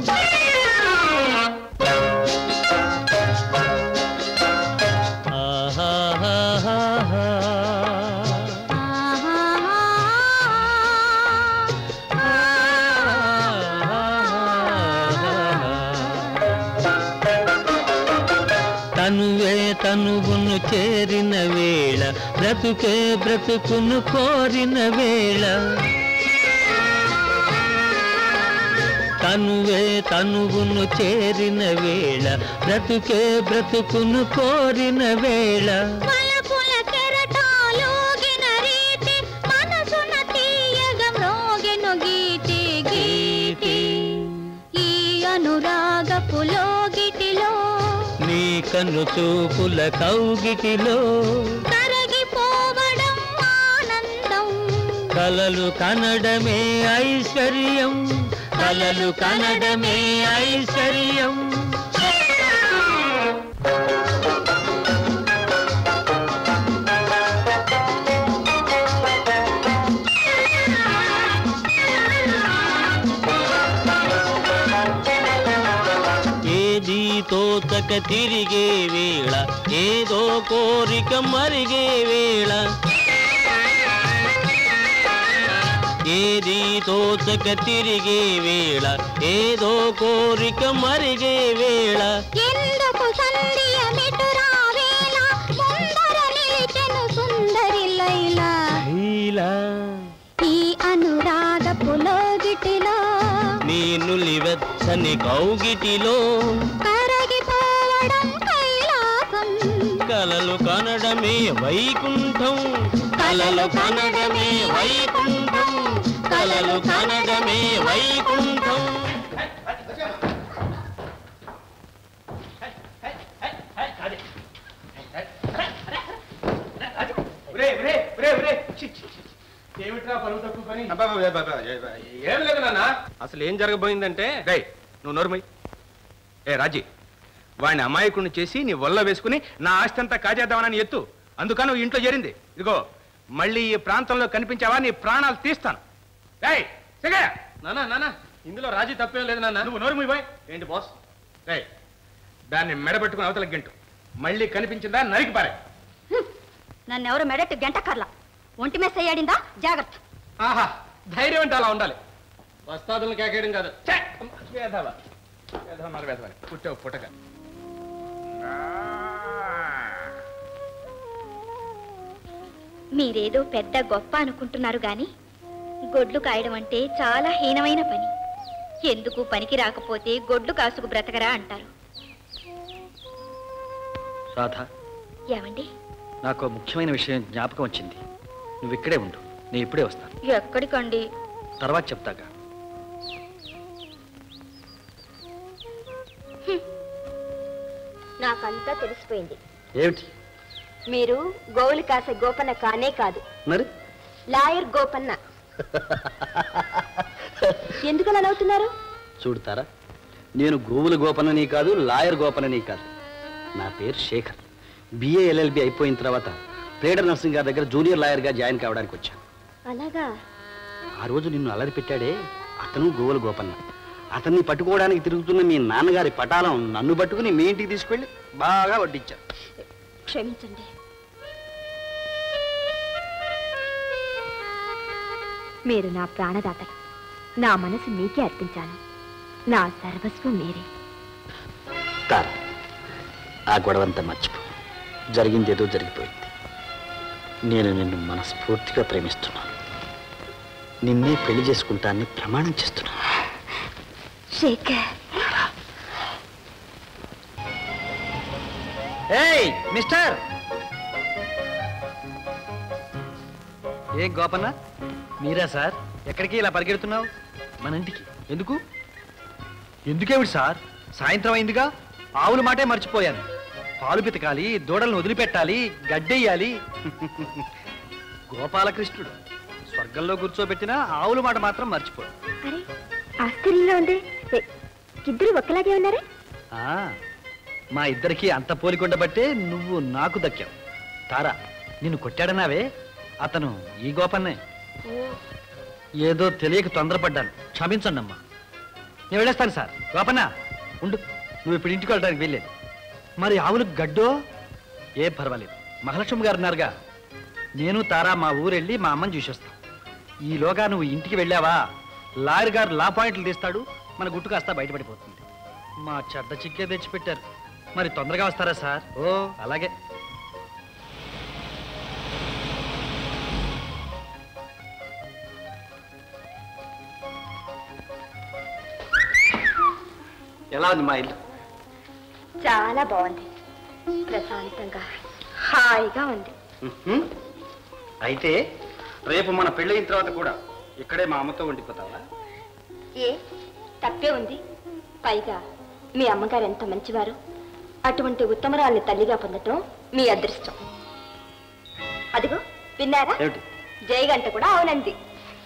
తనువే తనువును చేరిన వేళ బ్రతుకే బ్రతుకును కోరిన వేళ తనువే తనువును చేరిన వేళ బ్రతుకే బ్రతుకును కోరిన వేళ వలపుల కెరటాలూగిన రీతి మనసున తీయగ మ్రోగెను గీతి గీతి ఈ అనురాగపు లోగిటిలో నీ కన్ను చూపుల కౌగిటిలో కరగిపోవడం ఆనందం కలలు కనడమే ఐశ్వర్యం కలలు కనడమే ఐశ్వర్యం ఏది తోచక తిరిగే వేళ ఏదో కోరిక మరిగే వేళ ఏది తోచక తిరిగే వేళ ఏదో కోరిక మరిగే వేళ ఎందుకు సంధ్య మిటురా వేళ ముందర నిలిచెను సుందరి లైలా హీలా ఈ అనురాగపు లోగిటిలో నీ నులివెచ్చని కౌగిటిలో కరగిపోవడం కైలాసం కలలు కనడమే వైకుంఠం కలలు కనడమే వైకుంఠం కలలు కనడమే వైకుంఠం ఒరే, ఒరే, ఒరే, ఒరే. ఛీ, ఛీ, ఛీ. ఏమిట్రా పరువు తక్కువ పని ఏం లేదు నాన్న అసలు ఏం జరగబోయిందంటే రేయ్ నువ్వు నోరుమై ఏ రాజీ వాడిని అమాయకుడిని చేసి నీ వల్ల వేసుకుని నా ఆస్తి అంతా కాజేద్దామని ఎత్తు అందుకని నువ్వు ఇంట్లో చేరింది ఇదిగో మళ్ళీ ఈ ప్రాంతంలో కనిపించావా నీ ప్రాణాలు తీస్తాను ఏయ్ సిగయ్య! నానా నానా ఇందులో రాజీ తప్పేం లేదు నాన్న నువ్వు నోరు మూయ్ ఏంటి బాస్ ఏయ్ దాన్ని మెడబెట్టుకుని అవతల గంటు మళ్ళీ కనిపించిందా నరికి పారే నన్ను ఎవరు మెడట్టు గంటకర్లా ఒంటి మీద చెయ్యాడిందా జాగ్రత్త ఆహా ధైర్యం అంటే అలా ఉండాలి వస్తాదులను కేకేయడం కాదు ఛే! వేధవ వేధవ మరి వేధవ పుట్టావు పుట్టక మీరేదో పెద్ద గొప్ప అనుకుంటున్నారు గాని గొడ్లు కాయడం అంటే చాలా హీనమైన పని ఎందుకు పనికి రాకపోతే గొడ్లు కాసుకు బ్రతకరా అంటారు రాధ ఏమండి నాకు ముఖ్యమైన విషయం జ్ఞాపకం వచ్చింది నువ్వు ఇక్కడే ఉండు నేను ఇప్పుడే వస్తాను ఎక్కడికండి తర్వాత చెప్తాగా నాకంతా తెలిసిపోయింది ఏమిటి మీరు గోవులు కాసే గోపన్న కానే కాదు మరి లాయర్ గోపన్న ఎందుకు అలా నవ్వుతున్నారు చూడతారా నేను గోవుల గోపనని కాదు లాయర్ గోపనని కాదు నా పేరు శేఖర్ బిఏ ఎల్ఎల్బి అయిపోయిన తర్వాత ప్లేడర్ నర్సింగ్ గారి దగ్గర జూనియర్ లాయర్గా జాయిన్ కావడానికి వచ్చాను అలాగా ఆ రోజు నిన్ను అలరి పెట్టాడే అతను గోవుల గోపన్న అతన్ని పట్టుకోవడానికి తిరుగుతున్న మీ నాన్నగారి పటాలం నన్ను పట్టుకుని మీ ఇంటికి తీసుకెళ్ళి బాగా వడ్డించారు క్షమించండి మీరు నా ప్రాణదాతలు నా మనసు మీకే అర్పించాను నా సర్వస్వం మీరే తార ఆ గొడవంతా మర్చిపో జరిగిందేదో జరిగిపోయింది నేను నిన్ను మనస్ఫూర్తిగా ప్రేమిస్తున్నాను నిన్నే పెళ్లి చేసుకుంటానని ప్రమాణం చేస్తున్నాను శేఖర్ ఏయ్ మిస్టర్ ఏ గోపన్న మీరా సార్ ఎక్కడికి ఇలా పరిగెడుతున్నావు మన ఇంటికి ఎందుకు ఎందుకేమిటి సార్ సాయంత్రం అయిందిగా ఆవుల మాటే మర్చిపోయాను పాలు పితకాలి దూడలను వదిలిపెట్టాలి గడ్డెయ్యాలి గోపాలకృష్ణుడు స్వర్గంలో కూర్చోబెట్టినా ఆవుల మాట మాత్రం మర్చిపోడు అరే ఆశ్చర్యంగా ఉంది ఏ, ఇద్దరు ఒక్కలాగే ఉన్నారే ఆ, మా ఇద్దరికి అంత పోలికొండబట్టే నువ్వు నాకు దక్కావు తారా నిన్ను కొట్టాడన్నావే అతను ఈ గోపన్నే ఏదో తెలియక తొందరపడ్డాను క్షమించండి అమ్మా నేను వెళ్ళేస్తాను సార్ గోపన్న ఉండు నువ్వు ఇప్పుడు ఇంటికి వెళ్ళడానికి వెళ్ళలేదు మరి ఆవులకు గడ్డో ఏ పర్వాలేదు మహాలక్ష్మి గారు ఉన్నారుగా నేను తారా మా ఊరెళ్ళి మా అమ్మని చూసొస్తాం ఈలోగా నువ్వు ఇంటికి వెళ్ళావా లాయర్ గారు లా పాయింట్లు తీస్తాడు మన గుట్టు కాస్త బయటపడిపోతుంది మా చెడ్డ చిక్కే తెచ్చిపెట్టారు మరి తొందరగా వస్తారా సార్ ఓ అలాగే ఎలా ఉంది మా ఇల్లు చాలా బాగుంది ప్రశాంతంగా హాయిగా ఉంది ఉహుం. అయితే రేపు మన పెళ్ళయిన తర్వాత కూడా ఇక్కడే మా అమ్మతో ఉండిపోతావా ఏ తప్పే ఉంది పైగా మీ అమ్మగారు ఎంత మంచివారు అటువంటి ఉత్తమరాల్ని తల్లిగా పొందటం మీ అదృష్టం అదిగో విన్నారా ఏమిటి జయగంట కూడా అవునంది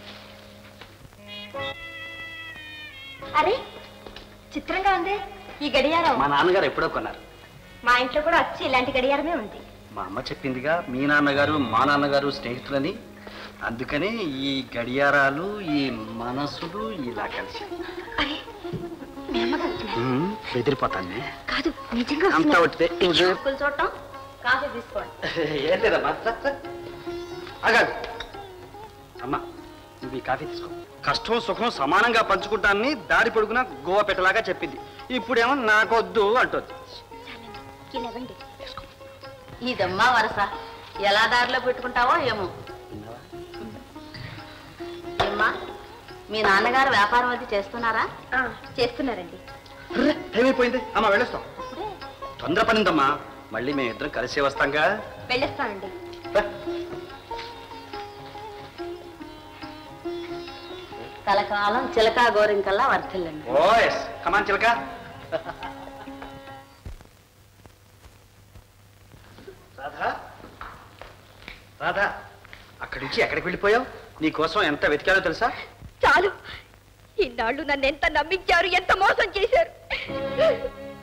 అరే చిత్రంగా ఉంది ఈ గడియారం మా నాన్నగారు ఎప్పుడో కొన్నారు మా ఇంట్లో కూడా వచ్చి ఇలాంటి గడియారమే ఉంది మా అమ్మ చెప్పిందిగా మీ నాన్నగారు మా నాన్నగారు స్నేహితులని అందుకని ఈ గడియారాలు ఈ మనసులు ఇలా కలిసి మీ అమ్మగారు వస్తున్నారు. ఉమ్, బెదిరిపోతానే కాదు నిజంగా అంతా వస్తున్నారు. ఒకటిదే. పిచ్చి ముక్కులు చూడటం కాఫీ తీసుకోండి ఏం లేదమ్మా అగాదు అమ్మా నువ్వు ఈ కాఫీ తీసుకో కష్టం సుఖం సమానంగా పంచుకుంటానని దారి పొడుగున గోవ పెట్టలాగా చెప్పింది ఇప్పుడేమో నాకొద్దు అంటుంది ఇవ్వండి ఇదమ్మా వరస ఎలా దారిలో పెట్టుకుంటావో ఏమో ఏమ్మా మీ నాన్నగారు వ్యాపారం అది చేస్తున్నారా చేస్తున్నారండి టైం అయిపోయింది అమ్మా వెళ్ళొస్తాం తొందర పనిందమ్మా మళ్ళీ మేము ఇద్దరం కలిసే వస్తాంగా వెళ్ళొస్తానండి కలకాలం చిలకా గోరింకల్లా వర్తిల్లండి ఓ ఎస్ కమాన్ చిలక రాధా రాధా అక్కడి నుంచి ఎక్కడికి వెళ్ళిపోయావు నీ కోసం ఎంత వెతికానో తెలుసా చాలు ఇన్నాళ్ళు నన్ను ఎంత నమ్మించారు ఎంత మోసం చేశారు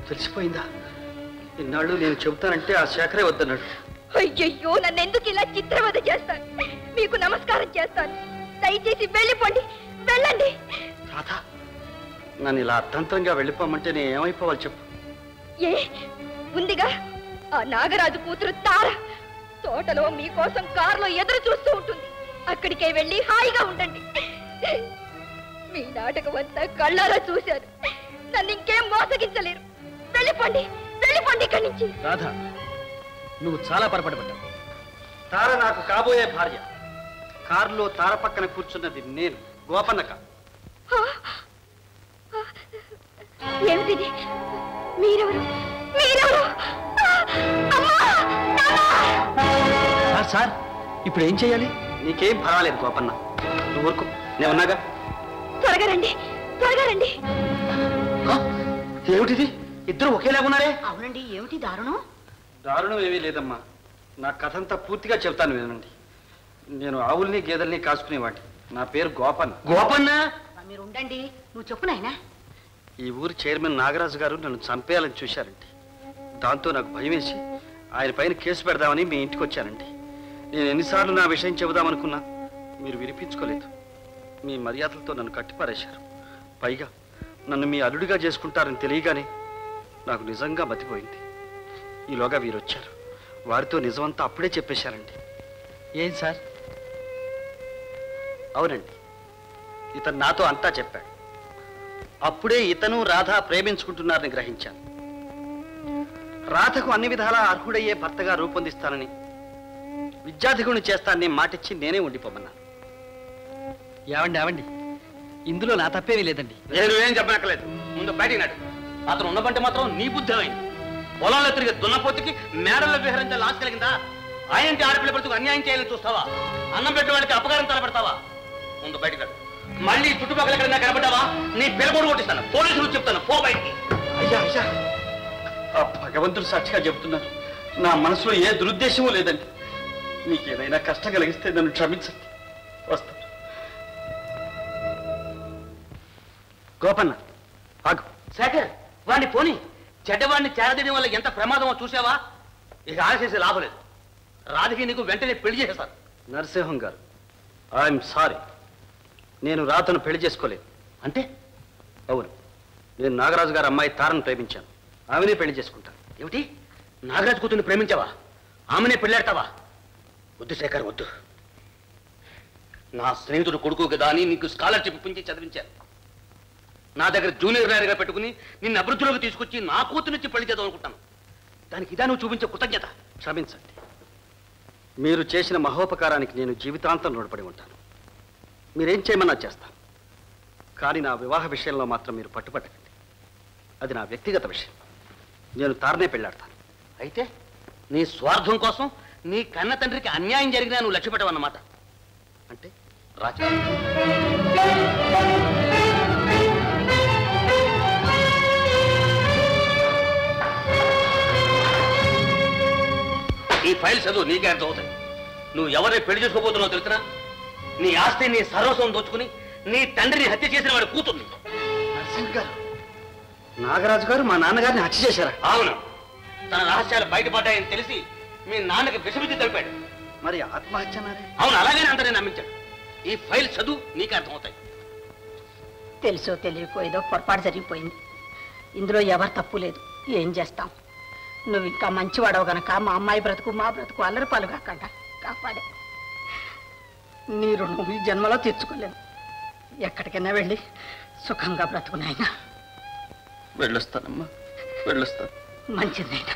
తెలిసిపోయిందా ఇన్నాళ్ళు నేను చెబుతానంటే ఆ శేఖరే వద్దన్నాడు అయ్యయ్యో నన్ను ఎందుకు ఇలా చిత్రవద చేస్తాను మీకు నమస్కారం చేస్తాను దయచేసి వెళ్ళిపోండి వెళ్ళండి రాధా నన్ను ఇలా అర్థంతరంగా వెళ్ళిపోమంటే నేను ఏమైపోవాలి చెప్పు ఏ ఉందిగా ఆ నాగరాజు కూతురు తార తోటలో మీకోసం కారులో ఎదురు చూస్తూ ఉంటుంది అక్కడికే వెళ్ళి హాయిగా ఉండండి మీ నాటకం అంతా కళ్ళారా చూశారు నన్ను ఇంకేం మోసగించలేరు వెళ్ళిపోండి వెళ్ళిపోండి ఇక్కడి నుంచి రాధా నువ్వు చాలా పొరపడబడ్డావు తార నాకు కాబోయే భార్య కారులో తార పక్కన కూర్చున్నది నేను గోపన్నక ఏమిటిది మీరెవరు మీరెవరు సార్ సార్ ఇప్పుడు ఏం చేయాలి నీకేం పర్వాలేదు గోపన్న నువ్వు ఊరుకో నేను ఉన్నాగా త్వరగా రండి త్వరగా రండి ఏమిటిది ఇద్దరు ఒకేలాగా ఉన్నారే అవునండి ఏమిటి దారుణం దారుణం ఏమీ లేదమ్మా నా కథంతా పూర్తిగా చెప్తాను వినండి నేను ఆవుల్ని గేదెల్ని కాసుకునేవాడిని నా పేరు గోపన్న గోపన్న మీరు ఉండండి నువ్వు చెప్పు నాయనా ఈ ఊరి చైర్మన్ నాగరాజు గారు నన్ను చంపేయాలని చూశారండి దాంతో నాకు భయం వేసి ఆయన పైన కేసు పెడదామని మీ ఇంటికి వచ్చానండి నేను ఎన్నిసార్లు నా విషయం చెబుదామనుకున్నా మీరు వినిపించుకోలేదు మీ మర్యాదలతో నన్ను కట్టిపారేశారు పైగా నన్ను మీ అల్లుడిగా చేసుకుంటారని తెలియగానే నాకు నిజంగా మతిపోయింది ఈలోగా వీరు వచ్చారు వారితో నిజమంతా అప్పుడే చెప్పేశారండి ఏం సార్ అవునండి ఇతను నాతో అంతా చెప్పాడు అప్పుడే ఇతను రాధ ప్రేమించుకుంటున్నారని గ్రహించాను రాధకు అన్ని విధాలా అర్హుడయ్యే భర్తగా రూపొందిస్తానని విద్యార్థికుని చేస్తానని మాటిచ్చి నేనే ఉండిపోమన్నాను ఏమండి ఏమండి ఇందులో నా తప్పేమీ లేదండి నేను ఏం చెప్పనక్కలేదు ముందు బయటికి నాడు అతను ఉన్నబంటే మాత్రం నీ బుద్ధి అయింది పొలంలో తిరిగి దున్నపోతుకి మేడల్లో విహరించాలి ఆశ కలిగిందా ఆయనంటే ఆడపిల్ల బ్రతుకు అన్యాయం చేయాలని చూస్తావా అన్నం పెట్టే వాళ్ళకి అపకారం తలపెడతావా ముందు బయటికి నాడు మళ్ళీ చుట్టుపక్కల ఎక్కడైనా కనబడ్డావా నీ పిల్లగోడు కొట్టిస్తాను పోలీసులు చెప్తాను పో బయటికి అయ్యా అయ్యా ఆ భగవంతుడు సాక్షిగా చెబుతున్నాను నా మనసులో ఏ దురుద్దేశమూ లేదండి మీకు ఏదైనా కష్టం కలిగిస్తే నన్ను క్షమించండి వస్తా గోపన్న ఆగు శేఖర్ వాడిని పోని చెడ్డవాడిని చేరదీయడం వల్ల ఎంత ప్రమాదమో చూసావా ఇక ఆశేసి లాభం లేదు రాధకి నీకు వెంటనే పెళ్లి చేసేస్తాను నరసింహం గారు ఐఎమ్ సారీ నేను రాతను పెళ్లి చేసుకోలేదు అంటే అవును నేను నాగరాజు గారి అమ్మాయి తారను ప్రేమించాను ఆమెనే పెళ్లి చేసుకుంటాను ఏమిటి నాగరాజు కూతుర్ని ప్రేమించావా ఆమెనే పెళ్ళాడతావా వద్దు శేఖర్ వద్దు నా స్నేహితుడు కొడుకు కదా అని నీకు స్కాలర్షిప్ ఇప్పించి చదివించాను నా దగ్గర జూనియర్ లాయర్గా పెట్టుకుని నిన్ను అభివృద్ధిలోకి తీసుకొచ్చి నా కూతురునిచ్చి పెళ్లి చేద్దాం అనుకుంటాను దానికి ఇదా నువ్వు చూపించే కృతజ్ఞత క్షమించండి మీరు చేసిన మహోపకారానికి నేను జీవితాంతం రుణపడి ఉంటాను మీరేం చేయమన్నా చేస్తాను కానీ నా వివాహ విషయంలో మాత్రం మీరు పట్టుపట్టకండి అది నా వ్యక్తిగత విషయం నేను తారనే పెళ్ళాడతాను అయితే నీ స్వార్థం కోసం నీ కన్న తండ్రికి అన్యాయం జరిగినా నువ్వు లక్ష్య పెట్టవన్నమాట అంటే రాజా ఈ ఫైల్ చదువు నీకే అర్థం అవుతాయి నువ్వు ఎవరిని పెళ్లి చేసుకోబోతున్నావు తెలుసునా నీ ఆస్తి నీ సర్వస్వం దోచుకుని నీ తండ్రిని హత్య చేసిన వాడి కూతుర్ని నరసింహ్ గారు నాగరాజు గారు మా నాన్నగారిని హత్య చేశారా అవును తన రహస్యాలు బయటపడ్డాయని తెలిసి మీ నాన్నకి విషబుద్ధి తెలిపాడు మరి ఆత్మహత్య అన్నారే అవును అలాగే అందరినీ నమ్మించాడు ఈ ఫైల్ చదువు నీకే అర్థమవుతాయి తెలుసో తెలియకో ఏదో పొరపాటు జరిగిపోయింది ఇందులో ఎవరు తప్పు లేదు ఏం చేస్తాం నువ్వు ఇంకా మంచివాడవు గనక మా అమ్మాయి బ్రతుకు మా బ్రతుకు అల్లరి పాలు కాకుండా కాపాడే నీ రుణం ఈ జన్మలో తీర్చుకోలేను ఎక్కడికైనా వెళ్ళి సుఖంగా బ్రతుకు నాయనా వెళ్ళొస్తానమ్మా వెళ్ళొస్తాను మంచిది నాయనా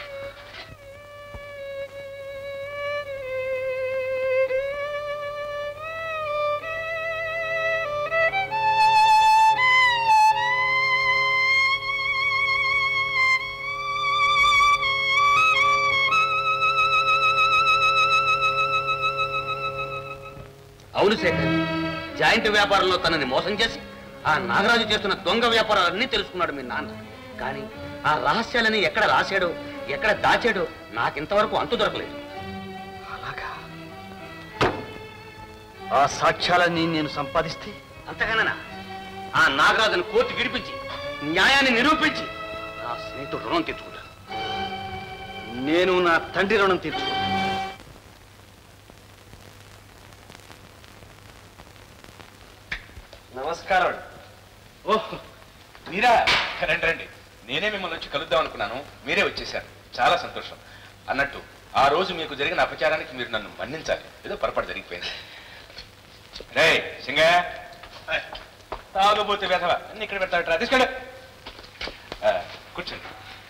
అవును శేఖర్ జాయింట్ వ్యాపారంలో తనని మోసం చేసి ఆ నాగరాజు చేస్తున్న దొంగ వ్యాపారాలన్నీ తెలుసుకున్నాడు మీ నాన్న కానీ ఆ రహస్యాలని ఎక్కడ రాశాడో ఎక్కడ దాచాడో నాకింతవరకు అంతు దొరకలేదు ఆ సాక్ష్యాలన్నీ నేను సంపాదిస్తే అంతగానా ఆ నాగరాజును కోర్టు విడిపించి న్యాయాన్ని నిరూపించి నా స్నేహితుడు రుణం తీర్చుకుంటాను నేను నా తండ్రి రుణం తీర్చుకుంటాను నమస్కారం ఓహ్ మీరా రండి రండి నేనే మిమ్మల్ని వచ్చి కలుద్దాం అనుకున్నాను మీరే వచ్చేసారు చాలా సంతోషం అన్నట్టు ఆ రోజు మీకు జరిగిన అపచారానికి మీరు నన్ను మన్నించాలి ఏదో పొరపాటు జరిగిపోయింది రే సింగయ్య తాగబోతే వేధవా అన్ని ఇక్కడ పెడతాడు తీసుకెళ్ళు ఆ, కూర్చోండి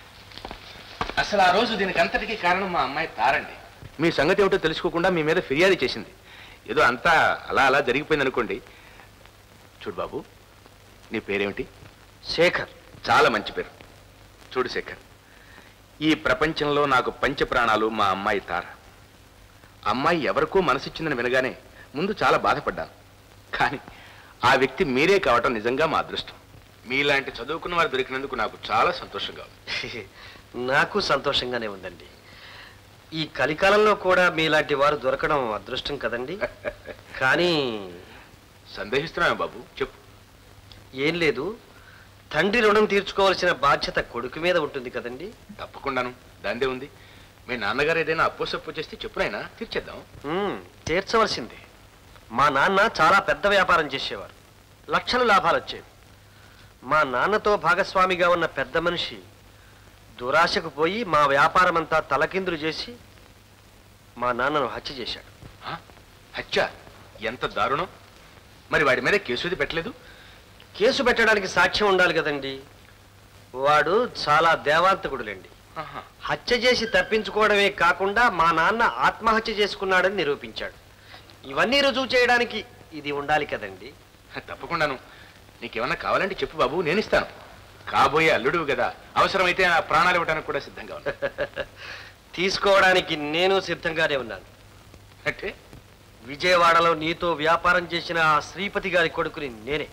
అసలు ఆ రోజు దీనికి అంతటికీ కారణం మా అమ్మాయి తారండి మీ సంగతి ఏమిటో తెలుసుకోకుండా మీ మీద ఫిర్యాదు చేసింది ఏదో అంతా అలా అలా జరిగిపోయింది అనుకోండి చూడు బాబు నీ పేరేమిటి శేఖర్ చాలా మంచి పేరు చూడు శేఖర్ ఈ ప్రపంచంలో నాకు పంచ ప్రాణాలు మా అమ్మాయి తార అమ్మాయి ఎవరికో మనసిచ్చిందని వినగానే ముందు చాలా బాధపడ్డాను కానీ ఆ వ్యక్తి మీరే కావటం నిజంగా మా అదృష్టం మీలాంటి చదువుకున్న వారు దొరికినందుకు నాకు చాలా సంతోషంగా ఉంది నాకు సంతోషంగానే ఉందండి ఈ కలికాలంలో కూడా మీలాంటి వారు దొరకడం అదృష్టం కదండి కానీ సందేహిస్తున్నాను బాబు చెప్పు ఏం లేదు తండ్రి రుణం తీర్చుకోవాల్సిన బాధ్యత కొడుకు మీద ఉంటుంది కదండి తప్పకుండాను దాందే ఉంది మీ నాన్నగారు ఏదైనా అప్పు సప్పు చేస్తే చెప్పునైనా తీర్చేద్దాం మ్మ్, తీర్చవలసిందే మా నాన్న చాలా పెద్ద వ్యాపారం చేసేవారు లక్షల లాభాలు వచ్చేవి మా నాన్నతో భాగస్వామిగా ఉన్న పెద్ద మనిషి దురాశకు పోయి మా వ్యాపారం అంతా తలకిందులు చేసి మా నాన్నను హత్య చేశాడు హత్య ఎంత దారుణం మరి వాడి మీద కేసుది పెట్టలేదు కేసు పెట్టడానికి సాక్ష్యం ఉండాలి కదండి వాడు చాలా దేవాంతకుడులేండి హత్య చేసి తప్పించుకోవడమే కాకుండా మా నాన్న ఆత్మహత్య చేసుకున్నాడని నిరూపించాడు ఇవన్నీ రుజువు చేయడానికి ఇది ఉండాలి కదండి తప్పకుండాను నీకేమన్నా కావాలంటే చెప్పు బాబు నేను ఇస్తాను కాబోయే అల్లుడు కదా అవసరమైతే నా ప్రాణాలు ఇవ్వడానికి కూడా సిద్ధంగా ఉన్నా తీసుకోవడానికి నేను సిద్ధంగానే ఉన్నాను అంటే విజయవాడలో నీతో వ్యాపారం చేసిన ఆ శ్రీపతి గారి కొడుకుని నేనే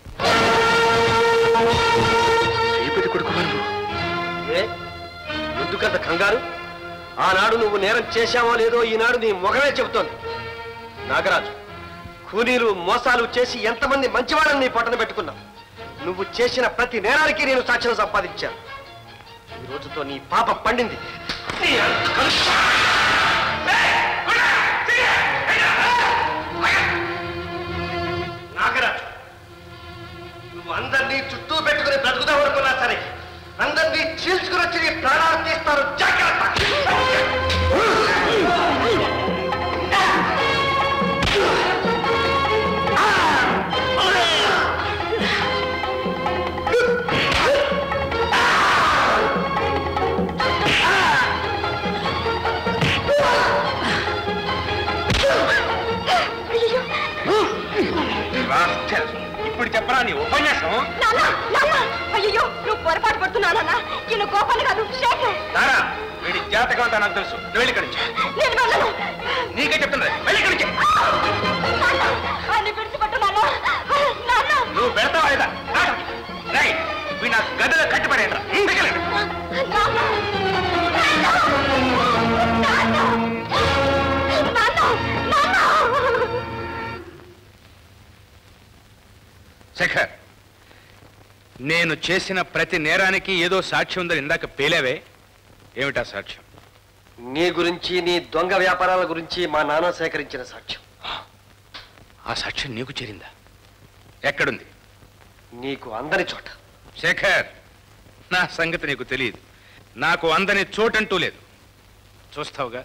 శ్రీపతి కొడుకు ఏ ఎందుకంత కంగారు ఆనాడు నువ్వు నేరం చేశావో లేదో ఈనాడు నీ ముఖమే చెబుతోంది నాగరాజు కూలీలు మోసాలు చేసి ఎంతమంది మంచివాళ్ళని నీ పొట్టన పెట్టుకున్నావు నువ్వు చేసిన ప్రతి నేరానికి నేను సాక్ష్యం సంపాదించాను ఈ రోజుతో నీ పాప పండింది నీ అంత కలుస్తా. నాగరాజు నువ్వు అందరినీ చుట్టూ పెట్టుకుని బ్రతుకుదాం అనుకున్నా సరే అందరినీ చీల్చుకుని వచ్చి నీ ప్రాణాలు తీస్తారు జాగ్రత్త రాస్కెల్. ఇప్పుడు చెప్పరా నీ ఉపన్యాసం నాన్న నాన్న అయ్యో నువ్వు పొరపాటు పడుతున్నానన్నా ఈయన కోపాన్ని కాదు శేఖర్ తారా వీడి జాతకం అంతా నాకు తెలుసు నువ్వు వెళ్ళి ఇక్కడి నుంచి నేను వెళ్ళను నీకే చెప్తున్నది వెళ్ళి ఇక్కడి నుంచి నాన్న ఆయన విడిచిపెట్టు నాన్న నాన్న నువ్వు పెడతావా లేదా రేయ్, వీడు నా గదిలో కట్టిపడేయండి శేఖర్ నేను చేసిన ప్రతి నేరానికి ఏదో సాక్ష్యం ఉందని ఇందాక పేలేవే ఏమిటా సాక్ష్యం నీ గురించి నీ దొంగ వ్యాపారాల గురించి మా నాన్న సేకరించిన సాక్ష్యం ఆ సాక్ష్యం నీకు చేరిందా ఎక్కడుంది నీకు అందని చోట శేఖర్ నా సంగతి నీకు తెలియదు నాకు అందని చోటంటూ లేదు చూస్తావుగా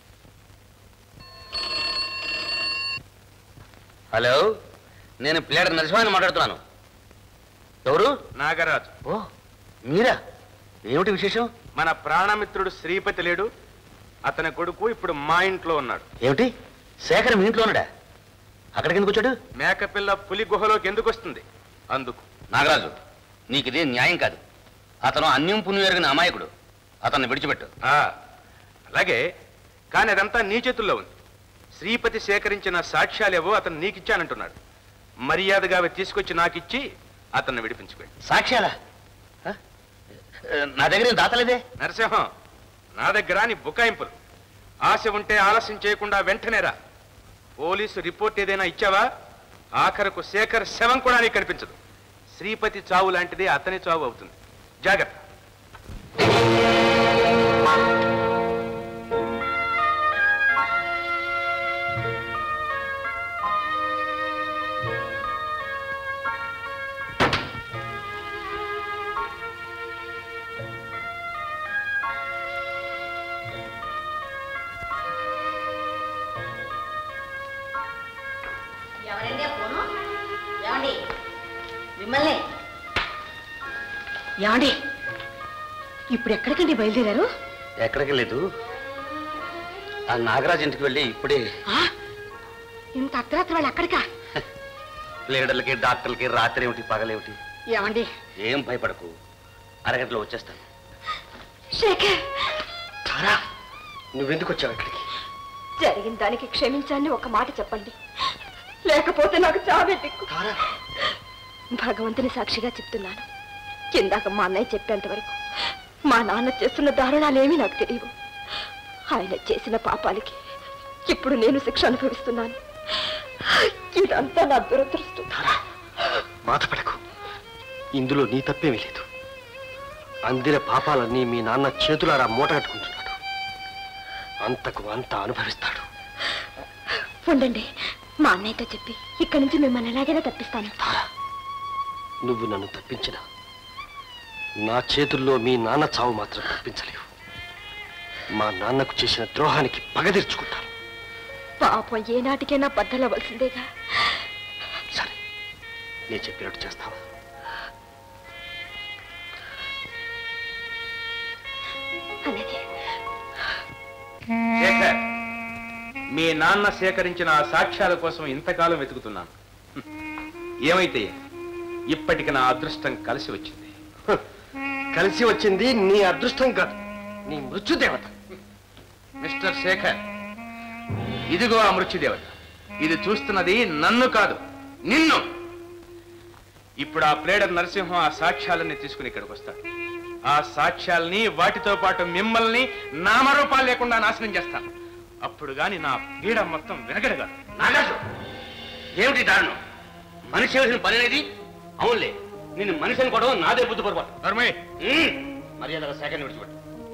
హలో నేను ప్లేడర్ నరసింహాన్ని మాట్లాడుతున్నాను ఎవరు నాగరాజు ఓ మీరా ఏమిటి విశేషం మన ప్రాణమిత్రుడు శ్రీపతి లేడు అతని కొడుకు ఇప్పుడు మా ఇంట్లో ఉన్నాడు ఏమిటి శేఖర్ మీ ఇంట్లో ఉన్నాడా అక్కడికి ఎందుకు వచ్చాడు మేకపిల్ల పులి గుహలోకి ఎందుకు వస్తుంది అందుకు నాగరాజు నీకు ఇదే న్యాయం కాదు అతను అన్యం పుణ్యం ఎరిగిన అమాయకుడు అతన్ని విడిచిపెట్టు ఆ, అలాగే కానీ అదంతా నీ చేతుల్లో ఉంది శ్రీపతి సేకరించిన సాక్ష్యాలేవో అతను నీకిచ్చానంటున్నాడు మర్యాదగా అవి తీసుకొచ్చి నాకిచ్చి అతన్ని విడిపించుకోండి సాక్ష్యాలా ఆ? నా దగ్గర ఏం దాతలేదే నరసింహం నా దగ్గర నీ బుకాయింపులు ఆశ ఉంటే ఆలస్యం చేయకుండా వెంటనే రా పోలీసు రిపోర్ట్ ఏదైనా ఇచ్చావా ఆఖరకు శేఖర్ శవం కూడా నీకు కనిపించదు శ్రీపతి చావు లాంటిది అతని చావు అవుతుంది జాగ్రత్త ఎవరండి ఆ ఫోను ఏమండి మిమ్మల్ని ఏమండి ఇప్పుడు ఎక్కడికండి బయలుదేరారు ఎక్కడికి లేదు ఆ నాగరాజు ఇంటికి వెళ్ళి ఇప్పుడే ఆ? ఇంత అర్ధరాత్రి వాళ్ళు ఎక్కడికా లీడర్లకి డాక్టర్లకి రాత్రి ఏమిటి పగలేమిటి ఏమండి ఏం భయపడకు అరగంటలో వచ్చేస్తాను శేఖర్ నువ్వెందుకు వచ్చావు ఇక్కడికి జరిగిన దానికి క్షమించాలని ఒక మాట చెప్పండి లేకపోతే నాకు చావే దిక్కు భగవంతుని సాక్షిగా చెప్తున్నాను ఇందాక మా అన్నయ్య చెప్పేంత వరకు మా నాన్న చేస్తున్న దారుణాలేమీ నాకు తెలియవు ఆయన చేసిన పాపాలకి ఇప్పుడు నేను శిక్ష అనుభవిస్తున్నాను ఇదంతా నా దురదృష్టం బాధపడకు ఇందులో నీ తప్పేమీ లేదు అందిన పాపాలన్నీ మీ నాన్న చేతులారా మూటగట్టుకుంటున్నాడు అంతకు అంత అనుభవిస్తాడు ఉండండి మా అన్నయ్యతో చెప్పి ఇక్కడి నుంచి మిమ్మల్ని ఎలాగైనా తప్పిస్తాను నువ్వు నన్ను తప్పించిన నా చేతుల్లో మీ నాన్న చావు మాత్రం తప్పించలేవు మా నాన్నకు చేసిన ద్రోహానికి పగ తీర్చుకుంటాను పాపం ఏనాటికైనా బద్దలవలసిందేగా నేను చెప్పినట్టు చేస్తావా అలాగే శేఖర్ మీ నాన్న సేకరించిన ఆ సాక్ష్యాల కోసం ఇంతకాలం వెతుకుతున్నాను హ్మ్. ఏమైతే ఇప్పటికి నా అదృష్టం కలిసి వచ్చింది కలిసి వచ్చింది నీ అదృష్టం కాదు నీ మృత్యుదేవత మిస్టర్ శేఖర్ ఇదిగో ఆ మృత్యుదేవత ఇది చూస్తున్నది నన్ను కాదు నిన్ను ఇప్పుడు ఆ ప్లేడర్ నరసింహం ఆ సాక్ష్యాలన్నీ తీసుకుని ఇక్కడికి వస్తాడు ఆ సాక్ష్యాల్ని వాటితో పాటు మిమ్మల్ని నామరూపాలు లేకుండా నాశనం చేస్తాను అప్పుడు గాని నా పీడ మొత్తం వినగడగా నాగార్జు ఏమిటి దారుణం మనిషి చేసిన పని అనేది అవునులే నిన్ను మనిషి అనుకోవడం నాదే బుద్ధి పొరపాటు ధర్మయ్య ఉమ్, మర్యాదగా సేకరణ విడిచిపెట్టు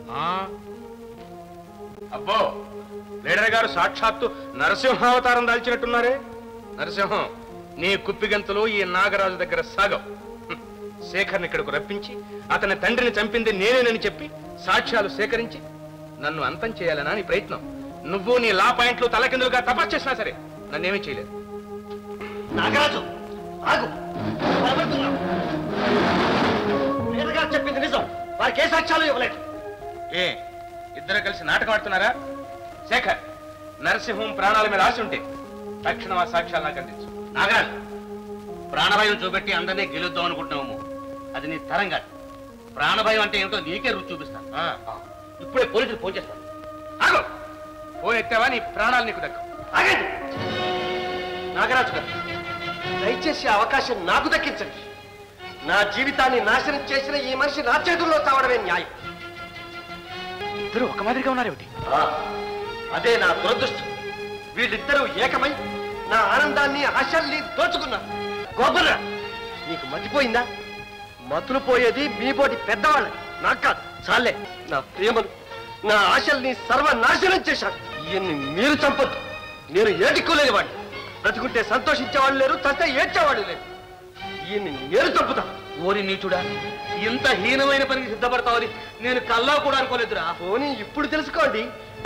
అబ్బో లీడర్ గారు సాక్షాత్తు నరసింహావతారం దాల్చినట్టున్నారే నరసింహం నీ కుప్పిగంతులు ఈ నాగరాజు దగ్గర సాగం హ్మ్. శేఖర్ని ఇక్కడకు రప్పించి అతని తండ్రిని చంపింది నేనేనని చెప్పి సాక్ష్యాలు సేకరించి నన్ను అంతం చేయాలనా నీ ప్రయత్నం నువ్వు నీ లా పాయింట్లు తలకిందులుగా తపస్సు చేసినా సరే నన్నేమీ చేయలేదు నాగరాజు ఆగు భయపడుతున్నావు లీడర్గా చెప్పింది నిజం వారికి ఏ సాక్ష్యాలు ఇవ్వలేదు ఏ ఇద్దరు కలిసి నాటకం ఆడుతున్నారా శేఖర్ నరసింహం ప్రాణాల మీద ఆశ ఉంటే తక్షణం ఆ సాక్ష్యాలు నాకు అందించు నాగరాజు ప్రాణభయం చూపెట్టి అందరినీ గెలుద్దాం అనుకుంటున్నాము అది నీ తరం కాదు ప్రాణభయం అంటే ఏమిటో నీకే రుచి చూపిస్తాను ఆ, ఇప్పుడే పోలీసులు ఫోన్ చేస్తాను ఆగు ఫోన్ ఎత్తావా నీ ప్రాణాలు నీకు దక్కవు ఆగండి నాగరాజు గారు దయచేసి ఆ అవకాశం నాకు దక్కించండి నా జీవితాన్ని నాశనం చేసిన ఈ మనిషి నా చేతుల్లో చావడమే న్యాయం ఇద్దరు ఒక మాదిరిగా ఉన్నారేమిటి ఆ, అదే నా దురదృష్టం వీళ్ళిద్దరూ ఏకమై నా ఆనందాన్ని ఆశల్ని దోచుకున్నారు గోపన్న నీకు మర్చిపోయిందా మతులు పోయేది మీ పోటీ పెద్దవాళ్ళ నాకు కాదు చాలే నా ప్రేమను నా ఆశల్ని సర్వనాశనం చేశాను ఈయన్ని మీరు చంపొద్దు నేను ఏటిక్కోలేని వాడిని బ్రతుకుంటే సంతోషించేవాళ్ళు లేరు చస్తే ఏడ్చేవాళ్ళు లేరు ఈయన్ని నేను చంపుతా ఓరి నీచుడా ఇంత హీనమైన పనికి సిద్ధపడతావని నేను కల్లా కూడా అనుకోలేదురా పోనీ ఇప్పుడు తెలుసుకోండి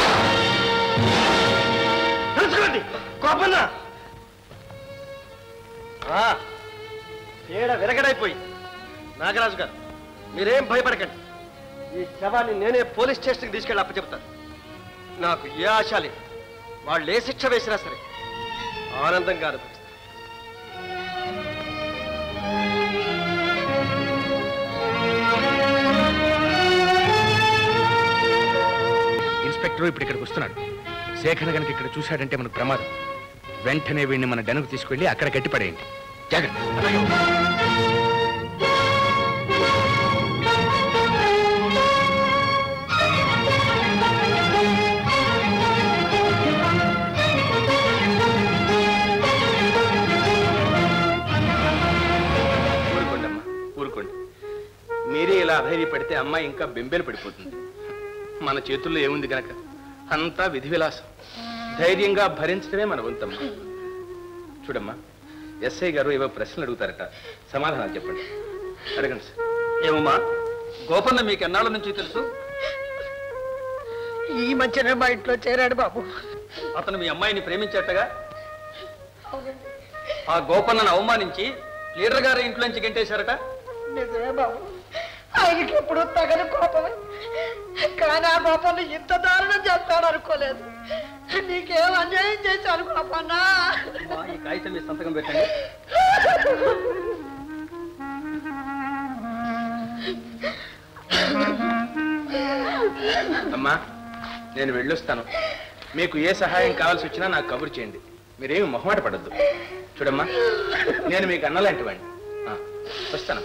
తెలుసుకోండి కోపన్నా ఆ, పీడ విరగడైపోయి నాగరాజు గారు మీరేం భయపడకండి ఈ శవాన్ని నేనే పోలీస్ స్టేషన్కి తీసుకెళ్ళి అప్పచెప్తాను నాకు ఏ ఆశ లేదు వాళ్ళు ఏ శిక్ష వేసినా సరే ఆనందంగా అనుభవిస్తాను ఇన్స్పెక్టర్ ఇప్పుడు ఇక్కడికి వస్తున్నాడు శేఖర్ గనక ఇక్కడ చూశాడంటే మనకు ప్రమాదం వెంటనే వీడిని మన డెనకు తీసుకెళ్లి అక్కడ గట్టిపడేయండి జాగ్రత్త ఊరుకోండి అమ్మా ఊరుకోండి మీరే ఇలా అధైర్యపడితే అమ్మాయి ఇంకా బెంబేలు పడిపోతుంది మన చేతుల్లో ఏముంది గనక అంతా విధి విలాసం ధైర్యంగా భరించడమే మన వంతమ్మ చూడమ్మా ఎస్ఐ గారు ఏవో ప్రశ్నలు అడుగుతారట సమాధానాలు చెప్పండి అడగండి సార్ ఏమమ్మా గోపన్న మీకు ఎన్నాళ్ళ నుంచి తెలుసు ఈ మధ్యనే మా ఇంట్లో చేరాడు బాబు అతను మీ అమ్మాయిని ప్రేమించేట్టుగా ఆ గోపన్నను అవమానించి లీడర్ గారి ఇంట్లోంచి గెంటేశారట నిజమే బాబు ఆయనకి ఎప్పుడు తగని కోపమే కానీ ఆ కోపాన్ని ఇంత దారుణం చేస్తాడు అనుకోలేదు నీకేం అన్యాయం చేశాను కోపన్నా అమ్మా, ఈ కాగితం మీద సంతకం పెట్టండి అమ్మా నేను వెళ్ళొస్తాను మీకు ఏ సహాయం కావాల్సి వచ్చినా నాకు కబురు చేయండి మీరేమి మొహమాట పడద్దు చూడమ్మా నేను మీకు అన్నలాంటి వాడిని ఆ, వస్తాను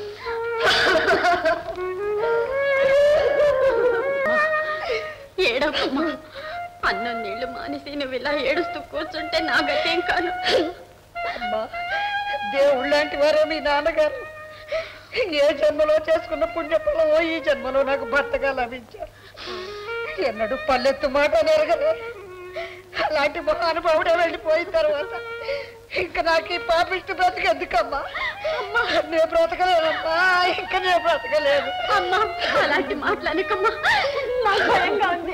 ఏడవమ్మా అన్నం నీళ్లు మానేసి నువ్వు ఇలా ఏడుస్తూ కూర్చుంటే నా గతేం కాను అమ్మా దేవుడు లాంటి వారే మీ నాన్నగారు ఏ జన్మలో చేసుకున్న పుణ్యఫలమో ఈ జన్మలో నాకు భర్తగా లభించారు ఎన్నడూ పల్లెత్తు మాట నెరగలే అలాంటి మహానుభావుడే వెళ్ళిపోయిన తర్వాత ఇంకా నాకు ఈ పాపిష్టి బ్రతక ఎందుకమ్మా అమ్మా నేను బ్రతకలేనమ్మా ఇంకా నేను బ్రతకలేదు అమ్మా అలాంటి మాట్లాడకమ్మా నాకు భయంగా ఉంది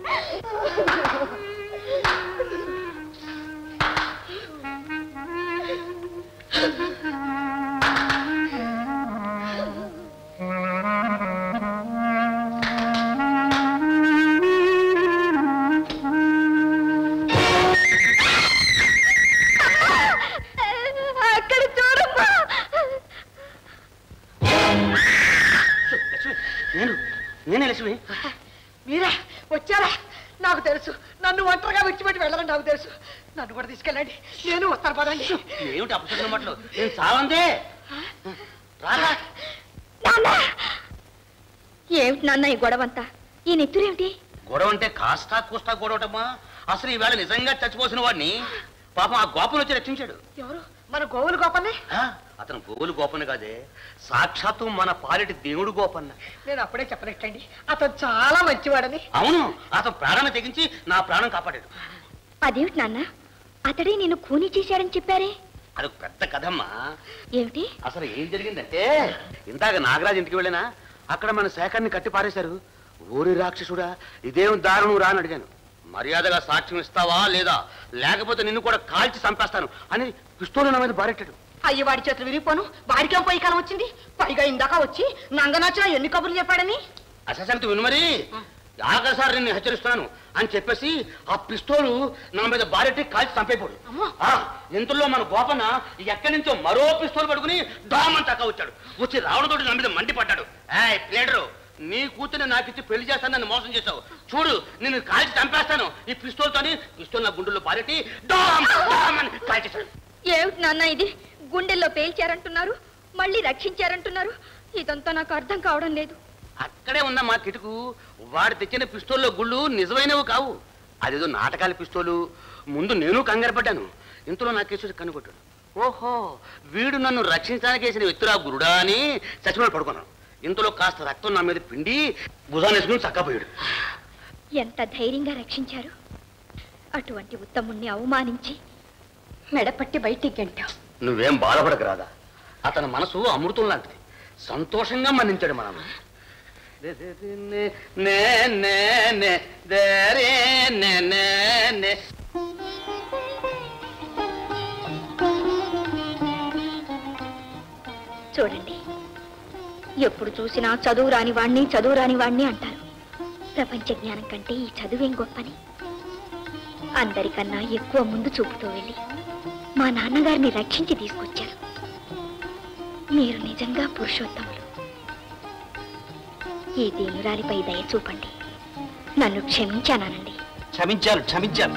అక్కడ చూడమ్మా నేను నేనే లక్ష్మి మీరా వచ్చారా నాకు తెలుసు నన్ను ఒంటరిగా విడిచిపెట్టి వెళ్ళాలని నాకు తెలుసు నన్ను కూడా తీసుకెళ్ళండి నేను వస్తాను పదండి ఏమిటి అప్పుడు మాటలు నేను చావందే రారా ఏమిటి నాన్న ఈ గొడవంతా ఈ నెత్తురేమిటి గొడవ అంటే కాస్తా కూస్తా గొడవటమ్మా అసలు ఈవేళ నిజంగా చచ్చిపోసిన వాడిని పాపం ఆ గోపను వచ్చి రక్షించాడు ఎవరు మన గోవులు గోపన్నే ఆ, అతను గోవులు గోపన్న కాదే సాక్షాత్తు మన పాలిటి దేవుడు గోపన్న నేను అప్పుడే చెప్పనట్టండి అతను చాలా మంచివాడని అవును అతను ప్రాణాన్ని తెగించి నా ప్రాణం కాపాడాడు అదేమిటి నాన్న అతడే నేను కూనీ చేశాడని చెప్పారే అదొక పెద్ద కథమ్మా ఏమిటి అసలు ఏం జరిగిందంటే ఇందాక నాగరాజు ఇంటికి వెళ్ళినా అక్కడ మన శేఖర్ని కట్టి పారేశారు ఊరి రాక్షసుడా ఇదేం దారుణం రా అని అడిగాను మర్యాదగా సాక్ష్యం ఇస్తావా లేదా లేకపోతే నిన్ను కూడా కాల్చి చంపేస్తాను అని పిస్తోలు నా మీద బారెట్టాడు అయ్యి వాడి చేతులు విరిగిపోను వాడికేం పోయి కాలం వచ్చింది పైగా ఇందాక వచ్చి నంగనాచిన ఎన్ని కబుర్లు చెప్పాడని అసలు విను మరి ఆఖరిసారి నిన్ను హెచ్చరిస్తున్నాను అని చెప్పేసి ఆ పిస్తోలు నా మీద బారెట్టి కాల్చి చంపేపోడు ఆ, ఇంతలో మన గోపన్న ఎక్కడి నుంచో మరో పిస్తోల్ పడుకుని డామని తక్క వచ్చాడు వచ్చి రావణతోటి నా మీద మండిపడ్డాడు ఏయ్ ప్లేడరు నీ కూతుని నాకిచ్చి పెళ్లి చేస్తాను నన్ను మోసం చేశావు చూడు నిన్ను కాల్చి చంపేస్తాను ఈ పిస్తోల్తోని పిస్తోల్ నా గుండెల్లో బారెట్టి డామ్ డామ్ అని కాల్చేశాడు ఏమిటి నాన్న ఇది గుండెల్లో పేల్చారంటున్నారు మళ్ళీ రక్షించారంటున్నారు ఇదంతా నాకు అర్థం కావడం లేదు అక్కడే ఉన్న మా కిటుకు వాడు తెచ్చిన పిస్తోల్లో గుళ్ళు నిజమైనవి కావు అదేదో నాటకాల పిస్తోలు ముందు నేను కంగారు పడ్డాను ఇంతలో నా కేసు కనుగొట్టాడు ఓహో వీడు నన్ను రక్షించడానికి వేసిన వ్యక్తురా గురుడా అని చచ్చిపోయి పడుకున్నాను ఇంతలో కాస్త రక్తం నా మీద పిండి భుజాన్ని వేసుకుని చక్కపోయాడు ఎంత ధైర్యంగా రక్షించారు అటువంటి ఉత్తముణ్ణి అవమానించి మెడపట్టి బయటికి గంటావు నువ్వేం బాధపడక రాదా అతని మనసు అమృతం లాంటిది సంతోషంగా మన్నించాడు మనం నే నే నే దరే నే నే నే చూడండి ఎప్పుడు చూసినా చదువు రాని వాణ్ణి చదువు రాని వాణ్ణి అంటారు ప్రపంచ జ్ఞానం కంటే ఈ చదువేం గొప్పని అందరికన్నా ఎక్కువ ముందు చూపుతూ వెళ్ళి మా నాన్నగారిని రక్షించి తీసుకొచ్చారు మీరు నిజంగా పురుషోత్తములు ఈ దీనురాలిపై దయ చూపండి నన్ను క్షమించానండి క్షమించారు క్షమించారు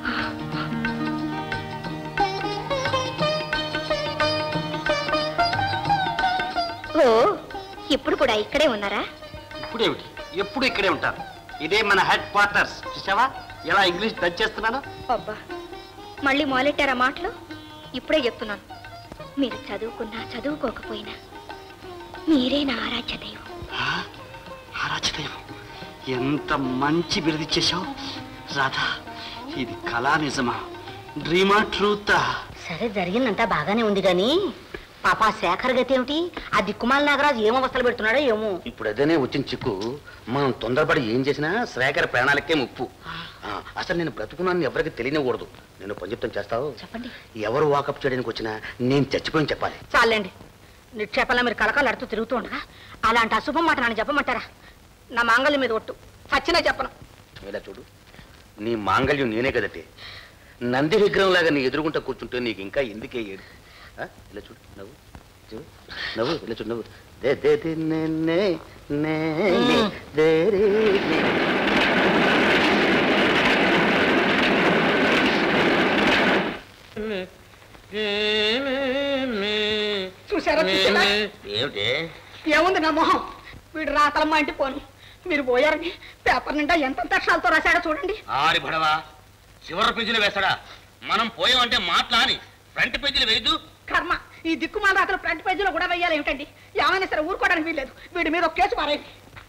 ఓ ఇప్పుడు కూడా ఇక్కడే ఉన్నారా ఇప్పుడేమిటి ఎప్పుడు ఇక్కడే ఉంటారు ఇదే మన హెడ్ క్వార్టర్స్ చూసావా ఎలా ఇంగ్లీష్ టచ్ చేస్తున్నాను అబ్బా మళ్ళీ మొదలెట్టారా మాటలు ఇప్పుడే చెప్తున్నాను మీరు చదువుకున్నా చదువుకోకపోయినా మీరే నా ఆరాధ్య దైవం ఆరాధ్య దైవం ఎంత మంచి బిరుదిచ్చేశావు రాధా ఇది కళా నిజమా డ్రీమా ట్రూతా సరే జరిగిందంతా బాగానే ఉంది గాని పాప ఆ శేఖర్ గతి ఏమిటి ఆ దిక్కుమాల నాగరాజు ఏం అవస్థలు పెడుతున్నాడో ఏమో ఇప్పుడు అదేనే వచ్చిన చిక్కు మనం తొందరపడి ఏం చేసినా శ్రేఖర ప్రాణాలకే ముప్పు ఆ, అసలు నేను బ్రతుకున్నాను ఎవరికి తెలియనికూడదు నేను పని చెప్తాను చేస్తావు చెప్పండి ఎవరు వాకప్ చేయడానికి వచ్చినా నేను చచ్చిపోయి చెప్పాలి చాలండి నిక్షేపంలో మీరు కలకాలాడుతూ తిరుగుతూ ఉండగా అలాంటి అశుభం మాట నన్ను చెప్పమంటారా నా మాంగళ్యం మీద ఒట్టు చచ్చినా చెప్పను ఇలా చూడు నీ మాంగళ్యం నేనే కదటే నంది విగ్రహం లాగా నీ ఎదురుగుంటా కూర్చుంటే నీకు ఇంకా ఎందుకే ఏడు ఆ? ఇలా చూడు నవ్వు చూడు నవ్వు ఇలా చూడు నవ్వు దే దే దే నే నే నే నే దే రే నే. చూసారా చూసారా ఏమిటి ఏముంది నా మొహం వీడు రాతలమ్మ ఇంటి పోను మీరు పోయారని పేపర్ నిండా ఎంత అక్షరాలతో రాశాడో చూడండి ఆరి భడవా చివరి పేజీలు వేస్తాడా మనం పోయామంటే మాట్లాడి ఫ్రంట్ పేజీలు వేయదు కర్మ ఈ దిక్కుమాల రాతలు ఫ్రంట్ పేజీలో కూడా వెయ్యాలి ఏమిటండి ఏమైనా సరే ఊరుకోవడానికి వీల్లేదు వీడి మీద ఒక కేసు పారేయండి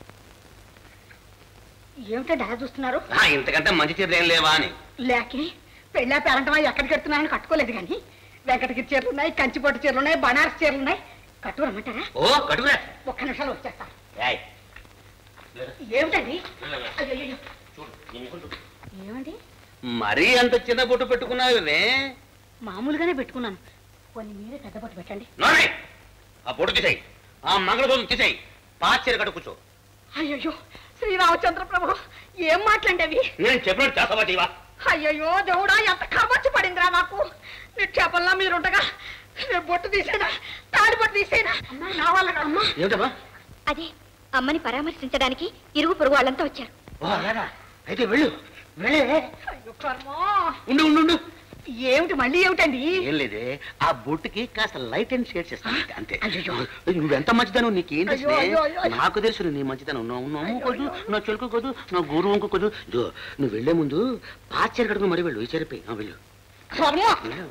ఏమిటండి అలా చూస్తున్నారు ఇంతకంటే మంచి చీరలు ఏం లేవా అని లేకే పెళ్ళా పేరంటమా ఎక్కడికి ఎడుతున్నాయని కట్టుకోలేదు కానీ వెంకటగిరి చీరలు ఉన్నాయి కంచిపట్టు చీరలు ఉన్నాయి బనారస్ చీరలు ఉన్నాయి కట్టుకోరమ్మంటారా ఓ కడుగురా ఒక్క నిమిషాలు వచ్చేస్తా ఏయ్, ఏమిటండి అయ్యయ్యో. ఏమండి మరీ అంత చిన్న బొట్టు పెట్టుకున్నావునే మామూలుగానే పెట్టుకున్నాను కొన్ని మీరే పెద్ద పట్టు పెట్టండి నోర్మై ఆ బొట్టు తీసేయి ఆ మంగళసూత్రం తీసేయి పాచీర కట్టు కూర్చో అయ్యయ్యో శ్రీరామచంద్ర ప్రభు ఏం మాట్లాడి అవి నేను చెప్పినట్టు చేస్తావా జీవా అయ్యయ్యో దేవుడా ఎంత కర్మొచ్చి పడిందిరా నాకు నిక్షేపంలా మీరుండగా నేను బొట్టు తీసేనా తాడి బొట్టు తీసేనా నా వల్ల అమ్మా ఏమిటమ్మా అదే అమ్మని పరామర్శించడానికి ఇరుగు పొరుగు వాళ్ళంతా వచ్చారు ఓ అలాగా అయితే వెళ్ళు వెళ్ళే అయ్యో కర్మ ఉండు ఉండు ఉండు ఏమిటి మళ్ళీ ఏమిటండి ఏం లేదే ఆ బొట్టుకి కాస్త లైట్ అండ్ షేడ్ చేస్తాను అంతే నువ్వెంత మంచిదనం నీకేం అయ్యో, అయ్యో, అయ్యో. తెలుసు నాకు తెలుసు నీ మంచిదనం నువ్వు నమ్ము కొద్దు నా చెలుకు కొద్దు నా గౌరవం కొద్దు ఇదో నువ్వు వెళ్లే ముందు పాచర్ కడుగు మరి వెళ్ళు ఈ చెరిపి వెళ్ళు కర్మ వెళ్ళు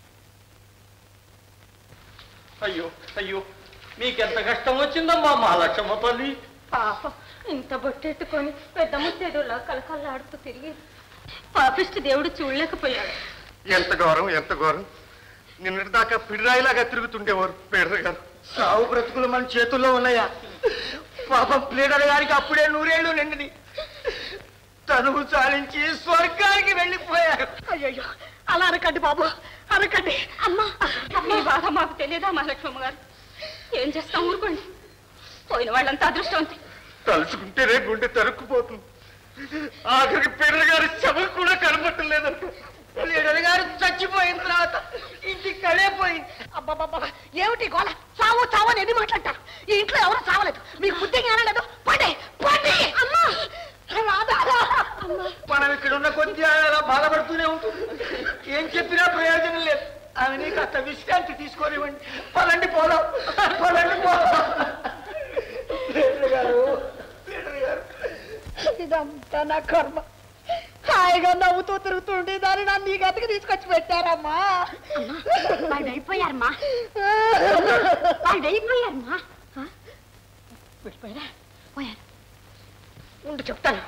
అయ్యో అయ్యో మీకెంత కష్టం వచ్చిందమ్మా మహాలక్ష్మ తల్లి పాప ఇంత బొట్టెట్టుకొని పెద్ద ముత్తేదులా కలకల్లాడుతూ తిరిగి పాపిష్టి దేవుడు చూడలేకపోయాడు ఎంత గౌరవం ఎంత గౌరవం నిన్నటి దాకా పిడిరాయిలాగా తిరుగుతుండేవారు పేదరు గారు సావు బ్రతుకులు మన చేతుల్లో ఉన్నాయా పాపం ప్లీడర్ గారికి అప్పుడే నూరేళ్లు నిండిని తనువు చాలించి స్వర్గానికి వెళ్ళిపోయారు అయ్యయ్యో అలా అరకండి బాబు అరకండి అమ్మా మీ బాధ మాకు తెలియదా మహాలక్ష్మమ్మ గారు ఏం చేస్తాం ఊరుకోండి పోయిన వాళ్ళంతా అదృష్టవంతి తలుచుకుంటేనే గుండె తరుక్కుపోతుంది ఆఖరికి పిల్లల గారి శవం కూడా కనబట్టలేదంట ప్లీడర్ గారు చచ్చిపోయిన తర్వాత ఇంటికి కళే పోయింది అబ్బాబ్బా ఏమిటి గోల చావు చావు అని ఎన్ని మాట్లాడతారు ఈ ఇంట్లో ఎవరు చావలేదు మీకు బుద్ధి జ్ఞానం లేదు పండి పండి అమ్మా రాదా మనం ఇక్కడ ఉన్న కొద్ది అలా బాధపడుతూనే ఉంటుంది ఏం చెప్పినా ప్రయోజనం లేదు ఆమె నీకు అంత విశ్రాంతి తీసుకోనివ్వండి పదండి పోదాం పదండి పోదాం ప్లీడర్ గారు ప్లీడర్ గారు ఇదంతా నా కర్మ హాయిగా నవ్వుతూ తిరుగుతుండే దాన్ని నన్ను నీ గతికి తీసుకొచ్చి పెట్టారమ్మా వాళ్ళు వెళ్ళిపోయారమ్మా వాళ్ళు వెళ్ళిపోయారమ్మా వెళ్ళిపోయారా పోయారు ఉండి చెప్తాను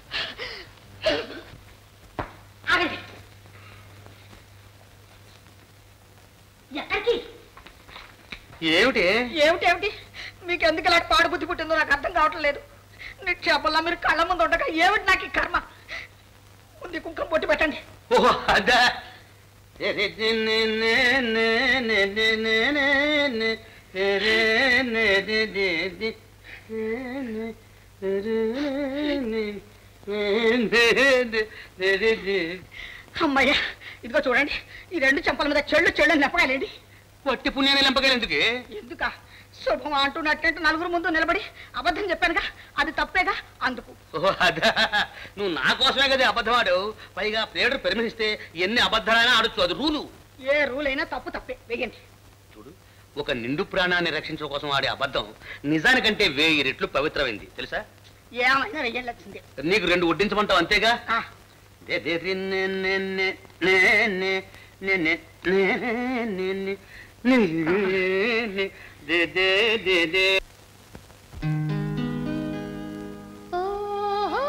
ఆగండి ఎక్కడికి ఏమిటి ఏమిటేమిటి మీకు ఎందుకు ఇలా పాడు బుద్ధి పుట్టిందో నాకు అర్థం కావటం లేదు నిక్షేపంలో మీరు కళ్ళ ముందు ఉండగా ఏమిటి నాకు ఈ కర్మ ఉంది కుంకుమ పొట్టి పెట్టండి ఓ అదా ఏ, రే, రే, నే, నే, నే, నే, నే, నే, నే, నే, రే, రే, నే, రే, రే, రే, రే, రే, రే, రే, రే, రే, రే, రే, రే. అమ్మయ్యా ఇదిగో చూడండి ఈ రెండు చెంపల మీద చెళ్ళు చెళ్ళు నెప్పగాలండి వట్టి పుణ్యాన్ని లెంపకాయలు ఎందుకు ఎందుక శుభం అంటూ నట్టంటూ నలుగురు ముందు నిలబడి అబద్ధం చెప్పానుగా అది తప్పేగా అందుకు ఓ అదా నువ్వు నా కోసమే కదా అబద్ధం ఆడావు పైగా ప్లేడర్ పెర్మినిస్తే ఎన్ని అబద్ధాలైనా ఆడొచ్చు అది రూలు ఏ రూల్ అయినా తప్పు తప్పే వేయండి ఒక నిండు ప్రాణాన్ని రక్షించడం కోసం ఆడే అబద్ధం నిజానికంటే వేయి రెట్లు పవిత్రమైంది తెలుసా ఏమైనా వెయ్యాల్సిందే నీకు రెండు వడ్డించమంటావు అంతేగా ఆ. దే దే రి నే నే నే నే నే నే నే నే నే నే నే నే దే దే దే దే ఓహో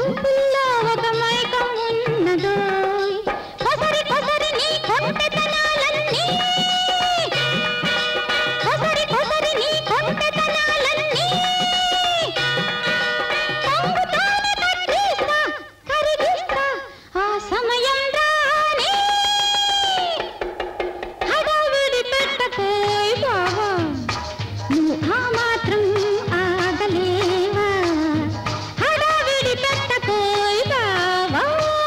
సొంపుల్లో ఒక మైకం ఉన్నదో కొసరి కొసరి నీ కొంటెతనాలన్నీ కొసరి కొసరి నీ కొంటెతనాలన్నీ పొంగుతానే కట్టేస్తా, కరిగిస్తా, ఆ సమయం రానే హడావిడి పెట్టకోయ్ బావా నువ్వు ఆ మాత్రం ఆగలేవా హడావిడి పెట్టకోయ్ బావా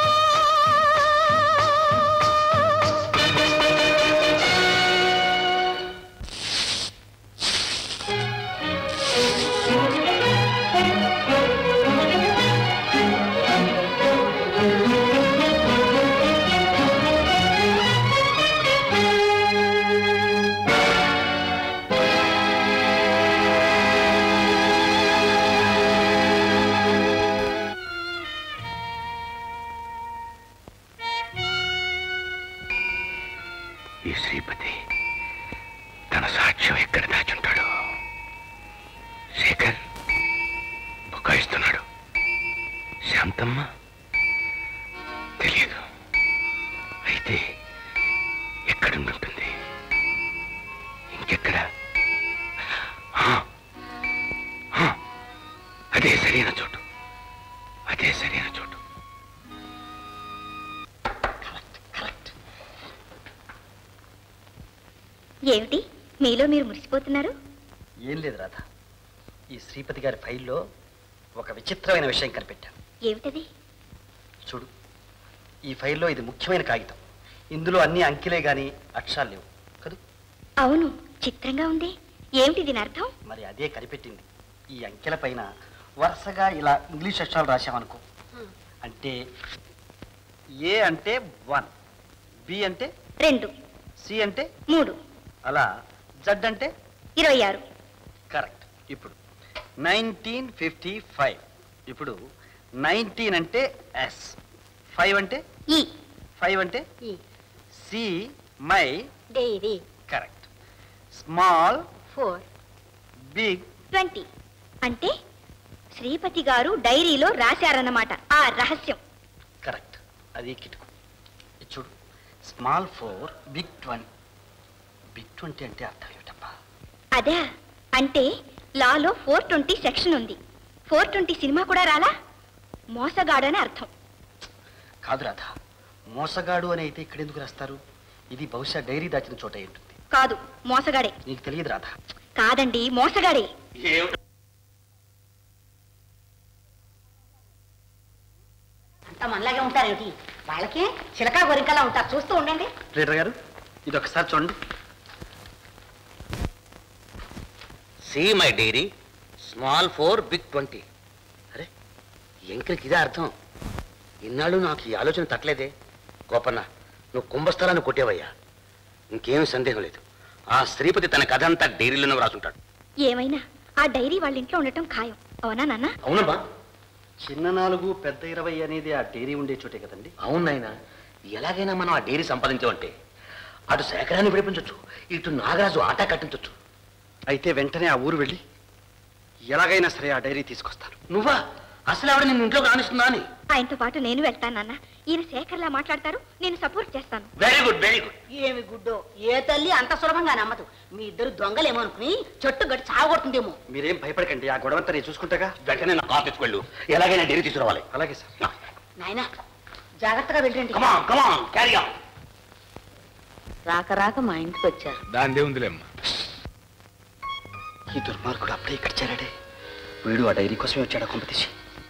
ఈ శ్రీపతి తన సాక్ష్యం ఎక్కడ దాచుంటాడు శేఖర్ బుకాయిస్తున్నాడు శాంతమ్మ తెలియదు అయితే ఎక్కడుంటుంది ఇంకెక్కడ ఆ, ఆ, అదే సరైన చోటు అదే సరైన చోటు ఏమిటి మీలో మీరు మురిసిపోతున్నారు ఏం లేదు రాధ ఈ శ్రీపతి గారి ఫైల్లో ఒక విచిత్రమైన విషయం కనిపెట్టాను ఏమిటది చూడు ఈ ఫైల్లో ఇది ముఖ్యమైన కాగితం ఇందులో అన్ని అంకెలే గాని అక్షరాలు లేవు కదూ అవును చిత్రంగా ఉంది ఏమిటి దీని అర్థం మరి అదే కనిపెట్టింది ఈ అంకెల పైన వరుసగా ఇలా ఇంగ్లీష్ అక్షరాలు రాశామనుకో అంటే ఏ అంటే వన్ బి అంటే రెండు సి అంటే మూడు అలా జడ్ అంటే ఇరవై ఆరు కరెక్ట్ ఇప్పుడు నైన్టీన్ ఫిఫ్టీ ఫైవ్ ఇప్పుడు నైన్టీన్ అంటే ఎస్ ఫైవ్ అంటే ఈ ఫైవ్ అంటే see my diary correct small four big twenty అంటే శ్రీపతి గారు డైరీలో రాశారన్నమాట ఆ రహస్యం కరెక్ట్ అది కిటుకు ఇది చూడు small four big twenty big twenty అంటే అర్థం ఏమిటబ్బా అదే అంటే లాలో ఫోర్ ట్వంటీ సెక్షన్ ఉంది ఫోర్ ట్వంటీ సినిమా కూడా రాలా మోసగాడు అని అర్థం కాదు రాధ మోసగాడు అని అయితే ఇక్కడ ఎందుకు రాస్తారు ఇది బహుశా డైరీ దాచిన చోట అయి ఉంటుంది కాదు మోసగాడే నీకు తెలియదు రాధ కాదండి మోసగాడే అంతా మనలాగే ఉంటారేమిటి వాళ్ళకే చిలకా గొరికలా ఉంటారు చూస్తూ ఉండండి లీడర్ గారు ఇది ఒకసారి చూడండి see my diary small four big twenty అరే ఎంకరికి ఇదే అర్థం ఇన్నాళ్ళు నాకు ఈ ఆలోచన తట్టలేదే గోపన్న నువ్వు కుంభస్థలాన్ని కొట్టేవయ్యా ఇంకేమీ సందేహం లేదు ఆ శ్రీపతి తన కథ అంతా డైరీలోనే రాసుంటాడు ఏమైనా ఆ డైరీ వాళ్ళ ఇంట్లో ఉండటం ఖాయం అవునా నాన్న అవునమ్మా చిన్న నాలుగు పెద్ద ఇరవై అనేది ఆ డైరీ ఉండే చోటే కదండి అవును నాయనా ఎలాగైనా మనం ఆ డైరీ సంపాదించామంటే అటు సేకరాన్ని విడిపించవచ్చు ఇటు నాగరాజు ఆట కట్టించవచ్చు అయితే వెంటనే ఆ ఊరు వెళ్ళి ఎలాగైనా సరే ఆ డైరీ తీసుకొస్తాను నువ్వా అసలు ఆవిడ నిన్ను ఇంట్లోకి రానిస్తుందా అని ఆయనతో పాటు నేను వెళ్తాను నాన్న ఈయన శేఖర్లా మాట్లాడతారు నేను సపోర్ట్ చేస్తాను వెరీ గుడ్ వెరీ గుడ్ ఏమి గుడ్డో ఏ తల్లి అంత సులభంగా నమ్మదు మీ ఇద్దరు దొంగలేమో అనుకుని చెట్టు గట్టి చావగొడుతుందేమో మీరేం భయపడకండి ఆ గొడవంతా నేను చూసుకుంటాగా వెంటనే నా ఆఫీస్కి వెళ్ళు ఎలాగైనా డైరీ తీసుకురావాలి అలాగే సార్ నాయనా జాగ్రత్తగా వెళ్ళండి కమాన్ కమాన్ క్యారీ ఆన్ రాక రాక మా ఇంటికి వచ్చారు దాని ఉందిలేమ్మా ఈ దుర్మార్గుడు అప్పుడే ఇక్కడ చేరాడే వీడు ఆ డైరీ కోసమే వచ్చాడు కొంపతీసి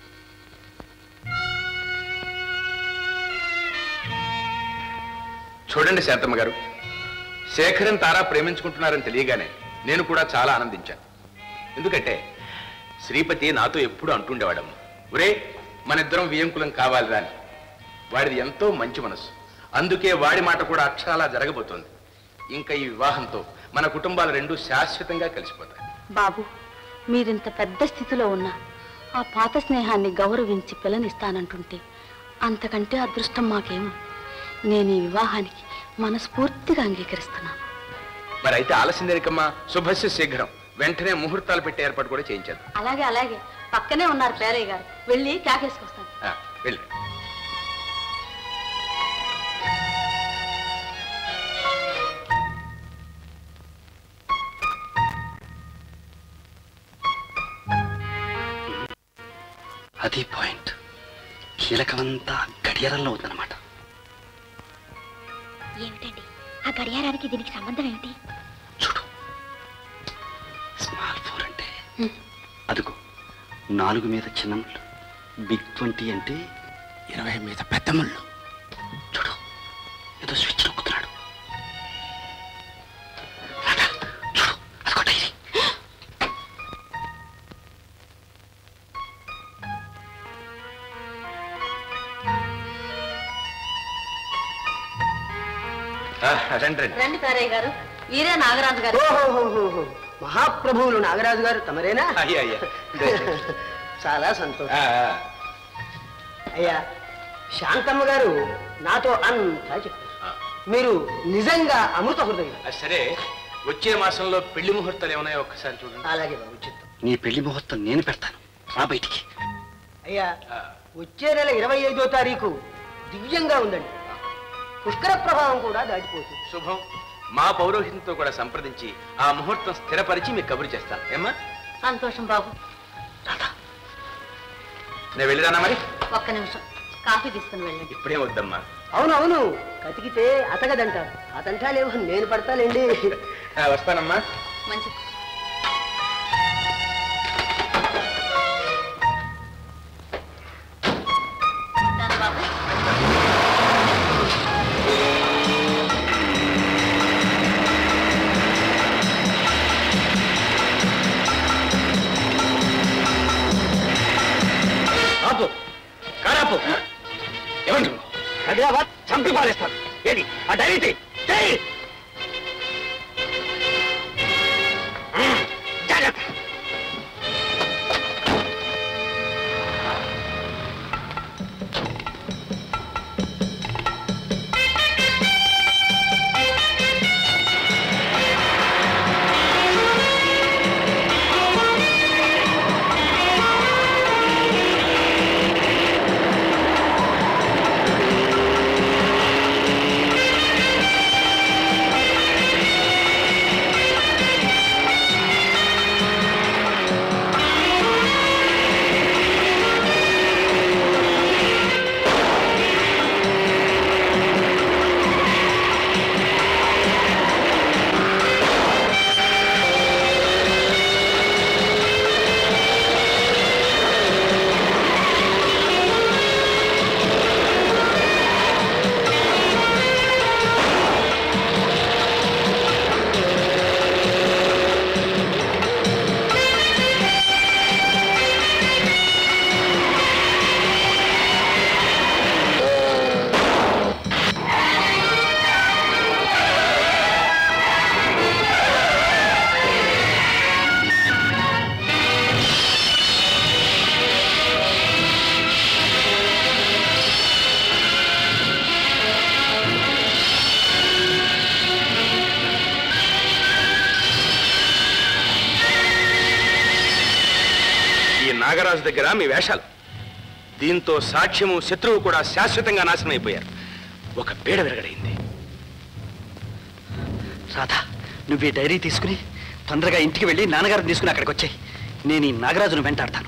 చూడండి శాంతమ్మ గారు శేఖరన్ తారా ప్రేమించుకుంటున్నారని తెలియగానే నేను కూడా చాలా ఆనందించాను ఎందుకంటే శ్రీపతి నాతో ఎప్పుడు అంటుండేవాడమ్మ ఒరే మన ఇద్దరం వియంకులం కావాలిరా అని వాడిది ఎంతో మంచి మనసు అందుకే వాడి మాట కూడా అక్షరాలా జరగబోతోంది ఇంకా ఈ వివాహంతో మన కుటుంబాలు రెండు శాశ్వతంగా కలిసిపోతాయి బాబు మీరింత పెద్ద స్థితిలో ఉన్నా ఆ పాత స్నేహాన్ని గౌరవించి పిల్లనిస్తానంటుంటే అంతకంటే అదృష్టం మాకేమో నేను ఈ వివాహానికి మనస్ఫూర్తిగా అంగీకరిస్తున్నాను మరి అయితే ఆలస్యం దేనికమ్మా శుభస్య శీఘ్రం వెంటనే ముహూర్తాలు పెట్టే ఏర్పాటు కూడా చేయించాను అలాగే అలాగే పక్కనే ఉన్నారు పేరయ్య గారు వెళ్ళి కేకేసుకొస్తాను ఆ, వెళ్ళి అది పాయింట్ కీలకమంతా గడియారంలో ఉందన్నమాట ఏమిటండి ఆ గడియారానికి దీనికి సంబంధం ఏమిటి స్మాల్ ఫోర్ అంటే అదుగో నాలుగు మీద చిన్న ముళ్ళు బిగ్ ట్వంటీ అంటే ఇరవై మీద పెద్ద ముళ్ళు చూడు ఏదో స్విచ్ నొక్కుతున్నాడు రాధా, చూడు అదిగో డైరీ ఆ, రండి రండి రండి పేరయ్య గారు వీరే నాగరాజు గారు ఓహోహోహోహో. మహాప్రభువులు నాగరాజు గారు తమరేనా అయ్యా అయ్యా చాలా సంతోషం ఆ, ఆ. అయ్యా శాంతమ్మ గారు నాతో అంతా చెప్పారు మీరు నిజంగా అమృత హృదయం ఆ, సరే వచ్చే మాసంలో పెళ్లి ముహూర్తాలు ఏమన్నాయో ఒక్కసారి చూడండి అలాగే బాబు చిత్తం నీ పెళ్లి ముహూర్తం నేను పెడతాను రా బయటికి అయ్యా వచ్చే నెల ఇరవై ఐదో తారీఖు దివ్యంగా ఉందండి పుష్కర ప్రభావం కూడా దాటిపోతుంది శుభం మా పౌరోహితంతో కూడా సంప్రదించి ఆ ముహూర్తం స్థిరపరిచి మీకు కబురు చేస్తాను ఏమ్మా సంతోషం బాబు నేను వెళ్ళిరానా మరి ఒక్క నిమిషం కాఫీ తీసుకుని వెళ్ళండి ఇప్పుడే వద్దమ్మా అవునవును కతికితే అతగదంటారు అతంటాలేమో నేను పడతానండి ఆ, వస్తానమ్మా మంచి ఉంటాను బాబు ఆపు కారాపు ఏమంటారు హైదరాబాద్ చంపి పారేస్తాను ఏది ఆ డైరీ తీ. చెయ్యి. మ్మ్. జాగ్రత్త ఈ నాగరాజు దగ్గర మీ వేషాలు దీంతో సాక్ష్యము శత్రువు కూడా శాశ్వతంగా నాశనం అయిపోయారు ఒక పీడ విరగడైంది రాధా నువ్వు ఈ డైరీ తీసుకుని తొందరగా ఇంటికి వెళ్ళి నాన్నగారిని తీసుకుని అక్కడికి వచ్చాయి నేను ఈ నాగరాజును వెంటాడతాను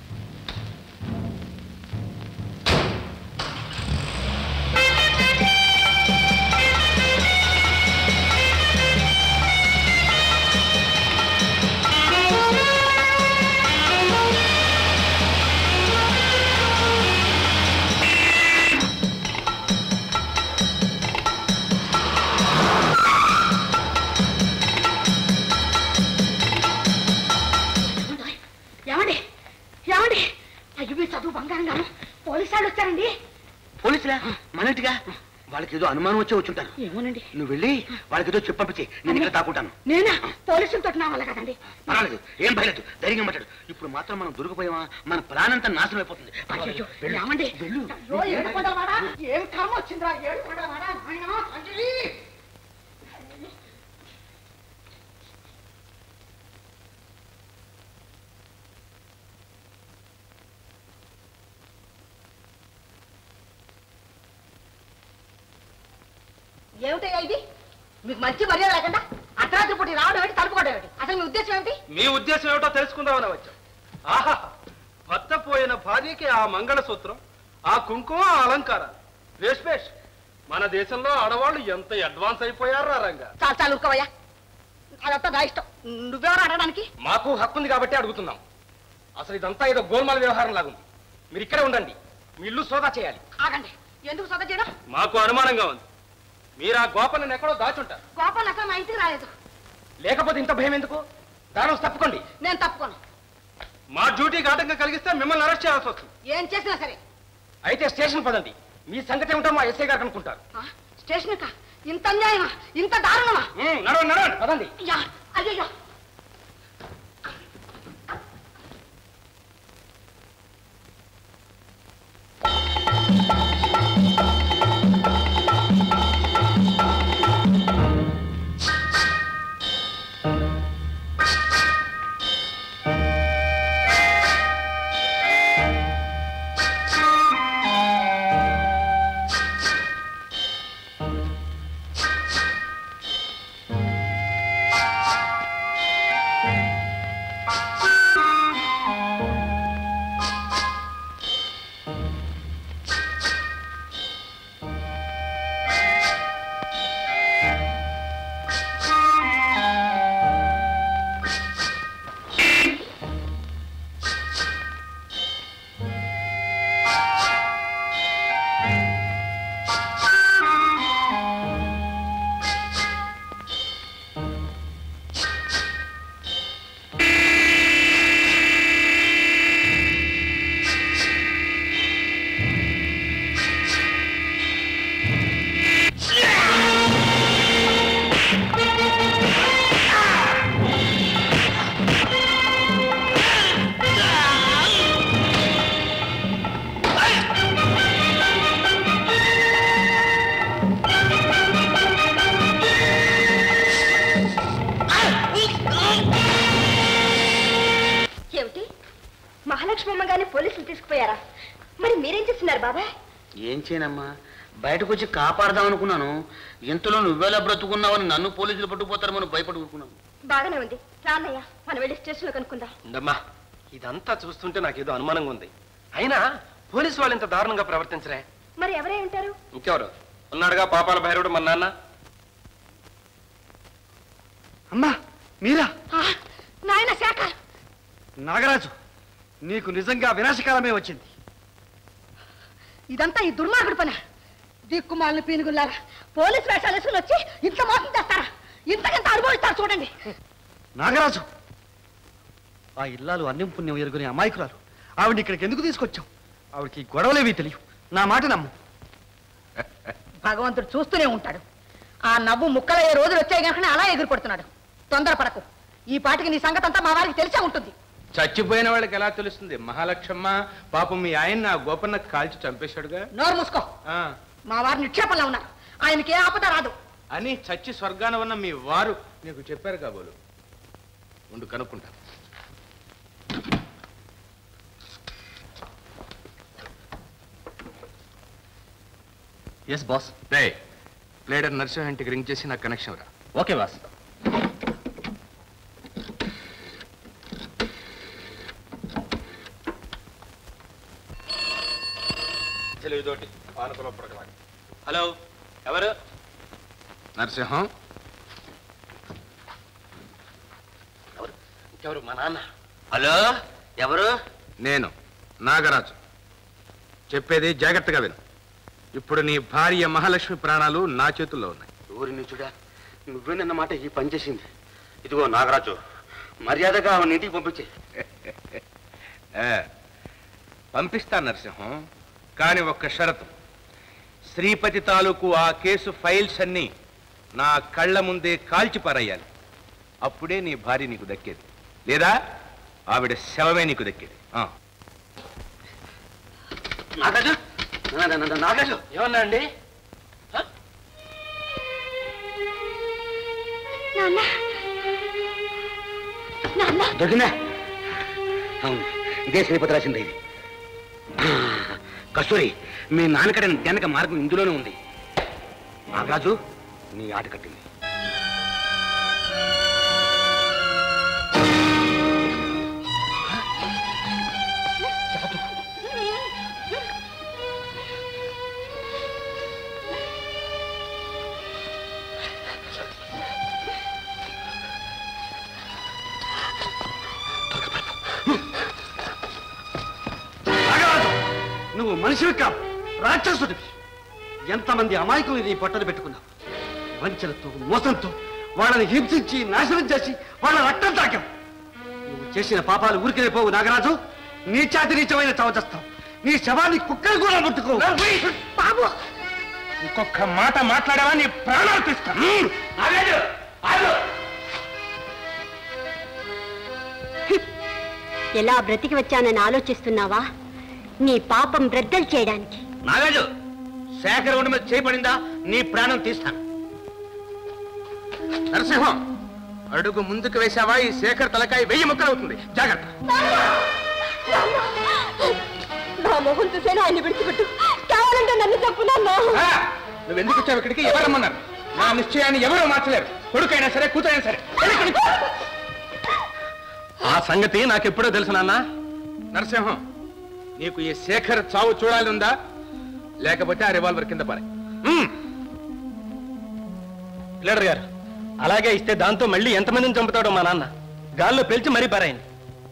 ఏమండి ఏమండి అయ్యో మీ చదువు బంగారం గాను పోలీసు వాళ్ళు వచ్చారండి పోలీసులా మనటిగా వాళ్ళకి ఏదో అనుమానం వచ్చి వచ్చుంటారు ఏమోనండి నువ్వు వెళ్ళి వాళ్ళకి ఏదో చెప్పి నేను ఇక్కడ తాకుంటాను నేనా పోలీసులతో నా వల్ల కదండి పర్వాలేదు ఏం భయలేదు ధైర్యంగా మాట్లాడు ఇప్పుడు మాత్రం మనం దొరికిపోయామా మన ప్లానంతా నాశనం అయిపోతుంది అయ్యో ఏమండి అయ్యో ఏడుకొండలవాడా ఏం కర్మ వచ్చిందిరా ఏడుకొండలవాడా నాయనా తండ్రి. ఏమిటయ్యా ఇది మీకు మంచి మర్యాద లేకుండా అర్ధరాత్రి పూట రావడం ఏంటి తలుపుకోవడం ఏంటి అసలు మీ ఉద్దేశం ఏమిటి మీ ఉద్దేశం ఏమిటో తెలుసుకుందామని వచ్చాం ఆహా భర్త పోయిన భార్యకి ఆ మంగళసూత్రం ఆ కుంకుమ ఆ అలంకారాలు వేష్ వేష్ మన దేశంలో ఆడవాళ్ళు ఎంత అడ్వాన్స్ అయిపోయారా రంగా చాలు చాలు ఊరుకోవయ్యా అదంతా నా ఇష్టం నువ్వెవరు అడగడానికి మాకు హక్కు ఉంది కాబట్టి అడుగుతున్నాం అసలు ఇదంతా ఏదో గోల్మాల వ్యవహారం లాగుంది మీరు ఇక్కడే ఉండండి మీ ఇల్లు సోదా చేయాలి ఆగండి ఎందుకు సొంత చేయడం మాకు అనుమానంగా ఉంది మీరు ఆ గోపన్నని ఎక్కడో దాచుంటారు గోపాల్ అక్కడ మా ఇంటికి రాలేదు లేకపోతే ఇంత భయం ఎందుకు దారం తప్పుకోండి నేను తప్పుకోను మా డ్యూటీకి ఆటంకం కలిగిస్తే మిమ్మల్ని అరెస్ట్ చేయాల్సి వస్తుంది ఏం చేసినా సరే అయితే స్టేషన్ పదండి మీ సంగతి ఏమిటో మా ఎస్ఐ గారు అనుకుంటారు ఆ, స్టేషన్ కా ఇంత అన్యాయమా ఇంత దారుణమా నడవండి నడవండి పదండి యా అయ్యో ఏమిటి మహాలక్ష్మి అమ్మగారిని పోలీసులు తీసుకుపోయారా మరి మీరేం చేస్తున్నారు బాబాయ్ ఏం చేయనమ్మా బయటకు వచ్చి కాపాడదాం అనుకున్నాను ఇంతలో నువ్వేలా బ్రతుకున్నావని నన్ను పోలీసులు పట్టుకుపోతారమని భయపడుకున్నాను బాగానే ఉంది రాన్నయ్య మనం వెళ్ళి స్టేషన్లో కనుక్కుందాం ఉండమ్మా ఇదంతా చూస్తుంటే నాకేదో అనుమానంగా ఉంది అయినా పోలీసు వాళ్ళు ఇంత దారుణంగా ప్రవర్తించరే మరి ఎవరై ఉంటారు ఇంకెవరు ఉన్నాడుగా పాపాల భైరవుడు మన నాన్న అమ్మా మీరా నాయన శాఖ నాగరాజు నీకు నిజంగా వినాశకాలమే వచ్చింది ఇదంతా ఈ దుర్మార్గుడు పని దిక్కుమాలిన పీనుగుల్లారా పోలీస్ వేషాలు వేసుకుని వచ్చి ఇంత మోసం చేస్తారా ఇంతకంత అనుభవిస్తారు చూడండి నాగరాజు ఆ ఇల్లాలు అన్యం పుణ్యం ఎరుగుని అమాయకురాలు ఆవిడ ఇక్కడికి ఎందుకు తీసుకొచ్చావు ఆవిడకి గొడవలేవి తెలియవు నా మాట నమ్ము భగవంతుడు చూస్తూనే ఉంటాడు ఆ నవ్వు ముక్కలయ్యే రోజులు వచ్చాయి కనుక అలా ఎగురుపడుతున్నాడు తొందరపడకు ఈ పాటికి నీ సంగతి అంతా మా వారికి తెలిసే ఉంటుంది చచ్చిపోయిన వాళ్ళకి ఎలా తెలుస్తుంది మహాలక్ష్మ పాపం మీ ఆయన ఆ గోపన్న కాల్చి చంపేశాడుగా నోరు మూసుకో ఆ, మా వారు నిక్షేపంలో ఉన్నారు ఆయనకి ఏ ఆపద రాదు అని చచ్చి స్వర్గాన ఉన్న మీ వారు నీకు చెప్పారు కాబోలు ఉండు కనుక్కుంటా ఎస్ బాస్ రే ప్లేడర్ నరసింహ ఇంటికి రింగ్ చేసి నాకు కనెక్షన్ రా ఓకే బాస్ తెలివితోటి పానకులో పుడకలాగా హలో ఎవరు నరసింహం ఇంకెవరు మా నాన్న హలో ఎవరు నేను నాగరాజు చెప్పేది జాగ్రత్తగా విను ఇప్పుడు నీ భార్య మహాలక్ష్మి ప్రాణాలు నా చేతుల్లో ఉన్నాయి ఊరి నుంచుడా నువ్వేనన్నమాట ఈ పని చేసింది ఇదిగో నాగరాజు మర్యాదగా ఆవిడ ఇంటికి పంపించే ఏ, పంపిస్తా నరసింహం కానీ ఒక్క షరతు శ్రీపతి తాలూకు ఆ కేసు ఫైల్స్ అన్నీ నా కళ్ళ ముందే కాల్చి పారేయాలి అప్పుడే నీ భార్య నీకు దక్కేది లేదా ఆవిడ శవమే నీకు దక్కేది ఆ. నాగరాజు నా- నా- నా- నాగరాజు ఏమన్నా అండి నాన్న నాన్న దొరికిందా అవును ఇదే శ్రీపతి రాసింది ఇది కస్తూరి మీ నాన్నకడ వెనక మార్గం ఇందులోనే ఉంది నాగరాజు నీ ఆట కట్టింది నాగరాజు నువ్వు మనిషివి కావు రాక్షసుడివి ఎంతమంది అమాయకులు నీ పొట్టలు పెట్టుకున్నావు వంచలతో మోసంతో వాళ్ళని హింసించి నాశనం చేసి వాళ్ళ రక్తం తాకావు నువ్వు చేసిన పాపాలు ఊరికే పోవు నాగరాజు నీచాతి నీచమైన చవచస్తావు నీ శవాన్ని కుక్కలు కూడా ముట్టుకో బాబు ఇంకొక మాట మాట్లాడావా నీ ప్రాణాలు తీస్తా ఎలా బ్రతికి వచ్చానని ఆలోచిస్తున్నావా నీ పాపం బ్రద్దలు చేయడానికి నాగాజు శేఖర్ ఒంటి మీద చేయబడిందా నీ ప్రాణం తీస్తాను నరసింహం అడుగు ముందుకు వేశావా ఈ శేఖర్ తలకాయ వెయ్యి ముక్కలవుతుంది జాగ్రత్త నా మొహం చూసేనా ఆయన విడిచిపెట్టు కావాలంటే నన్ను చెప్పు నాన్న ఆ, నువ్వు ఎందుకు వచ్చావు ఇక్కడికి ఎవరు రమ్మన్నారు నా నిశ్చయాన్ని ఎవరూ మార్చలేరు కొడుకైనా సరే కూతురైనా సరే వెళ్ళి ఇక్కడికి. ఆ సంగతి నాకెప్పుడో తెలుసు నాన్న నరసింహం నీకు ఈ శేఖర్ చావు చూడాలి ఉందా లేకపోతే ఆ రివాల్వర్ కింద పారే లీడర్ గారు అలాగే ఇస్తే దాంతో మళ్ళీ ఎంతమందిని చంపుతాడో మా నాన్న గాల్లో పెంచి మరీ పారాయండి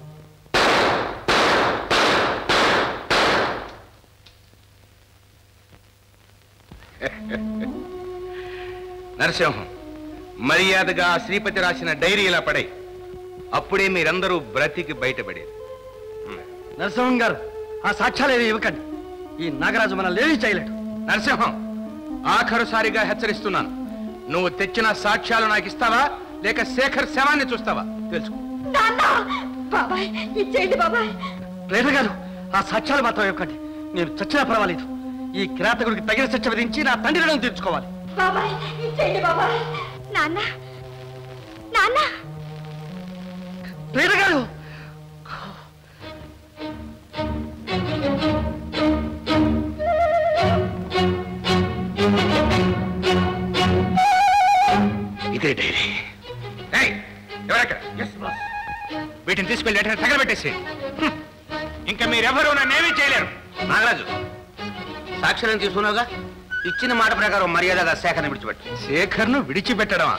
నరసింహం మర్యాదగా ఆ శ్రీపతి రాసిన డైరీ ఇలా పడే అప్పుడే మీరందరూ బ్రతికి బయటపడేది నరసింహం గారు ఆ సాక్ష్యాలు ఇవ్వకండి ఈ నాగరాజు మనల్ని ఏమీ చేయలేడు నరసింహం ఆఖరుసారిగా హెచ్చరిస్తున్నాను నువ్వు తెచ్చిన సాక్ష్యాలు నాకు ఇస్తావా లేక శేఖర్ శవాన్ని చూస్తావా తెలుసుకో నాన్న బాబాయ్ ఇచ్చేయండి బాబాయ్ లీడర్ గారు ఆ సాక్ష్యాలు మాత్రం ఇవ్వకండి నేను చచ్చినా పర్వాలేదు ఈ కిరాతకుడికి తగిన శిక్ష విధించి నా తండ్రి రుణం తీర్చుకోవాలి బాబాయ్ ఇచ్చేయండి బాబాయ్ నాన్న నాన్న లీడర్ గారు ఇదే డైరీ ఏయ్, ఎవరక్కడ వీటిని తీసుకెళ్ళి వెంటనే తగలబెట్టేసి ఇంకా మీరెవరూ నన్నేమీ చేయలేరు నాగరాజు సాక్ష్యాలను తీసుకున్నావుగా ఇచ్చిన మాట ప్రకారం మర్యాదగా శేఖర్ని విడిచిపెట్టు శేఖర్ను విడిచిపెట్టడమా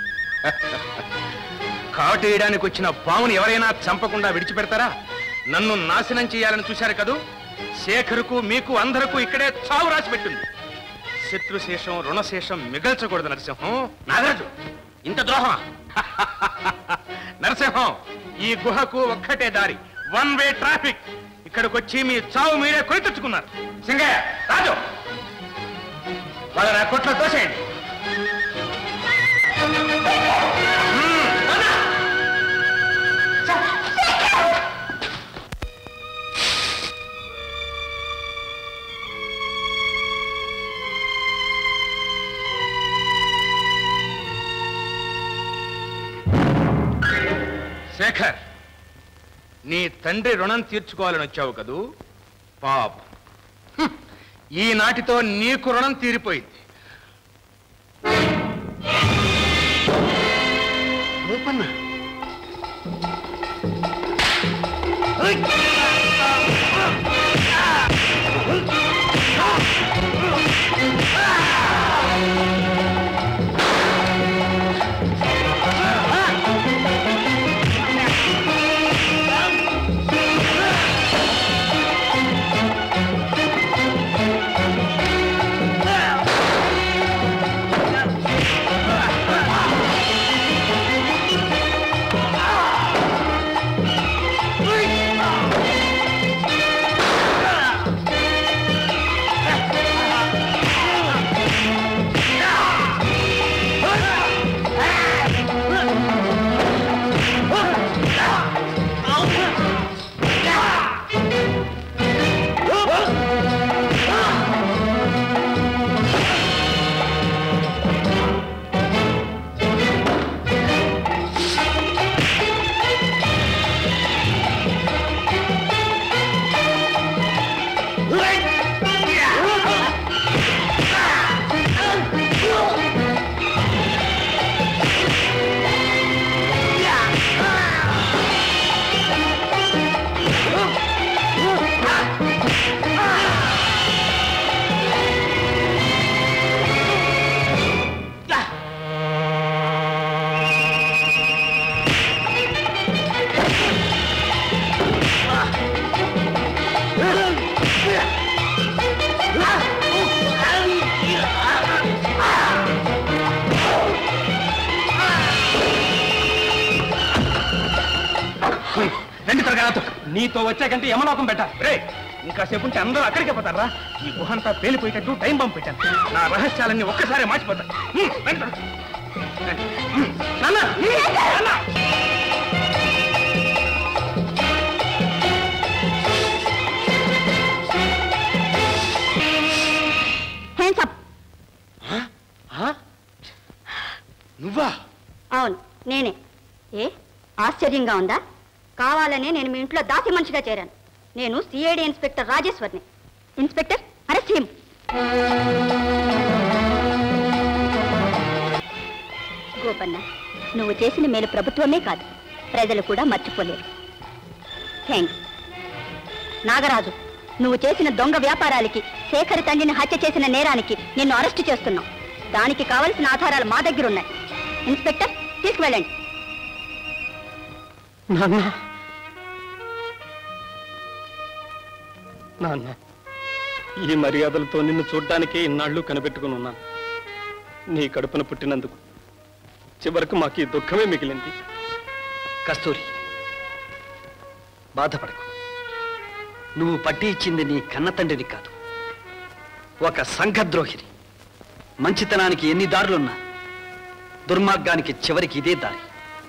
కాటేయడానికి వచ్చిన పాముని ఎవరైనా చంపకుండా విడిచిపెడతారా నన్ను నాశనం చేయాలని చూశారు కదూ శేఖరుకు మీకు అందరకు ఇక్కడే చావు రాసి పెట్టింది శత్రుశేషం రుణశేషం మిగల్చకూడదు నరసింహం నాగరాజు ఇంత ద్రోహం నరసింహం ఈ గుహకు ఒక్కటే దారి వన్ వే ట్రాఫిక్ ఇక్కడికి వచ్చి మీ చావు మీరే కొని తెచ్చుకున్నారు సింగయ్య రాజు వాళ్ళ నా కొట్లో తోసేయండి శేఖర్ నీ తండ్రి రుణం తీర్చుకోవాలని వచ్చావు కదూ పాప ఈనాటితో నీకు రుణం తీరిపోయింది గోపన్న Hey! రండి త్వరగా నాతో నీతో వచ్చాకంటే యమలోకం పెట్టాలి రే ఇంకా సేపు ఉంటే అందరూ అక్కడికే పోతారా ఈ గుహంతా పేలిపోయేటట్టు టైం బాంబు పెట్టాను నా రహస్యాలన్నీ ఒక్కసారి మార్చిపోతాను హ్మ్, రండి త్వరగా. రండి. హ్మ్. నాన్న నాన్న హ్యాండ్స్ అప్ నువ్వా అవును నేనే ఏ ఆశ్చర్యంగా ఉందా కావాలనే నేను మీ ఇంట్లో దాసి మనిషిగా చేరాను నేను సిఐడి ఇన్స్పెక్టర్ రాజేశ్వర్ని ఇన్స్పెక్టర్ అరెస్ట్ హిమ్ గోపన్న నువ్వు చేసిన మేలు ప్రభుత్వమే కాదు ప్రజలు కూడా మర్చిపోలేరు థ్యాంక్స్ నాగరాజు నువ్వు చేసిన దొంగ వ్యాపారాలకి శేఖర్ తండ్రిని హత్య చేసిన నేరానికి నిన్ను అరెస్టు చేస్తున్నాం దానికి కావలసిన ఆధారాలు మా దగ్గర ఉన్నాయి ఇన్స్పెక్టర్ తీసుకువెళ్ళండి నాన్న నాన్న ఈ మర్యాదలతో నిన్ను చూడ్డానికే ఇన్నాళ్ళు కనిపెట్టుకుని ఉన్నాను నీ కడుపున పుట్టినందుకు చివరకు మాకు ఈ దుఃఖమే మిగిలింది కస్తూరి బాధపడకు నువ్వు పట్టి ఇచ్చింది నీ కన్న తండ్రిని కాదు ఒక సంఘద్రోహిని మంచితనానికి ఎన్ని దారులున్నా దుర్మార్గానికి చివరికి ఇదే దారి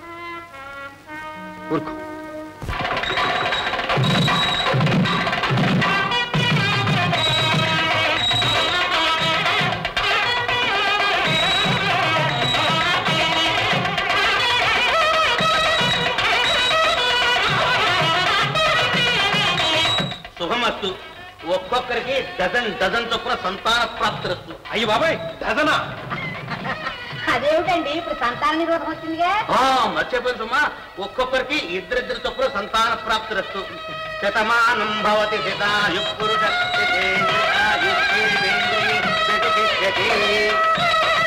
ఊరుకో శుభమస్తు ఒక్కొక్కరికి డజన్ డజన్ చొప్పున సంతాన ప్రాప్తిరస్తు అయ్యి బాబాయ్ డజనా అదేమిటండి ఇప్పుడు సంతాన నిరోధం వచ్చిందిగా ఆ, మర్చిపోయింది సుమా ఒక్కొక్కరికి ఇద్దరిద్దరు చొప్పున సంతాన ప్రాప్తిరస్తు శతమానం భవతి శతాయు పురుష శతేంద్రియాయుష్యేంద్రియ ప్రతిష్టతి.